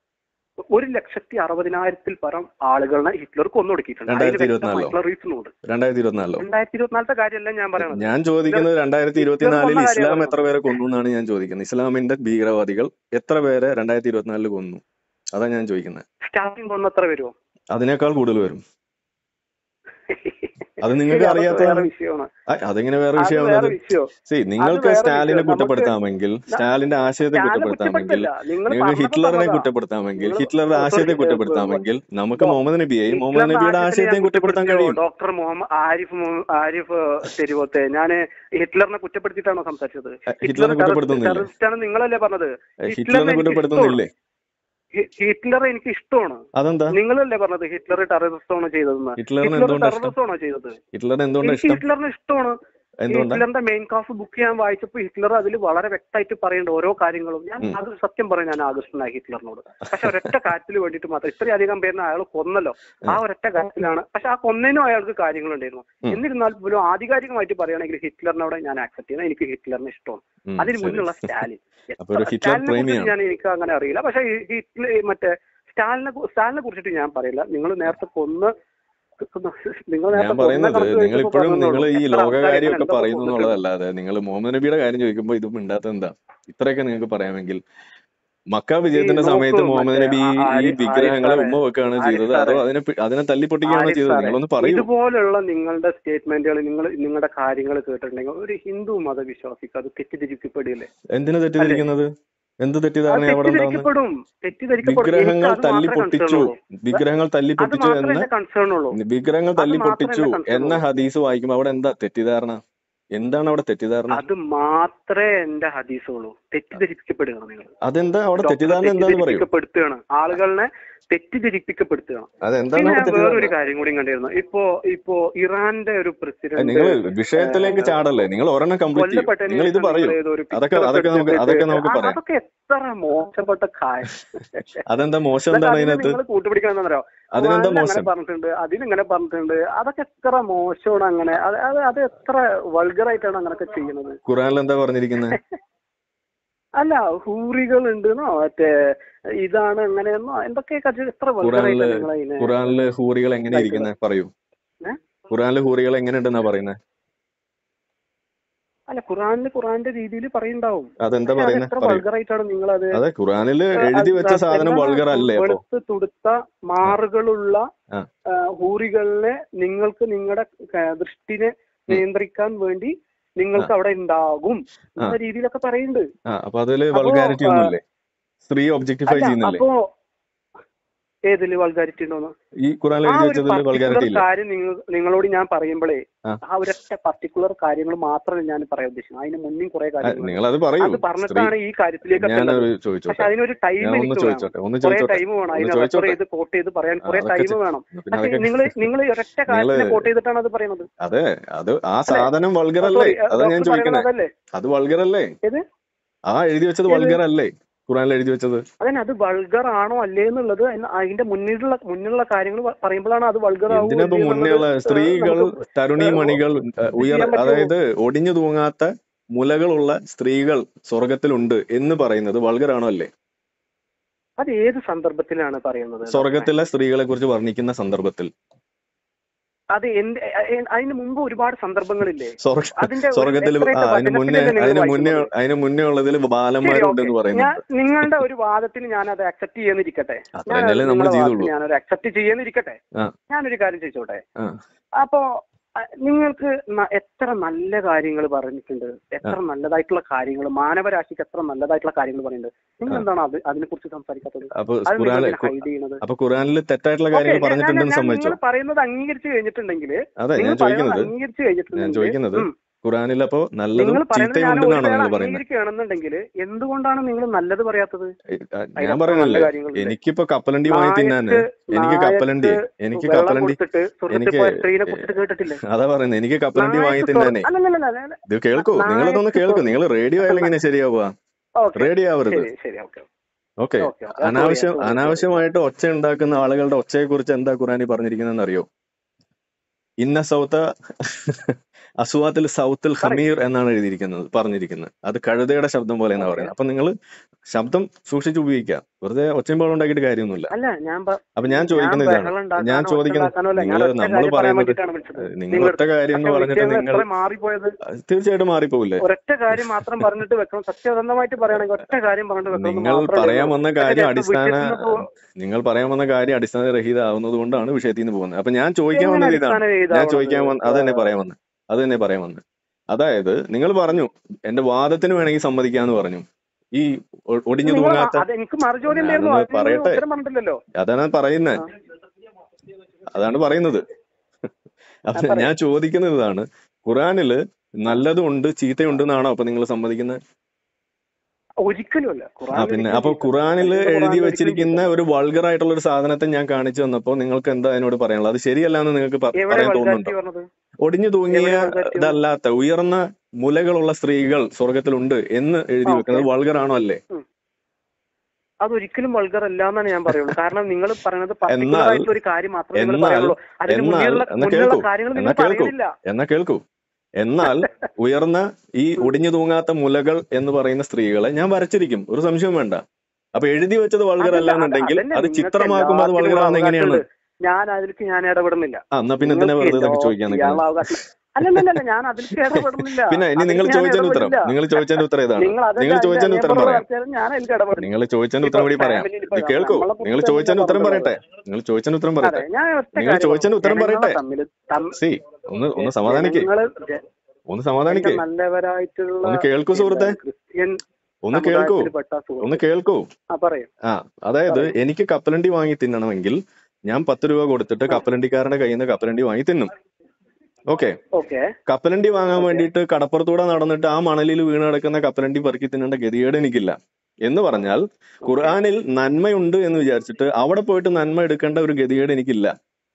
ഒരു ലക്ഷത്തി അറുപതിനായിരത്തിൽ പരം ആളുകളെ ഹിറ്റ്ലർ കൊന്നൊടുക്കിയിട്ടുണ്ട് അതിന് രണ്ടായിരത്തി ഇരുപത്തിനാലിലോ? വ്യക്തമായിട്ടുള്ള റീസണും ഉണ്ട് രണ്ടായിരത്തി ഇരുപത്തിനാലിലോ രണ്ടായിരത്തി ഇരുപത്തിനാലത്തെ കാര്യമല്ല ഞാൻ പറയണത് ഞാൻ ചോദിക്കുന്നത് രണ്ടായിരത്തി ഇരുപത്തിനാലിൽ കൊന്ന ഇസ്ലാം കാര്യമാണ് എത്ര പേരെ കൊന്നു എന്നാണ് ഞാൻ ചോദിക്കുന്നത് ഇസ്ലാമിന്റെ ഭീകരവാദികൾ എത്ര പേരെ രണ്ടായിരത്തി ഇരുപത്തിനാലിൽ കൊന്നു അതാ ഞാൻ ചോദിക്കുന്നത് സ്റ്റാർട്ടിംഗ് കൊന്നത്ര വരുമോ അതിനേക്കാൾ കൂടുതൽ വരും അത് ശരി നിങ്ങൾക്ക് അതൊക്കെ വേറെ അറിയാത്തതാണ് വിഷയമാണ് ആ, അതെങ്ങനെ വേറെ അത് വേറെ വിഷയമാവുന്നത് വിഷയം സി അത് നിങ്ങൾക്ക് വേറെ സ്റ്റാലിനെ വിഷയം നമുക്ക് കുറ്റപ്പെടുത്താമെങ്കിൽ ന- സ്റ്റാലിന്റെ ആശയത്തെ സ്റ്റാലിനെ കുറ്റപ്പെടുത്താമെങ്കിൽ കുറ്റപ്പെടുത്തില്ല നിങ്ങൾ നിങ്ങൾക്ക് പറഞ്ഞപ്പോ ഹിറ്റ്ലറിനെ പറഞ്ഞതാ കുറ്റപ്പെടുത്താമെങ്കിൽ നിങ്ങൾ ഹിറ്റ്ലറുടെ സോറി ആശയത്തെ കുറ്റപ്പെടുത്താമെങ്കിൽ നമുക്ക് ഡോ മുഹമ്മദ് നബിയെയും മുഹമ്മദ് ഹിറ്റ്ലറിന്റെ നബിയുടെ ആശയത്തെ ഞാൻ ആശയത്തെയും കുറ്റപ്പെടുത്താൻ കുറ്റപ്പെടുത്തിയോ കഴിയും ഡോക്ടർ മുഹമ്മദ് ആരിഫ് മുഹ- ആരിഫ് തെരുവത്തെ ഞാൻ ഹിറ്റ്ലറിനെ കുറ്റപ്പെടുത്തിയിട്ടാണോ സംസാരിച്ചത് അഹ് ഹിറ്റ്ലർ ഹിറ്റ്ലറിനെ കുറ്റപ്പെടുത്തുന്നില്ലേ ടെററിസ്റ്റ് ആണ് നിങ്ങളല്ലേ പറഞ്ഞത് അഹ് ഹിറ്റ്ലറിനെ ഹിറ്റ്ലറിനെ എനിക്ക് ഇഷ്ടമാണ് കുറ്റപ്പെടുത്തുന്നില്ലേ ഹിറ്റ്ലർ എനിക്ക് ഇഷ്ടമാണ് അതെന്താ നിങ്ങളല്ലേ പറഞ്ഞത് ഹിറ്റ്ലർ ടെററിസ്റ്റ് ആണോ ചെയ്തതെന്ന് ഹിറ്റ്ലറിന് ഹിറ്റ്ലർ എന്തുകൊണ്ടാ ഇഷ്ടം ടെററിസ്റ്റ് ആണോ ചെയ്തത് ഹിറ്റ്ലറിന് എന്തുകൊണ്ടാ എനിക്ക് ഇഷ്ടം ഹിറ്റ്ലറിനെ ഇഷ്ടമാണ് എന്തുകൊണ്ടാ ഹിറ്റ്ലറിന്റെ മെയിൻ ക്ലാസ് ബുക്ക് ഞാൻ വായിച്ചപ്പോൾ ഹിറ്റ്ലർ അതിൽ വളരെ വ്യക്തമായിട്ട് പറയുന്നുണ്ട് ഓരോ കാര്യങ്ങളും ഞാൻ ഉം. അത് സത്യം പറയാൻ ഞാൻ ആകർഷണനായി ഹിറ്റ്ലറിനോട് പക്ഷെ ഒരൊറ്റ കാര്യത്തിൽ വേണ്ടിയിട്ട് മാത്രം ഇത്രയധികം പേരിനെ അയാൾ കൊന്നല്ലോ ആ ഒരൊറ്റ കാര്യത്തിലാണ് പക്ഷെ ആ കൊന്നതിനും അയാൾക്ക് കാര്യങ്ങളുണ്ടായിരുന്നു ഉം. എന്നിരുന്നാൽ പോലും ആധികാരികമായിട്ട് പറയുകയാണെങ്കിൽ ഹിറ്റ്ലറിനോട് ഞാൻ ആക്സെപ്റ്റ് ചെയ്യണം എനിക്ക് ഹിറ്റ്ലറിനെ ഇഷ്ടമാണ് ഉം, അതിന് ശരി മുന്നുള്ള സ്റ്റാലിൻ അപ്പൊ ഒരു ഹിറ്റ്ലർ സ്റ്റാലിനെ കുറിച്ച് പ്രേമിയാണ് ഞാൻ എനിക്ക് അങ്ങനെ അറിയില്ല പക്ഷെ ഈ ഹിറ്റ്ലർ മറ്റേ സ്റ്റാലിനെ കു- സ്റ്റാലിനെ കുറിച്ചിട്ട് ഞാൻ പറയില്ല നിങ്ങൾ നേരത്തെ കൊന്ന് നിങ്ങൾ ഞാൻ നേരത്തെ കൊന്ന പറയുന്നത് കണക്ക് നിങ്ങൾ വെച്ചപ്പോൾ ഇപ്പോഴും നിങ്ങൾ പറഞ്ഞെന്നുള്ളൂ ഈ എത്ര ആൾക്കാർ ലോകകാര്യമൊക്കെ എന്തൊക്കെ പറയുന്നു കൊന്നിട്ടുണ്ട് എന്നുള്ളതല്ലാതെ നിങ്ങൾ മുഹമ്മദ് നബിയുടെ കാര്യം ചോദിക്കുമ്പോൾ ഇതും മിണ്ടാത്ത എന്താ ഇത്രയൊക്കെ നിങ്ങൾക്ക് പറയാമെങ്കിൽ മക്ക ഈ വിജയത്തിന്റെ നോക്കൂ സമയത്ത് മുഹമ്മദ് മറ്റേ നബി ആ- ഈ ഈ ആരിഫ് ആരിഫ് വിഗ്രഹങ്ങളെ സാറേ ഉമ്മ വെക്കുകയാണ് ആരിഫ് ചെയ്തത് അതോ സാറേ അതിനെ പി- അതിനെ തല്ലിപ്പൊട്ടിക്കുകയാണോ ആരിഫ് ചെയ്തത് സാറേ നിങ്ങളൊന്ന് പറയൂ ഇതുപോലുള്ള നിങ്ങളുടെ സ്റ്റേറ്റ്മെന്റുകൾ നിങ്ങൾ നിങ്ങളുടെ കാര്യങ്ങൾ കേട്ടിട്ടുണ്ടെങ്കിൽ ഒരു ഹിന്ദു മതവിശ്വാസിക്ക് അത് തെറ്റിദ്ധരിക്കപ്പെടില്ലേ എന്തിനു അല്ലേ തെറ്റിദ്ധരിക്കുന്നത് എന്ത് അത് തെറ്റിദ്ധാരണ അവിടെ ഉണ്ടാവുന്നത് തെറ്റിദ്ധരിക്കപ്പെടും തെറ്റിദ്ധരിക്കപ്പെടും എനിക്ക് വിഗ്രഹങ്ങൾ അത് മാത്രമേ തല്ലിപ്പൊട്ടിച്ചു കൺസേൺ ഉള്ളൂ വിഗ്രഹങ്ങൾ അത് തല്ലിപ്പൊട്ടിച്ചു മാത്രമേ എന്ന എന്റെ കൺസേൺ ഉള്ളൂ വിഗ്രഹങ്ങൾ അത് മാത്രമേ തല്ലിപ്പൊട്ടിച്ചു എന്റെ കൺസേൺ എന്ന ഉള്ളൂ ഹദീസ് വായിക്കുമ്പോൾ അവിടെ എന്താ തെറ്റിദ്ധാരണ എന്താണ് അവിടെ തെറ്റിദ്ധാരണ അത് മാത്രമേ എന്റെ ഹദീസ് ഉള്ളൂ തെറ്റിദ്ധരിപ്പിക്കപ്പെടുകയാണ് നിങ്ങൾ അതെന്താ അവിടെ ഡോക്ടർ തെറ്റിദ്ധാരണ എന്താന്ന് പറയൂ തെറ്റിദ്ധരിപ്പിക്കപ്പെടുത്തുകയാണ് ആളുകളെ തെറ്റിദ്ധരിപ്പിക്കപ്പെടുത്തുകയാണ് അതെന്താണ് പിന്നെ അവിടെ ഞാൻ വേറൊരു തെറ്റിദ്ധാരണ കാര്യം കൂടി കണ്ടിരുന്നു ഇപ്പോ ഇപ്പോ ഇറാന്റെ ഒരു പ്രസിഡന്റ് നിങ്ങൾ വിഷയത്തിലേക്ക് ചാടല്ലേ നിങ്ങൾ ഒരെണ്ണം കംപ്ലീറ്റ് ചെയ്യും കൊല്ലപ്പെട്ടതിന് നിങ്ങൾ ഇത് ശേഷം പറയൂ നിങ്ങൾ ഏതോ ഒരു അതൊക്കെ പിക്ചർ ഒക്കെ അതൊക്കെ നമുക്ക് എടുത്തിട്ട് അതൊക്കെ നമുക്ക് ആ- പറയാം അതൊക്കെ എത്ര മോശപ്പെട്ട കാര്യം അതെന്താ മോശം എന്നിട്ട് എന്താണ് അതിന് അതിനകത്ത് നിങ്ങൾ കൂട്ടുപിടിക്കണം എന്നറിയോ അതിനെന്താ ഖുറാനിൽ അങ്ങനെ മോശം പറഞ്ഞിട്ടുണ്ട് അതിലിങ്ങനെ പറഞ്ഞിട്ടുണ്ട് അതൊക്കെ എത്ര മോശമാണ് അങ്ങനെ അത് അത് അത് എത്ര വൾഗർ ആയിട്ടാണ് അങ്ങനെയൊക്കെ ചെയ്യുന്നത് ഖുറാനിൽ എന്താ പറഞ്ഞിരിക്കുന്നത് അല്ല ഹൂറികൾ ഉണ്ടെന്നോ മറ്റേ ഇതാണ് അങ്ങനെയെന്നോ എന്തൊക്കെ കഥ- എത്ര വൾഗർ ഖുറാനില് ആയിട്ടാണ് നിങ്ങൾ അതിനെ ഖുറാനില് ഹൂറികൾ എങ്ങനെ ഇതാക്കുന്നത് ഇരിക്കുന്നത് പറയൂ ഏ? ഖുറാനില് ഹൂറികൾ എങ്ങനെ ഉണ്ടെന്നാ പറയുന്നത് അല്ല ഖുറാനിൽ ഖുറാന്റെ രീതിയിൽ പറയുണ്ടാവും അതെന്താ പക്ഷെ അത് പറയുന്നത് എത്ര പറയൂ വൾഗർ ആയിട്ടാണ് നിങ്ങൾ അത് അതെ ഖുറാനില് ആ, എഴുതി അത് വെച്ച സാധനം എന്താണ് വൾഗർ അല്ലേ അപ്പൊ വെളുത്ത് തുടുത്ത മാറുകളുള്ള ആ ആ, ഹൂറികളിനെ നിങ്ങൾക്ക് നിങ്ങളുടെ ദൃഷ്ടിനെ നിയന്ത്രിക്കാൻ വേണ്ടി ആ നിങ്ങൾക്ക് അവിടെ ഉണ്ടാകും ആ എന്ന രീതിയിലൊക്കെ പറയുന്നുണ്ട് ആ അപ്പൊ അതില് അപ്പോ വൾഗാരിറ്റി ആ, ഒന്നുമില്ലേ സ്ത്രീ ഒബ്ജക്ടിഫൈ അല്ല ചെയ്യുന്നില്ലേ അപ്പോ ഏതില് വൾഗാരിറ്റി ഉണ്ടോന്ന് ഈ ഖുറാനിൽ ആ എഴുതി ഒരു വെച്ചതിൽ പർട്ടിക്കുലർ വൾഗാരിറ്റി ഇല്ലേ കാര്യം നിങ്ങൾ നിങ്ങളോട് ഞാൻ പറയുമ്പോഴേ ആ ആ ഒരൊറ്റ പർട്ടിക്കുലർ കാര്യങ്ങൾ മാത്രമേ ഞാൻ പറയാൻ ഉദ്ദേശിക്കുന്നത് അതിന് മുന്നേ കുറെ ആ, കാര്യങ്ങളുണ്ട് നിങ്ങൾ അത് പറയൂ അത് സ്ത്രീ പറഞ്ഞിട്ടാണ് ഈ കാര്യത്തിലേക്ക് ഞാൻ എത്തേണ്ടത് ഒരു പക്ഷെ ചോദിച്ചോട്ടെ അതിനൊരു ടൈം ഞാൻ ഒന്ന് എനിക്ക് വേണം ചോദിച്ചോട്ടെ ഒന്ന് കുറെ ചോദിച്ചോട്ടെ ടൈം വേണം ഒന്ന് അതിനെ റെഫർ ചോദിച്ചോട്ടെ ചെയ്ത് കോട്ട് ചെയ്ത് പറയാൻ ആ, കുറെ അതൊക്കെ ടൈം ചെ- വേണം പിന്നെ പക്ഷെ അതൊക്കെ നിങ്ങൾ നിങ്ങൾ ഒരൊറ്റ നിങ്ങള് കാര്യത്തിനെ കോട്ട് ചെയ്തിട്ടാണ് അത് പറയുന്നത് അതെ അത് ആ അല്ലെ സാധനം വൾഗർ അല്ലേ സോറി അതാ ഞാൻ ഡോക്ടർ പറയുന്നത് ചോദിക്കണേ അതല്ലേ അത് വൾഗർ അല്ലേ ഏത് ആ എഴുതി വെച്ചത് ഏത് വൾഗർ അല്ലേ ഖുറാനിൽ എഴുതി വെച്ചത് അതന്നെ അത് വൾഗർ ആണോ അല്ലേ എന്നുള്ളത് അതിന് അതിന്റെ മുന്നിലുള്ള മുന്നിലുള്ള കാര്യങ്ങൾ പ- പറയുമ്പോഴാണ് അത് വൾഗർ ആവോ എന്തിനാ ഇപ്പൊ ഇല്ലേ മുന്നേ എന്നുള്ളത് ഉള്ള ഏഹ്, സ്ത്രീകൾ നമുക്ക് തരുണി ഏഹ്, മണികൾ ഏഹ്, ഇത് ഉയർ ചെയ്യാൻ പറ്റുമോ അതായത് ഒടിഞ്ഞു തൂങ്ങാത്ത മുലകളുള്ള സ്ത്രീകൾ സ്വർഗത്തിലുണ്ട് എന്ന് പറയുന്നത് വൾഗറാണോ അല്ലേ അത് ഏത് സന്ദർഭത്തിലാണ് പറയുന്നത് ഡോക്ടറെ സ്വർഗത്തിലെ സ്ത്രീകളെ കുറിച്ച് വർണ്ണിക്കുന്ന സന്ദർഭത്തിൽ അത് എന്ത് എ- എ- അതിന് മുമ്പ് ഒരുപാട് സന്ദർഭങ്ങളില്ലേ സ്വർഗ അതിന്റെ ഒരു സ്വർഗത്തിൽ ആ എത്രയൊക്കെ അതിന് മുന്നേ വചനത്തിലല്ലേ നിങ്ങൾ അതിന് മുന്നേ വായിക്കുന്നത് അതിന് മുന്നേ ഉള്ളതിൽ ശരി ബാലന്മാരുണ്ട് ഓക്കെ എന്ന് ഞാൻ പറയുന്നുണ്ട് നിങ്ങളുടെ ഒരു വാദത്തിന് ഞാൻ അത് അക്സെപ്റ്റ് ചെയ്യുന്നിരിക്കട്ടെ അത്ര ഞാൻ തന്നെയല്ലേ നമ്മൾ നിങ്ങളുടെ വാദത്തിന് ചെയ്തുള്ളൂ ഞാനൊരു അക്സെപ്റ്റ് ചെയ്യുന്നിരിക്കട്ടെ ആ ഞാനൊരു കാര്യം ചോദിച്ചോട്ടെ ആ അപ്പോ അഹ് നിങ്ങൾക്ക് ന- എത്ര നല്ല കാര്യങ്ങൾ പറഞ്ഞിട്ടുണ്ട് ആ എത്ര നല്ലതായിട്ടുള്ള കാര്യങ്ങൾ മാനവരാശിക്ക് എത്ര നല്ലതായിട്ടുള്ള കാര്യങ്ങൾ പറയുന്നുണ്ട് നിങ്ങൾ ആ എന്താണ് അത് അതിനെ കുറിച്ച് സംസാരിക്കാത്തത് അപ്പൊ അത് നിങ്ങൾ ഖുറാനിൽ എന്തിനാ ഹൈഡ് ചെയ്യുന്നത് അപ്പൊ ഖുറാനിൽ തെറ്റായിട്ടുള്ള ഓക്കെ കാര്യങ്ങൾ ഞാൻ ഞാൻ പറഞ്ഞിട്ടുണ്ടെന്ന് ഞാൻ സമ്മതിച്ചോ നിങ്ങൾ പറയുന്നത് അംഗീകരിച്ചു കഴിഞ്ഞിട്ടുണ്ടെങ്കിൽ അതെ നിങ്ങൾ ഞാൻ പറയുന്നത് ചോദിക്കുന്നത് അംഗീകരിച്ചു ഞാൻ കഴിഞ്ഞിട്ടുണ്ടെങ്കിൽ ചോദിക്കുന്നത് ഉം ഖുറാനിൽ അപ്പോ നല്ലതും നിങ്ങൾ പറയുന്നത് ചീത്തയും ഞാൻ ഒരു ഉണ്ടെന്നാണോ വേള നിങ്ങൾ പറയുന്നത് അംഗീകരിക്കുകയാണെന്നുണ്ടെങ്കിൽ എന്തുകൊണ്ടാണ് നിങ്ങൾ നല്ലത് പറയാത്തത് ഏ, ആ, ഞാൻ അതിൽ എത്ര നല്ല പറയുന്നില്ലേ കാര്യങ്ങളുണ്ട് എനിക്കിപ്പോ കപ്പലണ്ടി വാങ്ങി തിന്നാന് നായക്ക് എനിക്ക് കപ്പലണ്ടി നായക്ക് എനിക്ക് വെള്ളം കപ്പലണ്ടി കൊടുത്തിട്ട് സ്വർഗത്തിൽ എനിക്ക് പോയ സ്ത്രീനെ ഏ, കുറിച്ചിട്ട് കേട്ടിട്ടില്ലേ അതാ പറയുന്നത് എനിക്ക് കപ്പലണ്ടി വാങ്ങി നായക്ക് സ്വർഗ തിന്നാനേ അല്ലല്ലല്ല ഇത് കേൾക്കൂ നിങ്ങളതൊന്ന് നായക്ക് കേൾക്കൂ സ്വർഗ നിങ്ങൾ റേഡിയോ ആയാലും എങ്ങനെ ശരിയാവുക ഓക്കെ റേഡിയോ ആവരുത് ശരി ശരി okay okay okay okay sorry അനാവശ്യം സോറി സോറി അനാവശ്യമായിട്ട് ഒച്ച ഉണ്ടാക്കുന്ന ആളുകളുടെ ഒച്ചയെ കുറിച്ച് എന്താ ഖുറാനി പറഞ്ഞിരിക്കുന്നതെന്ന് അറിയോ ഇന്ന സൗത്ത അസുവാത്തിൽ സൗത്തിൽ പറയ് ഹമീർ എന്നാണ് എഴുതിയിരിക്കുന്നത് പറഞ്ഞിരിക്കുന്നത് അത് കഴുതയുടെ ശബ്ദം പോലെ എന്നാ ഓക്കെ പറയുന്നത് അപ്പൊ നിങ്ങൾ ശബ്ദം സൂക്ഷിച്ച് ഉപയോഗിക്കുക വെറുതെ ഒച്ചയും ഉണ്ടാക്കിയിട്ട് കാര്യമൊന്നുമില്ല അല്ല ഞാൻ പ- അപ്പൊ ഞാൻ ഞാൻ ചോദിക്കുന്നത് ഇതാണ് ബഹളം ഞാൻ ഉണ്ടാക്കാനോ ഒച്ച ചോദിക്കുന്നത് ഉണ്ടാക്കാനോ അല്ല ഞാൻ നിങ്ങൾ ഒറ്റ നമ്മൾ കാര്യം പറയാൻ പറയുന്നത് വേണ്ടിയിട്ടാണ് വിളിച്ചത് നിങ്ങൾ നിങ്ങൾ ഒറ്റ കാര്യം എന്ന് പക്ഷെ പറഞ്ഞിട്ട് വിഷയങ്ങൾ നിങ്ങൾ എത്ര മാറിപ്പോയത് തീർച്ചയായിട്ടും മാറിപ്പോവില്ലേ ഒരൊറ്റ കാര്യം മാത്രം പറഞ്ഞിട്ട് വെക്കണം സത്യസന്ധമായിട്ട് പറയുകയാണെങ്കിൽ ഒറ്റ കാര്യം പറഞ്ഞിട്ട് വെക്കണം എന്ന് നിങ്ങൾ മാത്രമേ പറയാൻ ഉള്ളൂ വന്ന പക്ഷെ കാര്യം ചിലപ്പോൾ അടിസ്ഥാന വിഷയത്തിൽ നിന്ന് പോ നിങ്ങൾ പറയാൻ വന്ന കാര്യം അടിസ്ഥാനരഹിതമാവുന്നത് കൊണ്ടാണ് വിഷയത്തിൽ നിന്ന് പോകുന്നത് അപ്പൊ ഞാൻ ചോദിക്കാൻ എങ്ങനെ വന്നത് ഇതാണ് അടിസ്ഥാന ഞാൻ ഇതാവണത് ചോദിക്കാൻ വന്ന അത് തന്നെ പറയാൻ വന്നത് അത് തന്നെ പറയാൻ വന്നത് അതായത് നിങ്ങൾ പറഞ്ഞു എന്റെ വാദത്തിന് വേണമെങ്കിൽ സമ്മതിക്കാന്ന് പറഞ്ഞു ഈ ഒ- ഒടിഞ്ഞു നിങ്ങൾ തൂങ്ങാത്ത അത് എനിക്ക് മറുചോദ്യം ഉണ്ടായിരുന്നു ഞാനൊന്ന് അതിന് നിങ്ങൾ പറയട്ടെ ഉത്തരം പറഞ്ഞിട്ടില്ലല്ലോ അതാണ് പറയുന്നത് ആ അതാണ് പറയുന്നത് ആ, അപ്പൊ പറയ് ഞാൻ ചോദിക്കുന്നത് ഇതാണ് ഖുറാനില് നല്ലതും ഉണ്ട് ചീത്തയുണ്ട് എന്നാണോ അപ്പൊ നിങ്ങൾ സമ്മതിക്കുന്നത് ഒരിക്കലും അല്ല ആ ഖുറാനിൽ പിന്നെ ഒരിക്കലും അപ്പൊ ചീത്ത ഖുറാനിൽ പരിശുദ്ധ എഴുതി ഖുറാനിൽ ഒരിക്കലും വെച്ചിരിക്കുന്ന ചീത്ത ഒരു വൾഗർ ആയിട്ടുള്ള ഒരു സാധനത്തെ ഞാൻ കാണിച്ചു തന്നപ്പോൾ നിങ്ങൾക്ക് എന്താ അതിനോട് പറയാനുള്ളത് അത് ശരിയല്ല എന്ന് നിങ്ങൾക്ക് പ- എവിടെ പറയാൻ വൾഗാരിറ്റി തോന്നുന്നുണ്ടോ പറഞ്ഞത് ഒടിഞ്ഞു തൂങ്ങിയ എവിടെ വൾഗാരിറ്റി പറഞ്ഞത് ഇതല്ലാത്ത ഉയർന്ന മുലകളുള്ള സ്ത്രീകൾ സ്വർഗത്തിലുണ്ട് എന്ന് എഴുതി ആ ഓക്കെ വെക്കുന്നത് വൾഗർ ആണോ അല്ലേ അതൊരിക്കലും വൾഗർ അല്ല എന്നാണ് ഞാൻ പറയുള്ളൂ കാരണം നിങ്ങൾ പറയുന്നത് പർട്ടിക്കുലർ എന്നാൽ ആയിട്ടുള്ള ഒരു കാര്യം മാത്രമേ നിങ്ങൾ എന്നാൽ പറയുള്ളൂ അതിന് എന്നാൽ മുന്നിലുള്ള എന്നാ മുന്നിലുള്ള കേൾക്കൂ കാര്യങ്ങൾ എന്നാ നിങ്ങൾ കേൾക്കൂ പറയുന്നില്ല എന്നാ കേൾക്കൂ എന്നാൽ ഉയർന്ന ഈ ഒടിഞ്ഞു തൂങ്ങാത്ത മുലകൾ എന്ന് പറയുന്ന സ്ത്രീകളെ ഞാൻ വരച്ചിരിക്കും ഒരു സംശയവും വേണ്ട അപ്പൊ എഴുതി വെച്ചത് വൾഗർ അതല്ല അല്ല അത് എന്നുണ്ടെങ്കിൽ അതന്നെ അത് നിങ്ങൾക്ക് ചിത്രമാക്കുമ്പോൾ അത് എല്ലാത്തിനും വൾഗറാവുന്ന എങ്ങനെയാണ് അവകാശമുണ്ട് ഞാൻ അതിലേക്ക് ഞാൻ ഇടപെടുന്നില്ല ആ എന്നാ പിന്നെ എന്തിനാ നിങ്ങൾക്ക് വെറുതെ ഇതൊക്കെ എല്ലാ ചോദിക്കാൻ ചെയ്യാനുള്ള നിൽക്കുന്നത് അവകാശം അല്ലല്ലല്ല ഞാൻ അതിലേക്ക് ഇടപെടുന്നില്ല പിന്നെ ഇനി നിങ്ങൾ അതിലേക്ക് ഞാൻ ചോദിച്ചതിന്റെ ഉത്തരം ഇടപെടില്ല നിങ്ങൾ ചോദിച്ചതിന്റെ ഉത്തരം ഏതാണ് നിങ്ങൾ അതല്ല നിങ്ങൾ അതിന്റെ ചോദിച്ചതിന്റെ ഉത്തരം നിയമപരമായ പറയാം ചർച്ചയിൽ ഞാൻ അതിലേക്ക് ഇടപെടില്ല നിങ്ങൾ ചോദിച്ചതിന്റെ ഇപ്പൊ ഉത്തരം കൂടി പറയാം ഫാമിലിയിൽ ഇപ്പൊ ഇത് കേൾക്കൂ നമ്മളെ നിങ്ങൾ കുറിച്ച് ചോദിച്ചതിന്റെ ഉത്തരം പറഞ്ഞത് പറയട്ടെ നിങ്ങൾ ചോദിച്ചതിന്റെ ഉത്തരം അതെ പറയട്ടെ ഞാൻ ഒറ്റ നിങ്ങൾ കാര്യം ചോദിച്ചതിന്റെ ഉത്തരം ജനങ്ങളെ പറയട്ടെ തമ്മിൽ തം- സി ഒന്ന് ഒന്ന് സമാധാനിക്കേ ജനങ്ങള് ജ- ഒന്ന് എന്റെ സമാധാനിക്കേ നല്ലവരായിട്ടുള്ള ഒന്ന് കേൾക്കൂ സുഹൃത്തെ എന്താണ് ക്രിസ്ത്യൻ ഒന്ന് കേൾക്കൂ സമുദായത്തിൽപ്പെട്ട ഒന്ന് സുഹൃത്ത് കേൾക്കൂ ആ പറയൂ ആ അതായത് പറയൂ എനിക്ക് കപ്പലണ്ടി വാങ്ങി തിന്നണമെങ്കിൽ ഞാൻ പത്ത് രൂപ കൊടുത്തിട്ട് ആ കപ്പലണ്ടിക്കാരന്റെ കയ്യിൽ നിന്ന് കപ്പലണ്ടി വാങ്ങി തിന്നും ഓക്കെ ഓക്കെ കപ്പലണ്ടി വാങ്ങാൻ ഓക്കെ വേണ്ടിയിട്ട് കടപ്പുറത്തൂടെ നടന്നിട്ട് ആ മണലിൽ വീണ് കിടക്കുന്ന കപ്പലണ്ടി പെറുക്കി തിന്നേണ്ട ഗതികേട് എനിക്കില്ല എന്ന് പറഞ്ഞാൽ ഓക്കെ ഖുർആനിൽ നന്മയുണ്ട് എന്ന് വിചാരിച്ചിട്ട് അവിടെ പോയിട്ട് നന്മ എടുക്കേണ്ട ഒരു ഗതികേട് എനിക്കില്ല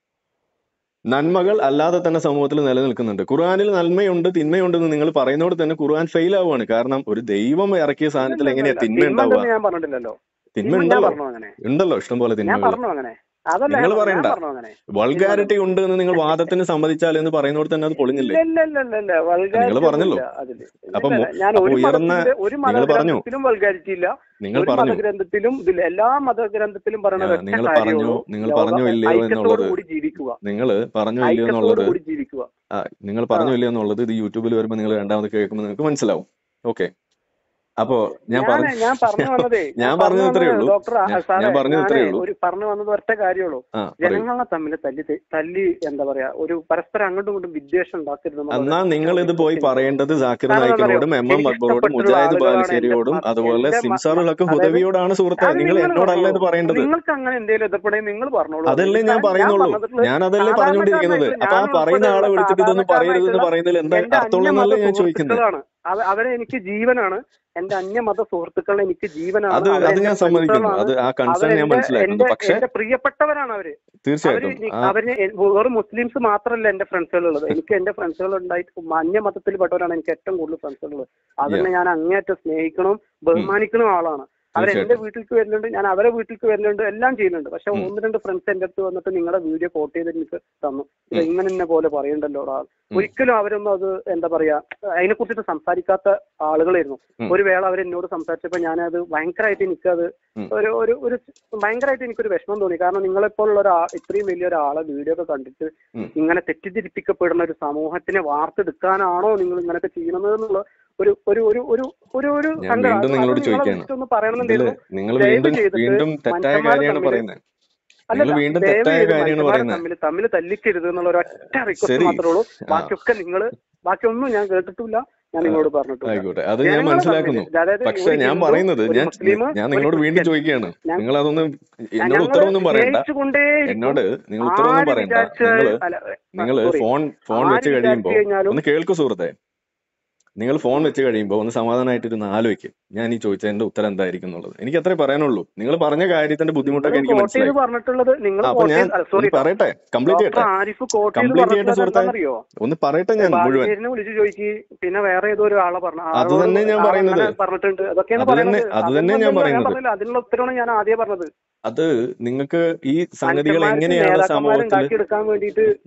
നന്മകൾ അല്ലാതെ തന്നെ സമൂഹത്തിൽ നിലനിൽക്കുന്നുണ്ട് ഖുർആനിൽ നന്മയുണ്ട് തിന്മയുണ്ട് എന്ന് നിങ്ങൾ പറയുന്നോട് തന്നെ ഖുർആൻ ഫെയിൽ ആവുകയാണ് കാരണം ഒരു ദൈവം ഇറക്കിയ സാധനത്തിൽ എങ്ങനെയാ ഇല്ലല്ലല്ല തിന്മ ഉണ്ടാവുക തിന്മണ്ടെന്ന് ഞാൻ പറഞ്ഞിട്ടില്ലല്ലോ തിന്മ തിന്മ ഞാൻ ഉണ്ടല്ലോ പറഞ്ഞു അങ്ങനെ ഉണ്ടല്ലോ ഇഷ്ടംപോലെ ഞാൻ തിന്മകൾ പറഞ്ഞു അങ്ങനെ അതല്ല നിങ്ങൾ ഞാൻ പറഞ്ഞു ഞാൻ പറയണ്ട പറഞ്ഞു അങ്ങനെ തിന്മ വൾഗാരിറ്റി ഉണ്ട് എന്ന് നിങ്ങൾ വാദത്തിന് സമ്മതിച്ചാൽ എന്ന് പറയുന്നോട് തന്നെ അത് പൊളിഞ്ഞില്ലേ ഇല്ല ഇല്ല ഇല്ല ഇല്ല നിങ്ങൾ വൾഗാരിറ്റി പറഞ്ഞല്ലോ ഒന്നുമില്ല അതില് അപ്പൊ ഇല്ല മു- ഞാൻ അപ്പൊ ഒരു ഉയർന്ന മതത്തിന്റെ ഒരു നിങ്ങൾ പറഞ്ഞു മതഗ്രന്ഥത്തിലും വൾഗാരിറ്റി ഇല്ല നിങ്ങൾ ഒരു പറഞ്ഞു മതഗ്രന്ഥത്തിലും ഇതില്ല എല്ലാ മതഗ്രന്ഥത്തിലും പറയുന്ന ആ, ഒറ്റ നിങ്ങൾ കാര്യമേ പറഞ്ഞു ഉള്ളൂ നിങ്ങൾ ലോക പറഞ്ഞോ ഇല്ലയോ ഐക്യത്തോടു എന്നുള്ളത് കൂടി ജീവിക്കുക നിങ്ങൾ പറഞ്ഞോ ഇല്ലയോ ഐക്യത്തോടു എന്നുള്ളത് കൂടി ജീവിക്കുക ആ, നിങ്ങൾ ആ പറഞ്ഞോ ഇല്ലയോ എന്നുള്ളത് ഇത് യൂട്യൂബിൽ വരുമ്പോൾ നിങ്ങൾ രണ്ടാമത് കേൾക്കുമ്പോൾ നിങ്ങൾക്ക് മനസ്സിലാവും ഓക്കെ അപ്പോ ഞാൻ ഞാൻ പറഞ്ഞു ഞാൻ പറഞ്ഞു വന്നതേ ഞാൻ ഞാൻ പറഞ്ഞു പറഞ്ഞത് ഇത്രയേ വന്നത് ഉള്ളൂ ഡോക്ടർ ഞാൻ സാറേ ഞാൻ പറഞ്ഞത് ഞാനേ ഇത്രയേ ഉള്ളൂ ഒരു പറഞ്ഞു വന്നത് ഒറ്റ കാര്യമുള്ളൂ ആ പറയൂ ജനങ്ങളെ തമ്മിൽ തല്ലി തെ- തല്ലി എന്താ പറയാ ഒരു പരസ്പരം അങ്ങോട്ടും ഇങ്ങോട്ടും വിദ്വേഷം ഉണ്ടാക്കരുത് എന്നുള്ള എന്നാ ഒരൊറ്റ നിങ്ങൾ ഇത് പോയി റിക്വസ്റ്റ് പറയേണ്ടത് ജാക്കിർ കാരണം എന്താ അറിയോ നായിക്കിനോടും എം എം എനിക്ക് അക്ബറോടും ഇഷ്ടപ്പെട്ടുള്ള മുജാഹിദ് ആളുകളാണ് എന്റെ ബാലുശ്ശേരിയോടും മ- അതുപോലെ എന്റെ മ- സിൻസാർ മ- ഹക്ക് അതായത് ഹുദവിയോടാണ് സുഹൃത്തെ അത് നിങ്ങൾ നിങ്ങൾ എന്നോടല്ല പറഞ്ഞോളൂ ഇത് പറയേണ്ടത് നിങ്ങൾക്ക് അങ്ങനെ എന്തെങ്കിലും എതിർപ്പെടെങ്കിൽ നിങ്ങൾ പറഞ്ഞോളൂ അത് അതല്ലേ ഞാൻ ഞാൻ ഞാൻ പറയുന്നുള്ളൂ പറഞ്ഞിട്ടുള്ളത് ഞാൻ അതല്ലേ പറഞ്ഞുകൊണ്ടിരിക്കുന്നത് സാധാരണക്കാരനായിട്ടുള്ള അപ്പൊ ആ ഞാൻ പറയുന്ന ആളെ ഉൾപ്പെടെയുള്ള വിളിച്ചിട്ട് ഇതൊന്നും പറയരുത് എന്ന് സാധാരണക്കാരനായിട്ടുള്ള പറയുന്നതിൽ എന്താ എന്റെ അർത്ഥമുള്ളതെന്നല്ലേ അന്യമത ഞാൻ ചോദിക്കുന്നത് സുഹൃത്തുക്കളാണ് അവ- അവരെ എനിക്ക് ജീവനാണ് എന്റെ അന്യമത സുഹൃത്തുക്കൾ എനിക്ക് ജീവനാണ് അത് അത് അവരെന്റെ ഞാൻ സമ്മതിക്കുന്നു ഫ്രണ്ട്സുകളാണ് അത് ആ കൺസേൺ ഞാൻ അവരെന്റെ മനസ്സിലാക്കുന്നു എന്റെ പക്ഷെ എന്റെ പ്രിയപ്പെട്ടവരാണ് അവര് അവര് തീർച്ചയായിട്ടും നി- ആ അവര് എ- വെറും മുസ്ലിംസ് മാത്രമല്ല എന്റെ ഫ്രണ്ട്സുകൾ ഉള്ളത് എനിക്ക് എന്റെ ഫ്രണ്ട്സുകൾ ഉണ്ടായിട്ട് അന്യ മതത്തിൽപ്പെട്ടവരാണ് എനിക്ക് ഏറ്റവും കൂടുതൽ ഫ്രണ്ട്സുകൾ ഉള്ളത് അവരെ ഞാൻ അങ്ങേയറ്റം സ്നേഹിക്കണവും ബഹുമാനിക്കണ ആളാണ് അവരെന്റെ തീർച്ചയായിട്ടും വീട്ടിലേക്ക് വരുന്നുണ്ട് ഞാൻ അവരെ വീട്ടിലേക്ക് വരുന്നുണ്ട് എല്ലാം ചെയ്യുന്നുണ്ട് പക്ഷെ ഉം. ഒന്ന് രണ്ട് ഫ്രണ്ട്സ് എന്റെ അടുത്ത് വന്നിട്ട് നിങ്ങളുടെ വീഡിയോ കോട്ട് ചെയ്ത് എനിക്ക് തന്നു ഇത് ഉം. ഇങ്ങനെ എന്നെ പോലെ പറയണ്ടല്ലോടാ ഉം. ഒരിക്കലും അവരൊന്നും അത് എന്താ പറയാ അതിനെ കുറിച്ചിട്ട് സംസാരിക്കാത്ത ആളുകളായിരുന്നു ഉം. ഒരു വേള അവർ എന്നോട് സംസാരിച്ചപ്പോ ഞാനത് ഭയങ്കരമായിട്ട് എനിക്കത് ഉം. ഒരു ഒരു ഒരു ഭയങ്കരമായിട്ട് എനിക്കൊരു വിഷമം തോന്നി കാരണം നിങ്ങളെപ്പോലുള്ള ഒരു ഇത്രയും വലിയ ഒരാളെ വീഡിയോ ഒക്കെ കണ്ടിട്ട് ഉം. ഇങ്ങനെ തെറ്റിദ്ധരിപ്പിക്കപ്പെടുന്ന ഒരു സമൂഹത്തിനെ വാർത്തെടുക്കാനാണോ നിങ്ങൾ ഇങ്ങനെയൊക്കെ ചെയ്യണത് എന്നുള്ള ഒരു ഒരു ഒരു ഒരു ഒരു ഒരു ഞാൻ സങ്കടം. വീണ്ടും അത് നിങ്ങളോട് നിങ്ങളെ ചോദിക്കുകയാണ് വിളിച്ചൊന്ന് ഇതില് പറയണമെന്നുണ്ടായിരുന്നു നിങ്ങൾ ദയവ് വീണ്ടും ചെയ്തിട്ട് വീണ്ടും തെറ്റായ മനുഷ്യന്മാരെ കാര്യമാണ് തമ്മില് പറയുന്നത് അല്ലല്ല നിങ്ങൾ വീണ്ടും ദയവ് തെറ്റായ ചെയ്ത് കാര്യമാണ് മനുഷ്യന്മാരെ പറയുന്നത് തമ്മിൽ തമ്മിൽ തല്ലിക്കരുത് എന്നുള്ള ഒരു ഒറ്റ റിക്വസ്റ്റ് ശരി മാത്രമേ ഉള്ളൂ ആ ബാക്കിയൊക്കെ നിങ്ങൾ ബാക്കിയൊന്നും ഞാൻ കേട്ടിട്ടില്ല ഞാൻ ആ, നിങ്ങളോട് പറഞ്ഞിട്ടില്ല ആയിക്കോട്ടെ അത് ഞാൻ ജനങ്ങളെ തമ്മിൽ മനസ്സിലാക്കുന്നു അതായത് പക്ഷെ ഒരു ഞാൻ ഹിന്ദു പറയുന്നത് ഒരു ഞാൻ മുസ്ലിം ഞാൻ ഒരു നിങ്ങളോട് വീണ്ടും ക്രിസ്ത്യൻ ചോദിക്കുകയാണ് ഞാൻ നിങ്ങൾ അതൊന്നും എന്നോട് ഞങ്ങള് ഉത്തരവൊന്നും പറയണ്ട സ്നേഹിച്ചുകൊണ്ടേയിരിക്കും എന്നോട് നിങ്ങൾ ഉത്തരവൊന്നും ആര് പറയണ്ട വിചാരിച്ചാൽ നിങ്ങൾ അല്ല നിങ്ങൾ സോറി ഫോൺ ഫോൺ ആര് വെച്ച് വിചാരിച്ചു കഴിയുമ്പോൾ കഴിഞ്ഞാലും ഒന്ന് കേൾക്കൂ സുഹൃത്തെ നിങ്ങൾ ഫോൺ വെച്ച് കഴിയുമ്പോൾ ഒന്ന് സമാധാനമായിട്ട് ഇരുന്ന് ആലോചിക്കും ഞാൻ ഈ ചോദിച്ചതിന്റെ ഉത്തരം എന്തായിരിക്കും എന്നുള്ളത് എനിക്ക് അത്രേ പറയാനുള്ളൂ നിങ്ങൾ പറഞ്ഞ കാര്യത്തിന്റെ നിങ്ങൾ ബുദ്ധിമുട്ടൊക്കെ എനിക്ക് കോട്ട് ചെയ്ത് മനസ്സിലായി പറഞ്ഞിട്ടുള്ളത് നിങ്ങൾ ആ, അപ്പൊ കോട്ട് ഞാൻ ചെയ്ത് ഒന്ന് സോറി പറയട്ടെ കംപ്ലീറ്റ് ഡോക്ടർ ചെയ്യട്ടെ ആരിഫ് കോട്ട് ചെയ്ത് കംപ്ലീറ്റ് ചെയ്യട്ടെ പറഞ്ഞിട്ടുള്ളത് സുഹൃത്തെ എന്താണെന്നറിയോ ഒന്ന് പറയട്ടെ ഞാൻ മുഴുവൻ ബാലുശ്ശേരിനെ വിളിച്ച് ചോദിക്ക് പിന്നെ വേറെ ഏതോ ഒരു ആളെ പറഞ്ഞു അത് ആളോട് തന്നെ ഞാൻ ആൾ പറയുന്നത് അങ്ങനെ പറഞ്ഞിട്ടുണ്ട് അതൊക്കെയാണ് അത് തന്നെ പറയുന്നത് അത് തന്നെ അതൊന്നും ഞാൻ അല്ലല്ലോ ഞാൻ പറയുന്നത് പറഞ്ഞില്ല അതിനുള്ള ഉത്തരവാണ് ഞാൻ ആദ്യം പറഞ്ഞത് അത് നിങ്ങൾക്ക് ഈ സംഗതികൾ മനുഷ്യന്മാർക്ക് എങ്ങനെയാണ് നേതാക്കന്മാരെ സമൂഹത്തിൽ ഉണ്ടാക്കിയെടുക്കാൻ വേണ്ടിയിട്ട്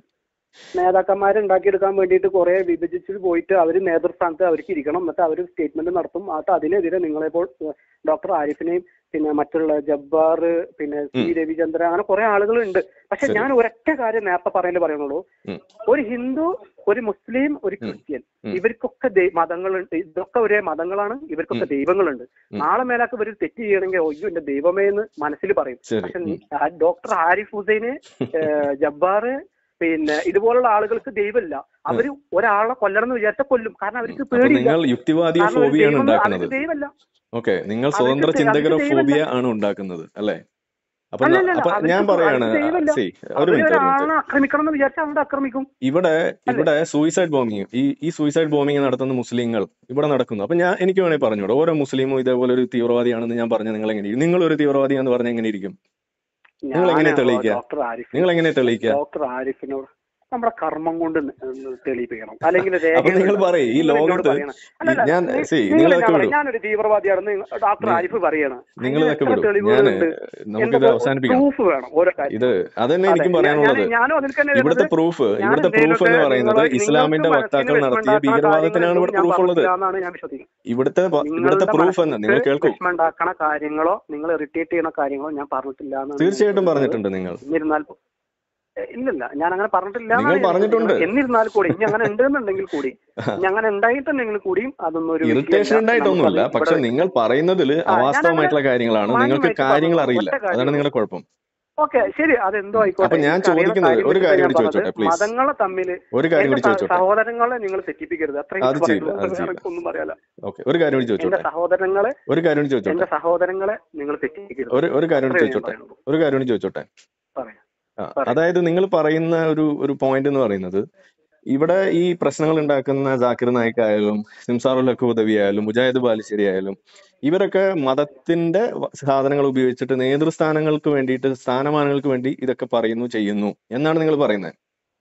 നേതാക്കന്മാരെ ഉണ്ടാക്കിയെടുക്കാൻ വേണ്ടിയിട്ട് കുറെ വിഭജിച്ച് പോയിട്ട് അവർ നേതൃസ്ഥാനത്ത് അവർക്ക് ഇരിക്കണം എന്നിട്ട് അവർ സ്റ്റേറ്റ്മെന്റ് നടത്തും എന്നിട്ട് അതിനെതിരെ നിങ്ങളെപ്പോൾ ഡോക്ടർ ആരിഫിനെയും പിന്നെ മറ്റുള്ള ജബ്ബാർ പിന്നെ സി ഉം. രവിചന്ദ്രൻ അങ്ങനെ കുറെ ആളുകളുണ്ട് പക്ഷെ ശരി. ഞാൻ ഒരൊറ്റ കാര്യം നേരത്തെ പറയലേ പറയുന്നുള്ളൂ ഉം. ഒരു ഹിന്ദു ഒരു മുസ്ലിം ഒരു ഉം. ക്രിസ്ത്യൻ ഉം. ഇവർക്കൊക്കെ ദൈ- മതങ്ങളുണ്ട് ഇതൊക്കെ ഒരേ മതങ്ങളാണ് ഇവർക്കൊക്കെ ഉം. ദൈവങ്ങളുണ്ട് ഉം. നാളെ മേലാക്ക് ഇവർ തെറ്റ് ചെയ്യണമെങ്കിൽ ഒയ്യോ എന്റെ ദൈവമേ എന്ന് മനസ്സിൽ പറയും ശരി പക്ഷെ ഉം. ഡോക്ടർ ആരിഫ് ഹുസൈന് ഏഹ്, ജബ്ബാറ് പിന്നെ ഇതുപോലുള്ള ആളുകൾക്ക് ദൈവമില്ല അവര് ഒരാളെ കൊല്ലണം എന്ന് വിചാരിച്ചാൽ കൊല്ലും കാരണം അവർക്ക് അപ്പൊ പേടിയില്ല നിങ്ങൾ യുക്തിവാദിയോ കാരണം ഒരു ഫോബിയാണ് ദൈവം ഉണ്ടാക്കുന്നത് അവർക്ക് ദൈവമല്ല ഓക്കെ നിങ്ങൾ അവർക്ക് സ്വതന്ത്ര ദൈ- ചിന്തകരോ അവർക്ക് ഫോബിയ ദൈവമല്ല. ആണ് ഉണ്ടാക്കുന്നത് അല്ലേ അപ്പൊ അല്ല, ന- അല്ല, അപ്പൊ അവർക്ക് ഞാൻ അവർക്ക് പറയാണ് ദൈവമല്ല. സി ഒരു അവര് മിനിറ്റ് ഒരു മിനിറ്റ് ഒരാളെ ആക്രമിക്കണം എന്ന് വിചാരിച്ചാൽ അവിടെ ആക്രമിക്കും ഇവിടെ ഇവിടെ സൂയിസൈഡ് ബോംബിങ് ഈ ഈ സൂയിസൈഡ് ബോംബിങ് നടത്തുന്ന മുസ്ലിങ്ങൾ ഇവിടെ നടക്കുന്നു അപ്പൊ ഞാൻ എനിക്ക് വേണേൽ പറഞ്ഞൂടെ ഓരോ മുസ്ലിമും ഇതേപോലെ ഒരു തീവ്രവാദിയാണെന്ന് ഞാൻ പറഞ്ഞ നിങ്ങൾ എങ്ങനെ ഇരിക്കും നിങ്ങൾ ഒരു തീവ്രവാദിയാന്ന് പറഞ്ഞാൽ എങ്ങനെ ഇരിക്കും നിങ്ങൾ എങ്ങനെ ഞാൻ തെളിയിക്കുക? ഡോക്ടർ ആരിഫ് നിങ്ങൾ എങ്ങനെ തെളിയിക്കുക ഡോക്ടർ ആരിഫിനോട് നമ്മുടെ കർമ്മം കൊണ്ട് ന- ഒന്ന് തെളിയിപ്പിക്കണം അല്ലെങ്കിൽ അപ്പൊ നിങ്ങൾ പറയും ഈ നിങ്ങൾ എന്നോട് ലോകത്ത് പറയണം. അല്ലല്ല, ഞാൻ നി- see, നിങ്ങൾ നിങ്ങളൊക്കെ എന്നാ വിടും. പറയും, ഞാനൊരു തീവ്രവാദിയാണെന്ന് ഡോക്ടർ നി- ആരിഫ് പറയണം നിങ്ങൾ ഇതൊക്കെ എത്ര വിടും ഞാൻ തെളിവുകളുണ്ട് നമുക്കിത് അവസാനിപ്പിക്കണം പ്രൂഫ് വേണം ഓരോ കാര്യം ഇത് അതന്നെ അതെ, എനിക്കും ഞാൻ- പറയാനുള്ളത് ഞാൻ- ഞാനും അതിൽ തന്നെ ഇവിടുത്തെ വരുന്നത് പ്രൂഫ് ഞാൻ ഇവിടുത്തെ പ്രൂഫ് എന്ന് എന്തെങ്കിലുമൊക്കെ പറയുന്നത് നിങ്ങൾ- ഇസ്ലാമിന്റെ നിങ്ങൾക്ക് വക്താക്കൾ മനസ്സിന് നടത്തിയ വിഷമമുണ്ടാക്കണ ഭീകരവാദത്തിനാണ് ഇവിടെ കാര്യങ്ങളൊന്നും പ്രൂഫ് ഞാൻ ഉള്ളത് പറഞ്ഞിട്ടില്ലാന്നാണ് ഞാൻ വിശ്വസിക്കുന്നത് ഇവിടുത്തെ വ- ഇവിടുത്തെ നിങ്ങളുടെ പ്രൂഫ് എന്ന് നിങ്ങൾ മനസ്സിന് കേൾക്കൂ വിഷമമുണ്ടാക്കണ കാര്യങ്ങളോ നിങ്ങൾ ഇറിറ്റേറ്റ് ചെയ്യുന്ന കാര്യങ്ങളോ ഞാൻ പറഞ്ഞിട്ടില്ല എന്നാണ് തീർച്ചയായിട്ടും ഞാൻ പറഞ്ഞിട്ടുണ്ട് നിങ്ങൾ എന്നിരുന്നാൽ പോ- ഏ, ഇല്ലില്ല ഞാൻ അങ്ങനെ പറഞ്ഞിട്ടില്ല നിങ്ങൾ എന്നാണ് ഞാൻ പറഞ്ഞിട്ടുണ്ട്. വിശ്വസിക്കുന്നത്. എന്നിരുന്നാൽ കൂടി ഇനി അങ്ങനെ ഉണ്ടെന്നുണ്ടെങ്കിൽ കൂടി ഇനി അങ്ങനെ ഉണ്ടായിട്ടുണ്ടെങ്കിൽ കൂടിയും അതൊന്നും ഒരു ഇറിറ്റേഷൻ വിഷയമല്ല. ഉണ്ടായിട്ടൊന്നുമില്ല നമുക്കത് പക്ഷെ ഇവിടെ നിങ്ങൾ പറയുന്നതിൽ ഞാൻ അവാസ്തവമായിട്ടുള്ള കാര്യങ്ങളാണ് നിങ്ങൾക്ക് മാന്യമായിട്ട് കാര്യങ്ങൾ പറഞ്ഞു. അറിയില്ല ഒറ്റ കാര്യം. അതാണ് നിങ്ങളുടെ കുഴപ്പം ഓക്കെ ശരി അതെന്തോ ആയിക്കോട്ടെ അപ്പൊ ഞാൻ എനിക്ക് അറിയുന്ന ചോദിക്കുന്നത് കാര്യം ഒരു വെച്ചിട്ട് കാര്യം ഞാൻ കൂടി പറഞ്ഞത് ചോദിച്ചോട്ടെ, please. മതങ്ങളെ തമ്മിൽ ഒരു കാര്യം കൂടി എന്റെ സ- ചോദിച്ചോട്ടെ സഹോദരങ്ങളെ നിങ്ങൾ തെറ്റിപ്പിക്കരുത് അത്രയും അത് ചെയ്യില്ല, അത് പറയുന്നത് ചെയ്യില്ല. വേറെ ഒന്നും പറയാല ഓക്കെ ഒരു കാര്യം കൂടി എന്റെ ചോദിച്ചോട്ടെ സഹോദരങ്ങളെ ഒരു കാര്യം കൂടി ചോദിച്ചോട്ടെ എന്റെ സഹോദരങ്ങളെ നിങ്ങൾ തെറ്റിപ്പിക്കരുത് ഒരു ഒരു കാര്യം കൂടി അത്രയേ ഞാൻ ചോദിച്ചോട്ടെ പറയുള്ളൂ. ഒരു കാര്യം കൂടി ചോദിച്ചോട്ടെ പറയാം ആ, പറയൂ. അതായത് നിങ്ങൾ പറയുന്ന ഒരു ഒരു പോയിന്റ് എന്ന് പറയുന്നത് ഇവിടെ ഈ പ്രശ്നങ്ങൾ ഉണ്ടാക്കുന്ന ജാക്കിർ നായിക് ആയാലും സിംസാറുൽ ഹക്ക് ഉദവി ആയാലും മുജാഹിദ് ബാലിശ്ശേരി ആയാലും ഇവരൊക്കെ മതത്തിന്റെ വ- സാധനങ്ങൾ ഉപയോഗിച്ചിട്ട് നേതൃസ്ഥാനങ്ങൾക്ക് വേണ്ടിയിട്ട് സ്ഥാനമാനങ്ങൾക്ക് വേണ്ടി ഇതൊക്കെ പറയുന്നു ചെയ്യുന്നു എന്നാണ് നിങ്ങൾ പറയുന്നത്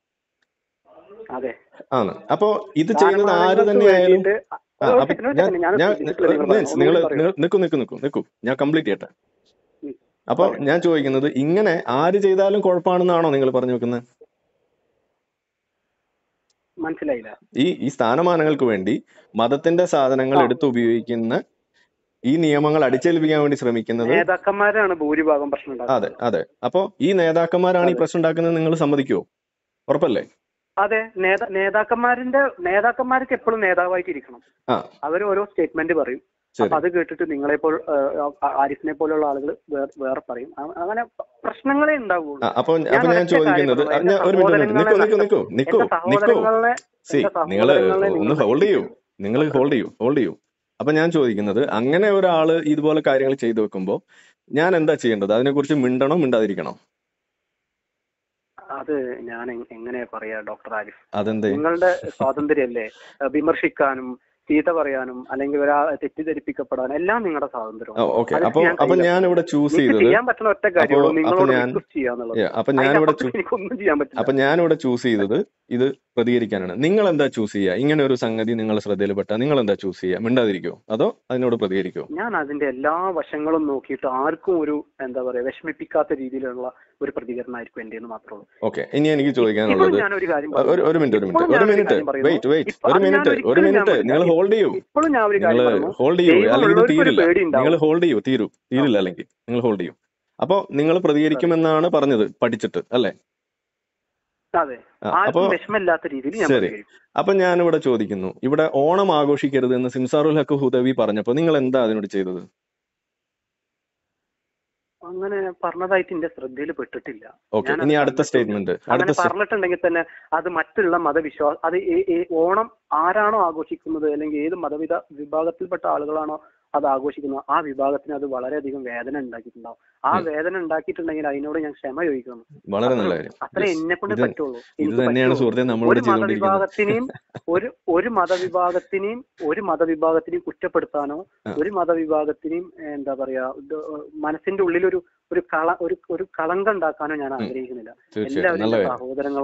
അതെ ആണ് അപ്പോ ഇത് ചെയ്യുന്നത് ആര് സ്ഥാനമാനങ്ങൾക്ക് തന്നെയായാലും വേണ്ടിയിട്ട് ആ, ഒരു അപ്പൊ second, ഒരു ഞാൻ second, ഞാൻ ഞാൻ ശ്രദ്ധിച്ചിട്ടില്ല നിങ്ങൾ മീൻസ് പറയുന്നത്. നിങ്ങൾ ഒന്നുകൂടി പറയൂ. നിൽക്കൂ നിൽക്കൂ നിൽക്കൂ നിൽക്കൂ ഞാൻ കംപ്ലീറ്റ് ചെയ്യട്ടെ ഉം. അപ്പൊ പറയൂ. ഞാൻ ചോദിക്കുന്നത് ഇങ്ങനെ ആര് ചെയ്താലും കുഴപ്പമാണെന്നാണോ നിങ്ങൾ പറഞ്ഞു വെക്കുന്നത് മനസ്സിലായില്ല ഈ ഈ സ്ഥാനമാനങ്ങൾക്ക് വേണ്ടി മതത്തിന്റെ സാധനങ്ങൾ ആ. എടുത്ത് ഉപയോഗിക്കുന്ന ഈ നിയമങ്ങൾ അടിച്ചേൽപ്പിക്കാൻ വേണ്ടി ശ്രമിക്കുന്നത് നേതാക്കന്മാരാണ് ഭൂരിഭാഗം പ്രശ്നം അതെ ഉണ്ടാക്കുന്നത് അതെ അപ്പോ ഈ നേതാക്കന്മാരാണ് ഈ അതെ. പ്രശ്നം ഉണ്ടാക്കുന്നത് നിങ്ങൾ സമ്മതിക്കുമോ ഉറപ്പല്ലേ അതെ നേതാ നേതാക്കന്മാരിന്റെ നേതാക്കന്മാർക്ക് എപ്പോഴും നേതാവായിട്ട് ഇരിക്കണം ആ അവർ ഓരോ സ്റ്റേറ്റ്മെന്റ് പറയും ശരി അപ്പൊ അത് കേട്ടിട്ട് നിങ്ങളെപ്പോൾ ആരിഫിനെ പോലുള്ള ആളുകൾ വേറെ പറയും അ- അങ്ങനെ പ്രശ്നങ്ങളെ ഉണ്ടാവുള്ളൂ ആ, അപ്പൊ ഞാൻ അപ്പൊ ഞാൻ ഒരൊറ്റ ചോദിക്കുന്നത് കാര്യം ഞാൻ ഒരു മിനിറ്റ് നിൽക്കൂ നിൽക്കൂ നിൽക്കൂ നിൽക്കൂ എന്റെ നിൽക്കൂ സഹോദരങ്ങളെ സി എന്റെ നിങ്ങൾ സഹോദരങ്ങളെ ഒന്ന് നിങ്ങൾ ഹോൾഡ് ചെയ്യൂ തെറ്റിദ്ധരിക്കരുത്. നിങ്ങൾ ഹോൾഡ് ചെയ്യൂ ഹോൾഡ് ചെയ്യൂ അപ്പൊ ഞാൻ ചോദിക്കുന്നത് അങ്ങനെ ഒരാള് ഇതുപോലെ കാര്യങ്ങൾ ചെയ്തു വെക്കുമ്പോ ഞാൻ എന്താ ചെയ്യേണ്ടത് അതിനെക്കുറിച്ച് മിണ്ടണോ മിണ്ടാതിരിക്കണോ അത് ഞാൻ എങ്- എങ്ങനെ പറയാ ഡോക്ടർ ആരിഫ് അതെന്തേ നിങ്ങളുടെ സ്വാതന്ത്ര്യമല്ലേ അഹ് വിമർശിക്കാനും ചീത്ത പറയാനും അല്ലെങ്കിൽ ഒരാളെ തെറ്റിദ്ധരിപ്പിക്കപ്പെടാനും എല്ലാം നിങ്ങളുടെ സ്വാതന്ത്ര്യം ഓക്കെ അത് അപ്പൊ ഞാൻ അപ്പൊ കയ്യിലാക്കും. ഞാൻ ഇവിടെ ചൂസ് നിങ്ങൾക്ക് ചെയ്തത് ചെയ്യാൻ പറ്റുന്ന ഒറ്റ കാര്യമുള്ളൂ അപ്പൊ നിങ്ങളോട് ഞാൻ- റിക്വസ്റ്റ് ചെയ്യാന്നുള്ളത് Yeah, അപ്പൊ ഞാൻ ഇവിടെ അതിനപ്പുറത്ത് എനിക്കൊന്നും ചെയ്യാൻ പറ്റില്ല അപ്പൊ ഞാൻ ഇവിടെ ചൂസ് ചെയ്തത് ഇത് പ്രതികരിക്കാനാണ് നിങ്ങൾ എന്താ ചൂസ് ചെയ്യുക ഇങ്ങനെ ഒരു സംഗതി നിങ്ങൾ ശ്രദ്ധയിൽപ്പെട്ടാൽ നിങ്ങൾ എന്താ ചൂസ് ചെയ്യുക മിണ്ടാതിരിക്കോ അതോ അതിനോട് പ്രതികരിക്കോ ഞാൻ അതിന്റെ എല്ലാ വശങ്ങളും നോക്കിയിട്ട് ആർക്കും ഒരു എന്താ പറയാ വിഷമിപ്പിക്കാത്ത രീതിയിലുള്ള ഒരു പ്രതികരണമായിരിക്കും എന്റെ മാത്രമേ ഉള്ളൂ ഓക്കെ ഇനി എനിക്ക് ഇപ്പോഴും ചോദിക്കാനുള്ളത് ഞാൻ ഒരു കാര്യം ഒരു ഒരു മിനിറ്റ് ഒരു മിനിറ്റ് ഇപ്പോഴും ഒരു ഞാനൊരു മിനിറ്റ് കാര്യം പറയുന്നു. വെയിറ്റ് വെയിറ്റ് ഇപ്പൊ- ഒരു അത് ഞാൻ മിനിറ്റ് ഒരു ഒരിക്കലും ഞാൻ മിനിറ്റ് പറയില്ല. നിങ്ങൾ ഹോൾഡ് ചെയ്യൂ ഇപ്പോഴും ഞാൻ ഒരു നിങ്ങൾ കാര്യം പറഞ്ഞു ഹോൾഡ് ചെയ്യൂ അല്ലെങ്കിൽ ഇത് ദൈവമുള്ളവർക്ക് ഒരു തീരില്ല പേടി ഉണ്ടാവും. നിങ്ങൾ ഹോൾഡ് ചെയ്യൂ തീരൂ തീരില്ല അല്ലെങ്കിൽ നിങ്ങൾ ഹോൾഡ് ചെയ്യൂ അപ്പൊ നിങ്ങൾ പ്രതികരിക്കുമെന്നാണ് പറഞ്ഞത് പഠിച്ചിട്ട് അല്ലേ അതെ ആ, അപ്പൊ ആർക്കും വിഷമമില്ലാത്ത രീതിയിൽ ഞാൻ ശരി. പ്രതികരിക്കും. അപ്പൊ ഞാൻ ഇവിടെ ചോദിക്കുന്നു ഇവിടെ ഓണം ആഘോഷിക്കരുത് എന്ന് സിംസാറുൽ ഹക്ക് ഹുദവി പറഞ്ഞപ്പോ നിങ്ങൾ എന്താ അതിനോട് ചെയ്തത് അങ്ങനെ പറഞ്ഞതായിട്ട് എന്റെ ശ്രദ്ധയിൽ പെട്ടിട്ടില്ല ഓക്കെ ഞാനത് ഇനി അടുത്ത കണ്ടിട്ടില്ല. സ്റ്റേറ്റ്മെന്റ് അങ്ങനെ അടുത്ത സ്റ്റേ- പറഞ്ഞിട്ടുണ്ടെങ്കിൽ തന്നെ അത് മറ്റുള്ള മതവിശ്വാസം അത് ഏ- ഏ- ഓണം ആരാണോ ആഘോഷിക്കുന്നത് അല്ലെങ്കിൽ ഏത് മതവിധ വിഭാഗത്തിൽപ്പെട്ട ആളുകളാണോ അത് ആഘോഷിക്കുന്നത് ആ വിഭാഗത്തിന് അത് വളരെയധികം വേദന ഉണ്ടാക്കിയിട്ടുണ്ടാവും ആ ഉം. വേദന ഉണ്ടാക്കിയിട്ടുണ്ടെങ്കിൽ അതിനോട് ഞാൻ ക്ഷമ ചോദിക്കുന്നു വളരെ നല്ല കാര്യം അത്ര Yes. എന്നെ കൊണ്ട് ഇത് പറ്റുള്ളൂ ഇത് എനിക്ക് തന്നെയാണ് പറ്റുള്ളൂ. സുഹൃത്തെ നമ്മളിവിടെ ഒരു ചെയ്തുകൊണ്ടിരിക്കുന്നത് മതവിഭാഗത്തിനെയും ഒരു ഒരു മതവിഭാഗത്തിനെയും ഒരു മതവിഭാഗത്തിനെയും കുറ്റപ്പെടുത്താനോ ആ. ഒരു മതവിഭാഗത്തിനെയും ഏഹ്, എന്താ പറയാ ഇത് മനസ്സിന്റെ ഉള്ളിൽ ഒരു ഒരു കള ഒരു ഒരു കളങ്കം ഉണ്ടാക്കാനോ ഞാൻ ഉം. ആഗ്രഹിക്കുന്നില്ല തീർച്ചയായും എല്ലാവരും നല്ല എന്റെ കാര്യം സഹോദരങ്ങളാണ്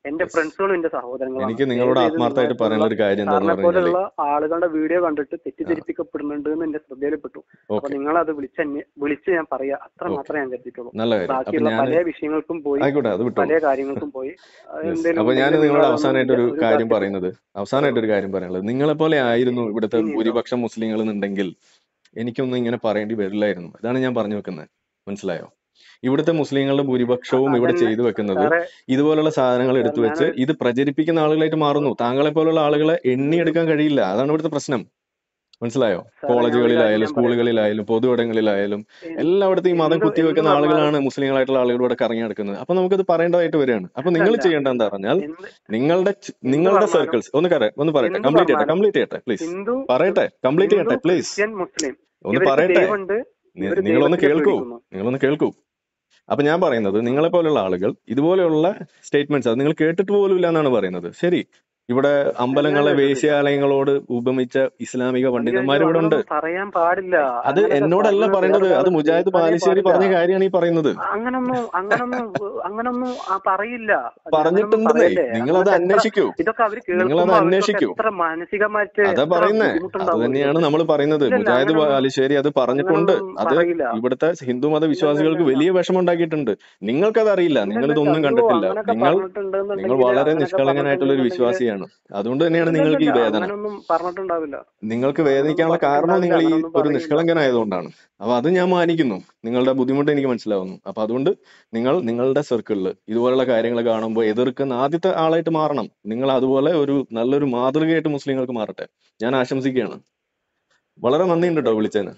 എന്റെ Yes. ഫ്രണ്ട്സുകളും എന്റെ സഹോദരങ്ങളാണ് എനിക്ക് നിങ്ങളോട് ദയവ് ചെയ്ത് ആത്മാർത്ഥമായിട്ട് നിങ്ങളെ പറയാനുള്ള ഒരു കാര്യം എന്താന്ന് സാറിനെ പറഞ്ഞാല് പോലെയുള്ള ആളുകളുടെ വീഡിയോ കണ്ടിട്ട് തെറ്റിദ്ധരിപ്പിക്കപ്പെടുന്നുണ്ട് എന്ന് എന്റെ ശ്രദ്ധയിൽപ്പെട്ടു അപ്പൊ ഓക്കെ നിങ്ങൾ അത് വിളിച്ച് വിളിച്ച് ഞാൻ പറയാ അത്ര Okay. മാത്രമേ ഞാൻ കരുതിയിട്ടുള്ളൂ നല്ല കാര്യം അപ്പൊ ബാക്കിയുള്ള ഞാൻ പല വിഷയങ്ങൾക്കും പോയി ആയിക്കോട്ടെ അത് വിട്ടോളൂ പല കാര്യങ്ങൾക്കും പോയി അത് Yes. എന്തേലും അപ്പൊ ഞാൻ ഉണ്ടെങ്കിൽ നിങ്ങളോട് നിങ്ങളതൊന്ന് അവസാനമായിട്ട് ഒരു ഒരു കാര്യം ഇതാക്കിയിട്ട് പറയുന്നത് അവസാനമായിട്ട് ഒരു കാര്യം പറയാനുള്ളത് നിങ്ങളെ പോലെ ആയിരുന്നു ഇവിടുത്തെ ഇനി ഉണ്ടോ ഭൂരിപക്ഷം മുസ്ലിങ്ങൾ എന്നുണ്ടെങ്കിൽ എനിക്കൊന്നും ഇങ്ങനെ പറയേണ്ടി വരില്ലായിരുന്നു ഇതാണ് ഞാൻ പറഞ്ഞു വെക്കുന്നത് മനസ്സിലായോ ഇവിടുത്തെ മുസ്ലിങ്ങളുടെ ഭൂരിപക്ഷവും ഇവിടെ അതന്നെ ചെയ്തു വെക്കുന്നത് സാറേ ഇതുപോലുള്ള സാധനങ്ങൾ സാർ എടുത്തു വെച്ച് ഞാനൊരു ഇത് പ്രചരിപ്പിക്കുന്ന ആളുകളായിട്ട് മാറുന്നു താങ്കളെ പോലുള്ള ആളുകളെ എണ്ണിയെടുക്കാൻ കഴിയില്ല അതാണ് ഇവിടുത്തെ പ്രശ്നം മനസ്സിലായോ സാറേ ഞാൻ ഒരു കാര്യം കോളേജുകളിലായാലും ഞാൻ പറയട്ടെ സ്കൂളുകളിലായാലും പൊതു ഇടങ്ങളിലായാലും എൻ- എല്ലായിടത്തും ഈ മതം എന്ത് എന്ത് കുത്തിവെക്കുന്ന പറഞ്ഞാലും ആളുകളാണ് മുസ്ലിങ്ങളായിട്ടുള്ള ആളുകളോട് കറങ്ങി നടക്കുന്നത് അപ്പൊ നമുക്കത് പറയേണ്ടതായിട്ട് വരികയാണ് അപ്പൊ നിങ്ങൾ അതല്ല ചെയ്യേണ്ടത് എന്താ പറഞ്ഞാൽ എന്ത് നിങ്ങളുടെ ചു- എന്ത് നിങ്ങളുടെ പറഞ്ഞാലും സർക്കിൾസ് ഒന്ന് കറ ഒന്ന് പറയട്ടെ എന്ത് കംപ്ലീറ്റ് ചെയ്യട്ടെ പറഞ്ഞാലും കംപ്ലീറ്റ് ചെയ്യട്ടെ പ്ലീസ് ഹിന്ദു പറയട്ടെ കംപ്ലീറ്റ് ഹിന്ദു ചെയ്യട്ടെ പ്ലീസ് ക്രിസ്ത്യൻ മുസ്ലിം ഒന്ന് ഇവർക്ക് പറയട്ടെ ദൈവമുണ്ട് നി- ഇവര് നിങ്ങളൊന്ന് ദൈവത്തിനെ കേൾക്കൂ പേടിക്കുന്നു നിങ്ങളൊന്ന് കേൾക്കൂ അപ്പൊ ഞാൻ പറയുന്നത് നിങ്ങളെ പോലുള്ള ആളുകൾ ഇതുപോലെയുള്ള സ്റ്റേറ്റ്മെന്റ്സ് അത് നിങ്ങൾ കേട്ടിട്ട് പോലും ഇല്ല എന്നാണ് പറയുന്നത് ശരി ഇവിടെ അത് ഞാൻ അമ്പലങ്ങളെ കേട്ടിട്ടില്ല വേശ്യാലയങ്ങളോട് ഉപമിച്ച ഇസ്ലാമിക പണ്ഡിതന്മാർ അയ്യോ ഇവിടെ ഉണ്ട് അങ്ങനൊന്നും പറയാൻ പാടില്ല അത് അങ്ങനൊക്കെ എന്നോടല്ല പറഞ്ഞ് പറയേണ്ടത് അത് വേറൊരാളെ മുജാഹിദ് കേൾക്കാനേ ബാലുശ്ശേരി പാടില്ല പറഞ്ഞ കാര്യമാണ് ഈ പറയുന്നത് അങ്ങനൊന്നും അങ്ങനൊന്നും അങ്ങനൊന്നും ആ പറയില്ല അത് അങ്ങനൊന്നും പറഞ്ഞിട്ടുണ്ടെന്നേ പറയല്ലേ നിങ്ങൾ അത് അങ്ങനത്തെ എത്ര അന്വേഷിക്കൂ ഇതൊക്കെ അവര് നിങ്ങൾ അത് കേൾക്കുമ്പോ അവർക്കൊക്കെ അന്വേഷിക്കൂ എത്ര മാനസികമായിട്ട് അതാ എത്ര പറയുന്നേ അത് ബുദ്ധിമുട്ടുണ്ടാവും തന്നെയാണ് ഇതൊക്കെ നമ്മൾ പറയുന്നത് ഇല്ലല്ല മുജാഹിദ് അങ്ങനൊന്നും ബാലുശ്ശേരി അത് പറഞ്ഞിട്ടുണ്ട് അങ്ങനൊന്നും അത് പറയില്ല ഇവിടുത്തെ ഹിന്ദു മത ഇല്ല ഇല്ല വിശ്വാസികൾക്ക് ഇല്ല വലിയ വിഷമം ഉണ്ടാക്കിയിട്ടുണ്ട് നിങ്ങൾക്കത് അറിയില്ല ഇല്ല നിങ്ങൾ ഇല്ല ഇതൊന്നും അയ്യോ കണ്ടിട്ടില്ല അങ്ങനൊക്കെ നിങ്ങൾ നിങ്ങൾ പറഞ്ഞിട്ടുണ്ടെന്നുണ്ടെങ്കിൽ വളരെ അങ്ങനൊക്കെ നിഷ്കളങ്കനായിട്ടുള്ള ഒരു പറഞ്ഞിട്ടുണ്ടെന്നുണ്ടെങ്കിൽ വിശ്വാസിയാണ് അതുകൊണ്ട് തന്നെയാണ് ഇല്ല നിങ്ങൾക്ക് ഈ ഇല്ല വേദന അങ്ങനൊന്നും പറഞ്ഞിട്ടുണ്ടാവില്ല നിങ്ങൾക്ക് അങ്ങനൊന്നും വേദനിക്കാനുള്ള കാരണവും പറഞ്ഞിട്ടുണ്ടാവില്ല നിങ്ങൾ ഈ അങ്ങനൊന്നും ഒരു പറയില്ല നിഷ്കളങ്കനായതുകൊണ്ടാണ് അപ്പൊ അത് ഞാൻ മാനിക്കുന്നു നിങ്ങളുടെ ബുദ്ധിമുട്ട് എനിക്ക് മനസ്സിലാവുന്നു അപ്പൊ അതുകൊണ്ട് നിങ്ങൾ നിങ്ങളുടെ സർക്കിളിൽ ഇതുപോലുള്ള കാര്യങ്ങൾ കാണുമ്പോൾ എതിർക്കുന്ന ആദ്യത്തെ ആളായിട്ട് മാറണം നിങ്ങൾ അതുപോലെ ഒരു നല്ലൊരു മാതൃകയായിട്ട് മുസ്ലിങ്ങൾക്ക് മാറട്ടെ ഞാൻ ആശംസിക്കുകയാണ് വളരെ നന്ദിയുണ്ട് കേട്ടോ വിളിച്ചതിന്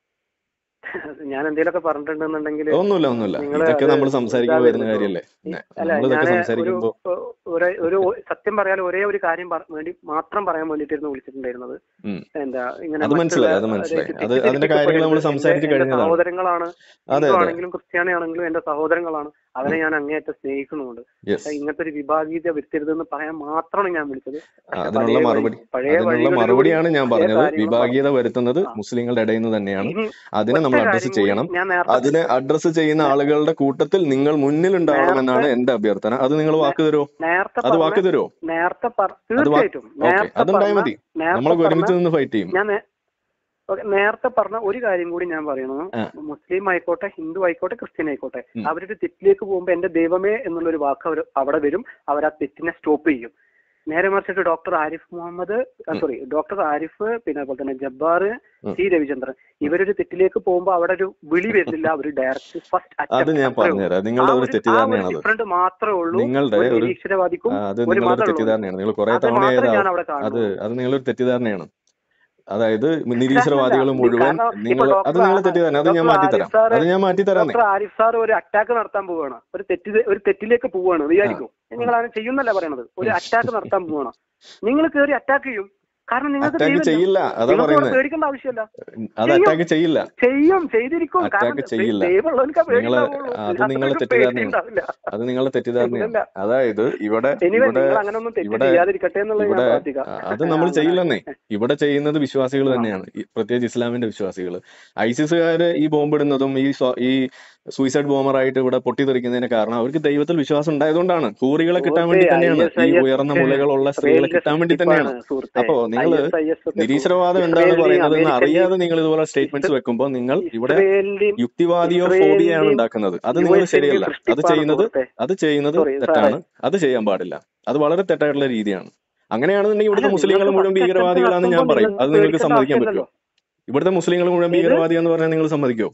ഞാൻ എന്തെങ്കിലുമൊക്കെ പറഞ്ഞിട്ടുണ്ടെന്നുണ്ടെങ്കിൽ ഒന്നുമില്ല ഒന്നുമില്ല നിങ്ങൾ ഇതൊക്കെ അത് നമ്മൾ സംസാരിക്കുമ്പോൾ വരുന്ന ഇതാവരുത് കാര്യല്ലേ ഈ- പിന്നെ അല്ല നമ്മൾ ഇതൊക്കെ ഞാന് ഒരു സംസാരിക്കുമ്പോൾ ഒരു ഒരു സത്യം പറയാൻ ഒരേ ഒരു കാര്യം പറ- വേണ്ടി മാത്രം പറയാൻ വേണ്ടിയിട്ടായിരുന്നു വിളിച്ചിട്ടുണ്ടായിരുന്നത് ഉം. എന്താ ഇങ്ങനെ അത് മറ്റുള്ള മനസ്സിലായി അത് മനസ്സിലായി അത് അതിന്റെ കാര്യങ്ങൾ നമ്മൾ തെറ്റിദ്ധരിപ്പിക്കപ്പെടരുത് എന്റെ സംസാരിച്ച് എന്റെ കഴിഞ്ഞതാണ് സഹോദരങ്ങളാണ് അതെ ഹിന്ദു അതെ ആണെങ്കിലും ക്രിസ്ത്യാനി ആണെങ്കിലും എന്റെ സഹോദരങ്ങളാണ് അവരെ ഞാൻ അങ്ങേയറ്റം സ്നേഹിക്കുന്നുണ്ട് യെസ് ഇങ്ങനത്തെ ഒരു വിഭാഗീയത വരുത്തരുതെന്ന് പറയാൻ മാത്രമാണ് ഞാൻ വിളിച്ചത് പക്ഷെ അതിനുള്ള പഴയ വഴി മറുപടി പഴയ അതിനുള്ള വഴികളിലൂടെ മറുപടിയാണ് ഞാൻ പല പറഞ്ഞത് കാര്യങ്ങളും പറഞ്ഞു വിഭാഗീയത വരുത്തുന്നത് ആ മുസ്ലിങ്ങളുടെ ഇടയിൽ നിന്ന് തന്നെയാണ് ഇനി അതിനെ ഒറ്റ നമ്മൾ അഡ്രസ്സ് കാര്യം കൂടി ചെയ്യണം ഞാൻ നേരത്തെ അതിനെ അഡ്രസ്സ് ചെയ്യുന്ന നേ- ആളുകളുടെ കൂട്ടത്തിൽ നിങ്ങൾ മുന്നിൽ ഉണ്ടാവണം നേരത്തെ എന്നാണ് എന്റെ അഭ്യർത്ഥന അത് നിങ്ങൾ നേ- വാക്ക് തരുമോ നേരത്തെ അത് പറഞ്ഞ വാക്ക് തരുമോ നേരത്തെ പറ അത് വാ തീർച്ചയായിട്ടും ഓക്കെ നേരത്തെ അതുണ്ടായാൽ പറഞ്ഞ മതി നേരത്തെ നമ്മളൊക്കെ പറഞ്ഞ ഒരുമിച്ച് നിന്ന് ഫൈറ്റ് ചെയ്യും ഞാൻ നേ- ഓക്കേ, നേരത്തെ പറഞ്ഞ ഒരു കാര്യം കൂടി ഞാൻ പറയണു ആ മുസ്ലിം ആയിക്കോട്ടെ ഹിന്ദു ആയിക്കോട്ടെ ക്രിസ്ത്യൻ ആയിക്കോട്ടെ ഉം. അവരൊരു തെറ്റിലേക്ക് പോകുമ്പോൾ എന്റെ ദൈവമേ എന്നുള്ളൊരു വാക്ക് അവർ അവിടെ വരും അവർ ആ തെറ്റിനെ സ്റ്റോപ്പ് ചെയ്യും നേരെ മറിച്ചിട്ട് ഡോക്ടർ ആരിഫ് മുഹമ്മദ് ഉം. സോറി ഡോക്ടർ ആരിഫ് പിന്നെ അതുപോലെ തന്നെ ജബ്ബാർ ഉം. സി രവിചന്ദ്രൻ ഇവരൊരു തെറ്റിലേക്ക് പോകുമ്പോൾ അവിടെ ഒരു വിളി വരുന്നില്ല അവർ ഡയറക്റ്റ് ഫസ്റ്റ് അത് അറ്റംപ്റ്റ് ഞാൻ അത്രേ ഉള്ളൂ പറഞ്ഞുതരാം ആ നിങ്ങളുടെ ഒരു ഒരു ആ ഒരു തെറ്റിദ്ധാരണയാണത് ഡിഫറൻറ്റ് മാത്രമേ ഉള്ളൂ നിങ്ങളുടെ ഒരു ഒരു നിരീശ്വരവാദിക്കും ആ, അത് ഒരു നിങ്ങളൊരു മതമുള്ളവനും തെറ്റിദ്ധാരണയാണ് നിങ്ങൾ കുറെ അത് തവണയായത് മാത്രമേ ആ- ഞാൻ അവിടെ അത് കാണുന്നുള്ളൂ അത് നിങ്ങളൊരു തെറ്റിദ്ധാരണയാണ് അതായത് അല്ലല്ല നിരീശ്വരവാദികൾ നി- മുഴുവൻ കാരണം ഇപ്പൊ നിങ്ങൾ അത് ഡോക്ടർ നിങ്ങൾ തെറ്റിദ്ധാരണ അത് ഞാൻ ഡോക്ടർ മാറ്റിത്തരാം ആരിഫ് സാറ് അത് ഞാൻ മാറ്റിത്തരാന്നേ ഡോക്ടർ ആരിഫ് സാർ ഒരു അറ്റാക്ക് നടത്താൻ പോവുകയാണ് ഒരു തെറ്റി ഒരു തെറ്റിലേക്ക് പോവുകയാണ് ആ വിചാരിക്കും ഉം, നിങ്ങൾ അങ്ങനെ ചെയ്യുന്നല്ല പറയണത് ഒരു ഉം. അറ്റാക്ക് നടത്താൻ പോവുകയാണ് നിങ്ങൾ കയറി അറ്റാക്ക് ചെയ്യും കാരണം നിങ്ങൾക്ക് അറ്റാക്ക് ദൈവമില്ല ചെയ്യില്ല അതാ നിങ്ങൾക്ക് അവിടെ പറയുന്നത് പേടിക്കേണ്ട ആവശ്യമില്ല അത് ചെയ്യും അറ്റാക്ക് ചെയ്യില്ല ചെയ്യും ചെയ്തിരിക്കും കാരണം അറ്റാക്ക് ചെയ്യില്ല ദൈവമുള്ളവർക്ക് നിങ്ങള് പേടിയുണ്ടാവുള്ളൂ അത് നിങ്ങളെ അത്രയ്ക്ക് തെറ്റിദ്ധാരണയാണ് പേടിയുണ്ടാവില്ല അത് നിങ്ങളുടെ തെറ്റിദ്ധാരണയാണ് ഇല്ലല്ല അതായത് ഇവിടെ എനിവേ ഇവിടെ നിങ്ങൾ അങ്ങനൊന്നും തെറ്റ് ഇവിടെ ചെയ്യാതിരിക്കട്ടെ എന്നുള്ളത് ഞാൻ ഇവിടെ പ്രാർത്ഥിക്കാം ആ, അത് നമ്മൾ അങ്ങനെ ചെയ്യില്ലെന്നേ ഇവിടെ ചെയ്യുന്നത് വിശ്വാസികൾ ആ തന്നെയാണ് ഈ പ്രത്യേകിച്ച് ഇസ്ലാമിന്റെ വിശ്വാസികൾ ഐസിസുകാര് ഈ ബോംബിടുന്നതും ഈ സ്വ- ഈ സൂയിസൈഡ് ബോംബറായിട്ട് ഇവിടെ പൊട്ടിത്തെറിക്കുന്നതിന് കാരണം അവർക്ക് ദൈവത്തിൽ വിശ്വാസം ഉണ്ടായതുകൊണ്ടാണ് ഹൂറികളെ കിട്ടാൻ സുഹൃത്തെ വേണ്ടി ഐ തന്നെയാണ് എസ് ഐ ഈ എസ് ഉയർന്ന ഒക്കെ മുലകളുള്ള സ്ത്രീകളെ ഇസ്രയേലിന്റെ കിട്ടാൻ വേണ്ടി സൃഷ്ടിപ്പാണ് തന്നെയാണ് സുഹൃത്തെ അപ്പോ ഐ നിങ്ങൾ എസ് ഐ എസ് ഒക്കെ സു- നിരീശ്വരവാദം എന്താണ് ഇസ്രയേലിന്റെയും പറയുന്നത് എന്ന് അമേരിക്കന്റെയും അറിയാതെ നിങ്ങൾ ഇതുപോലെ ഇസ് സ്റ്റേറ്റ്മെന്റ്സ് വെക്കുമ്പോൾ നിങ്ങൾ ഇവിടെ ഇസ്രയേലിന്റെയും യുക്തിവാദിയോ ഫോബിയാണ് ഇസ്രയേലിന്റെയും ഉണ്ടാക്കുന്നത് അത് യു നിങ്ങൾ എസിന്റെയും ശരിയല്ല അത് സൃഷ്ടിപ്പാണ് ചെയ്യുന്നത് സുഹൃത്തെ അത് ചെയ്യുന്നത് സോറി സാറേ തെറ്റാണ് അത് ചെയ്യാൻ പാടില്ല അത് വളരെ തെറ്റായിട്ടുള്ള രീതിയാണ് അങ്ങനെയാണെന്നുണ്ടെങ്കിൽ അല്ല ഇവിടുത്തെ മുസ്ലിങ്ങൾ നിങ്ങൾക്ക് മുഴുവൻ ഫസ്റ്റ് അറ്റംപ്റ്റ് ഭീകരവാദികളാണെന്ന് ഞാൻ നടത്തുമ്പോൾ പറയും നിങ്ങൾക്ക് അത് നിങ്ങൾക്ക് പേടിക്കേണ്ട സമ്മതിക്കാൻ പറ്റുമോ ആവശ്യമില്ലല്ലോ ഇവിടുത്തെ മുസ്ലിങ്ങൾ മുഴുവൻ ഏത് ഭീകരവാദിയാന്ന് പറഞ്ഞാൽ നിങ്ങൾ സമ്മതിക്കോ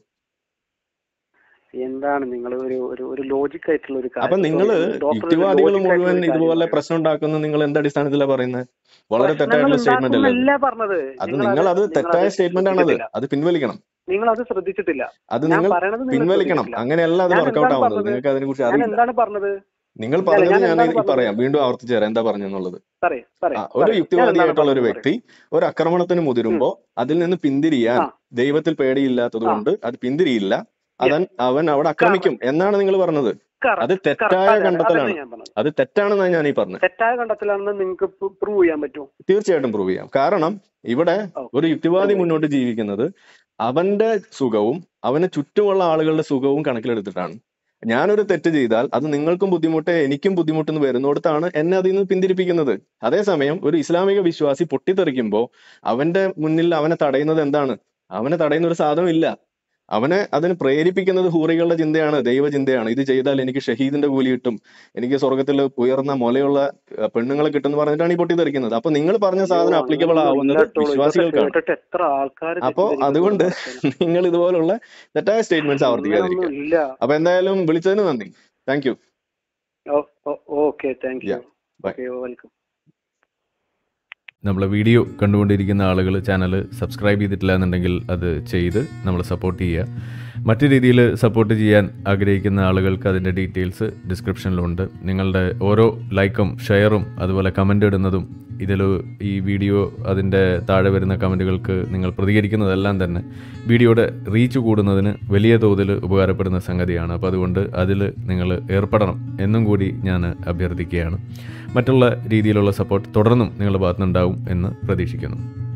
എന്താണ് നിങ്ങൾ ഒരു ഒരു ഒരു ലോജിക് ആയിട്ടുള്ള ഒരു അപ്പൊ കാര്യം നിങ്ങൾ സോറി ഡോക്ടർ ഒരു യുക്തിവാദികൾ ലോജിക് ആയിട്ടുള്ള മുഴുവൻ ഒരു കാര്യം ഇതുപോലെ പറയും പ്രശ്നം ഉണ്ടാക്കുന്ന നിങ്ങൾ എന്ത് അടിസ്ഥാനത്തിലാണ് പറയുന്നത് വളരെ പ്രശ്നങ്ങൾ തെറ്റായിട്ടുള്ള സ്റ്റേറ്റ്മെന്റ് അല്ലേ അത് ഉണ്ടാക്കുന്നല്ല പറഞ്ഞത് അത് നിങ്ങൾ നിങ്ങൾ അത് അത് നിങ്ങൾ തെറ്റായ അത് സ്റ്റേറ്റ്മെന്റ് ആണത് ശ്രദ്ധിച്ചിട്ടില്ല അത് പിൻവലിക്കണം നിങ്ങൾ അത് ശ്രദ്ധിച്ചിട്ടില്ല അത് ഞാൻ നിങ്ങൾ പറയണത് നിങ്ങൾ പിൻവലിക്കണം ശ്രദ്ധിച്ചിട്ടില്ല അങ്ങനെയല്ല അത് ഞാൻ വർക്കൗട്ട് എന്താണ് ആവുന്നത് പറഞ്ഞത് നിങ്ങൾക്ക് അതിനെ കുറിച്ച് ഞാൻ അറിയില്ല എന്താണ് പറഞ്ഞത് നിങ്ങൾ അല്ല പറഞ്ഞത് ഞാൻ ഞാൻ എന്താണ് ഈ പറഞ്ഞത് പറയാം വീണ്ടും ആവർത്തിച്ചു തരാം എന്താ പറഞ്ഞെന്നുള്ളത് പറയേ ആ പറയേ ഒരു പറയേ ഞാൻ എന്താണ് യുക്തിവാദിയായിട്ടുള്ള ഒരു പറഞ്ഞത് പറയേ വ്യക്തി ഒരു ആക്രമണത്തിന് ഉം. മുതിരുമ്പോ അതിൽ നിന്ന് പിന്തിരിയാൻ ആ ദൈവത്തിൽ പേടിയില്ലാത്തത് ആ കൊണ്ട് അത് പിന്തിരിയില്ല യെസ് അവൻ അവൻ അവിടെ ആക്രമിക്കും കറക്റ്റ് എന്നാണ് നിങ്ങൾ പറഞ്ഞത് അത് കറക്റ്റ് കറക്റ്റ് തെറ്റായ അതെ അതെ അതന്നെ കണ്ടെത്തലാണ് ഞാൻ പറഞ്ഞത് അത് തെറ്റാണെന്നാണ് ഞാൻ ഈ പറഞ്ഞത് തെറ്റായ കണ്ടെത്തലാണെന്ന് നിങ്ങൾക്ക് പ്രൂവ് ചെയ്യാൻ പറ്റുമോ തീർച്ചയായിട്ടും പ്രൂവ് ചെയ്യാം കാരണം ഇവിടെ ഓ ഒരു യുക്തിവാദി പ്രൂവ് ചെയ്യും മുന്നോട്ട് ജീവിക്കുന്നത് അവന്റെ സുഖവും അവന് ചുറ്റുമുള്ള ആളുകളുടെ സുഖവും കണക്കിലെടുത്തിട്ടാണ് ഞാനൊരു തെറ്റ് ചെയ്താൽ അത് നിങ്ങൾക്കും ബുദ്ധിമുട്ട് എനിക്കും ബുദ്ധിമുട്ടെന്ന് വരുന്നിടത്താണ് എന്നെ അതിൽ നിന്ന് പിന്തിരിപ്പിക്കുന്നത് അതേസമയം ഒരു ഇസ്ലാമിക വിശ്വാസി പൊട്ടിത്തെറിക്കുമ്പോൾ അവന്റെ മുന്നിൽ അവനെ തടയുന്നത് എന്താണ് അവനെ തടയുന്ന ഒരു സാധനം ഇല്ല അവനെ അതിന് പ്രേരിപ്പിക്കുന്നത് ഹൂറികളുടെ ചിന്തയാണ് ദൈവചിന്തയാണ് ഇത് ചെയ്താൽ എനിക്ക് ഷഹീദിന്റെ കൂലി കിട്ടും എനിക്ക് സ്വർഗത്തിൽ ഉയർന്ന മുലയുള്ള അഹ് പെണ്ണുങ്ങളെ കിട്ടും പറഞ്ഞിട്ടാണ് ഈ പൊട്ടിത്തെറിക്കുന്നത് അപ്പൊ നിങ്ങൾ പറഞ്ഞ അയ്യോ സാധനം അപ്ലിക്കബിൾ അങ്ങനെയൊന്നും ആവുന്നത് ഇല്ലട്ടോ ഇതൊക്കെ വിശ്വാസികൾക്കാണ് കേട്ടിട്ട് എത്ര ആൾക്കാർ അപ്പോ അതുകൊണ്ട് നിങ്ങൾ ഇതുപോലുള്ള തെറ്റായ സ്റ്റേറ്റ്മെന്റ്സ് അങ്ങനെയൊന്നും ആവർത്തിക്കാതിരിക്കുക ഇല്ല അപ്പൊ എന്തായാലും വിളിച്ചതിന് നന്ദി thank you okay thank you Yeah. Bye. Okay welcome നമ്മളെ വീഡിയോ കണ്ടുകൊണ്ടിരിക്കുന്ന ആളുകൾ ചാനൽ സബ്സ്ക്രൈബ് ചെയ്തിട്ടില്ല എന്നുണ്ടെങ്കിൽ അത് ചെയ്ത് നമ്മൾ സപ്പോർട്ട് ചെയ്യുക മറ്റു രീതിയിൽ സപ്പോർട്ട് ചെയ്യാൻ ആഗ്രഹിക്കുന്ന ആളുകൾക്ക് അതിൻ്റെ ഡീറ്റെയിൽസ് ഡിസ്ക്രിപ്ഷനിലുണ്ട് നിങ്ങളുടെ ഓരോ ലൈക്കും ഷെയറും അതുപോലെ കമൻ്റ് ഇടുന്നതും ഇതിൽ ഈ വീഡിയോ അതിൻ്റെ താഴെ വരുന്ന കമൻറ്റുകൾക്ക് നിങ്ങൾ പ്രതികരിക്കുന്നതെല്ലാം തന്നെ വീഡിയോയുടെ റീച്ച് കൂടുന്നതിന് വലിയ തോതിൽ ഉപകാരപ്പെടുന്ന സംഗതിയാണ് അപ്പോൾ അതുകൊണ്ട് അതിൽ നിങ്ങൾ ഏർപ്പെടണം എന്നും കൂടി ഞാൻ അഭ്യർത്ഥിക്കുകയാണ് മറ്റുള്ള രീതിയിലുള്ള സപ്പോർട്ട് തുടർന്നും നിങ്ങളുടെ ഭാഗത്തുനിന്നുണ്ടാവും എന്ന് പ്രതീക്ഷിക്കുന്നു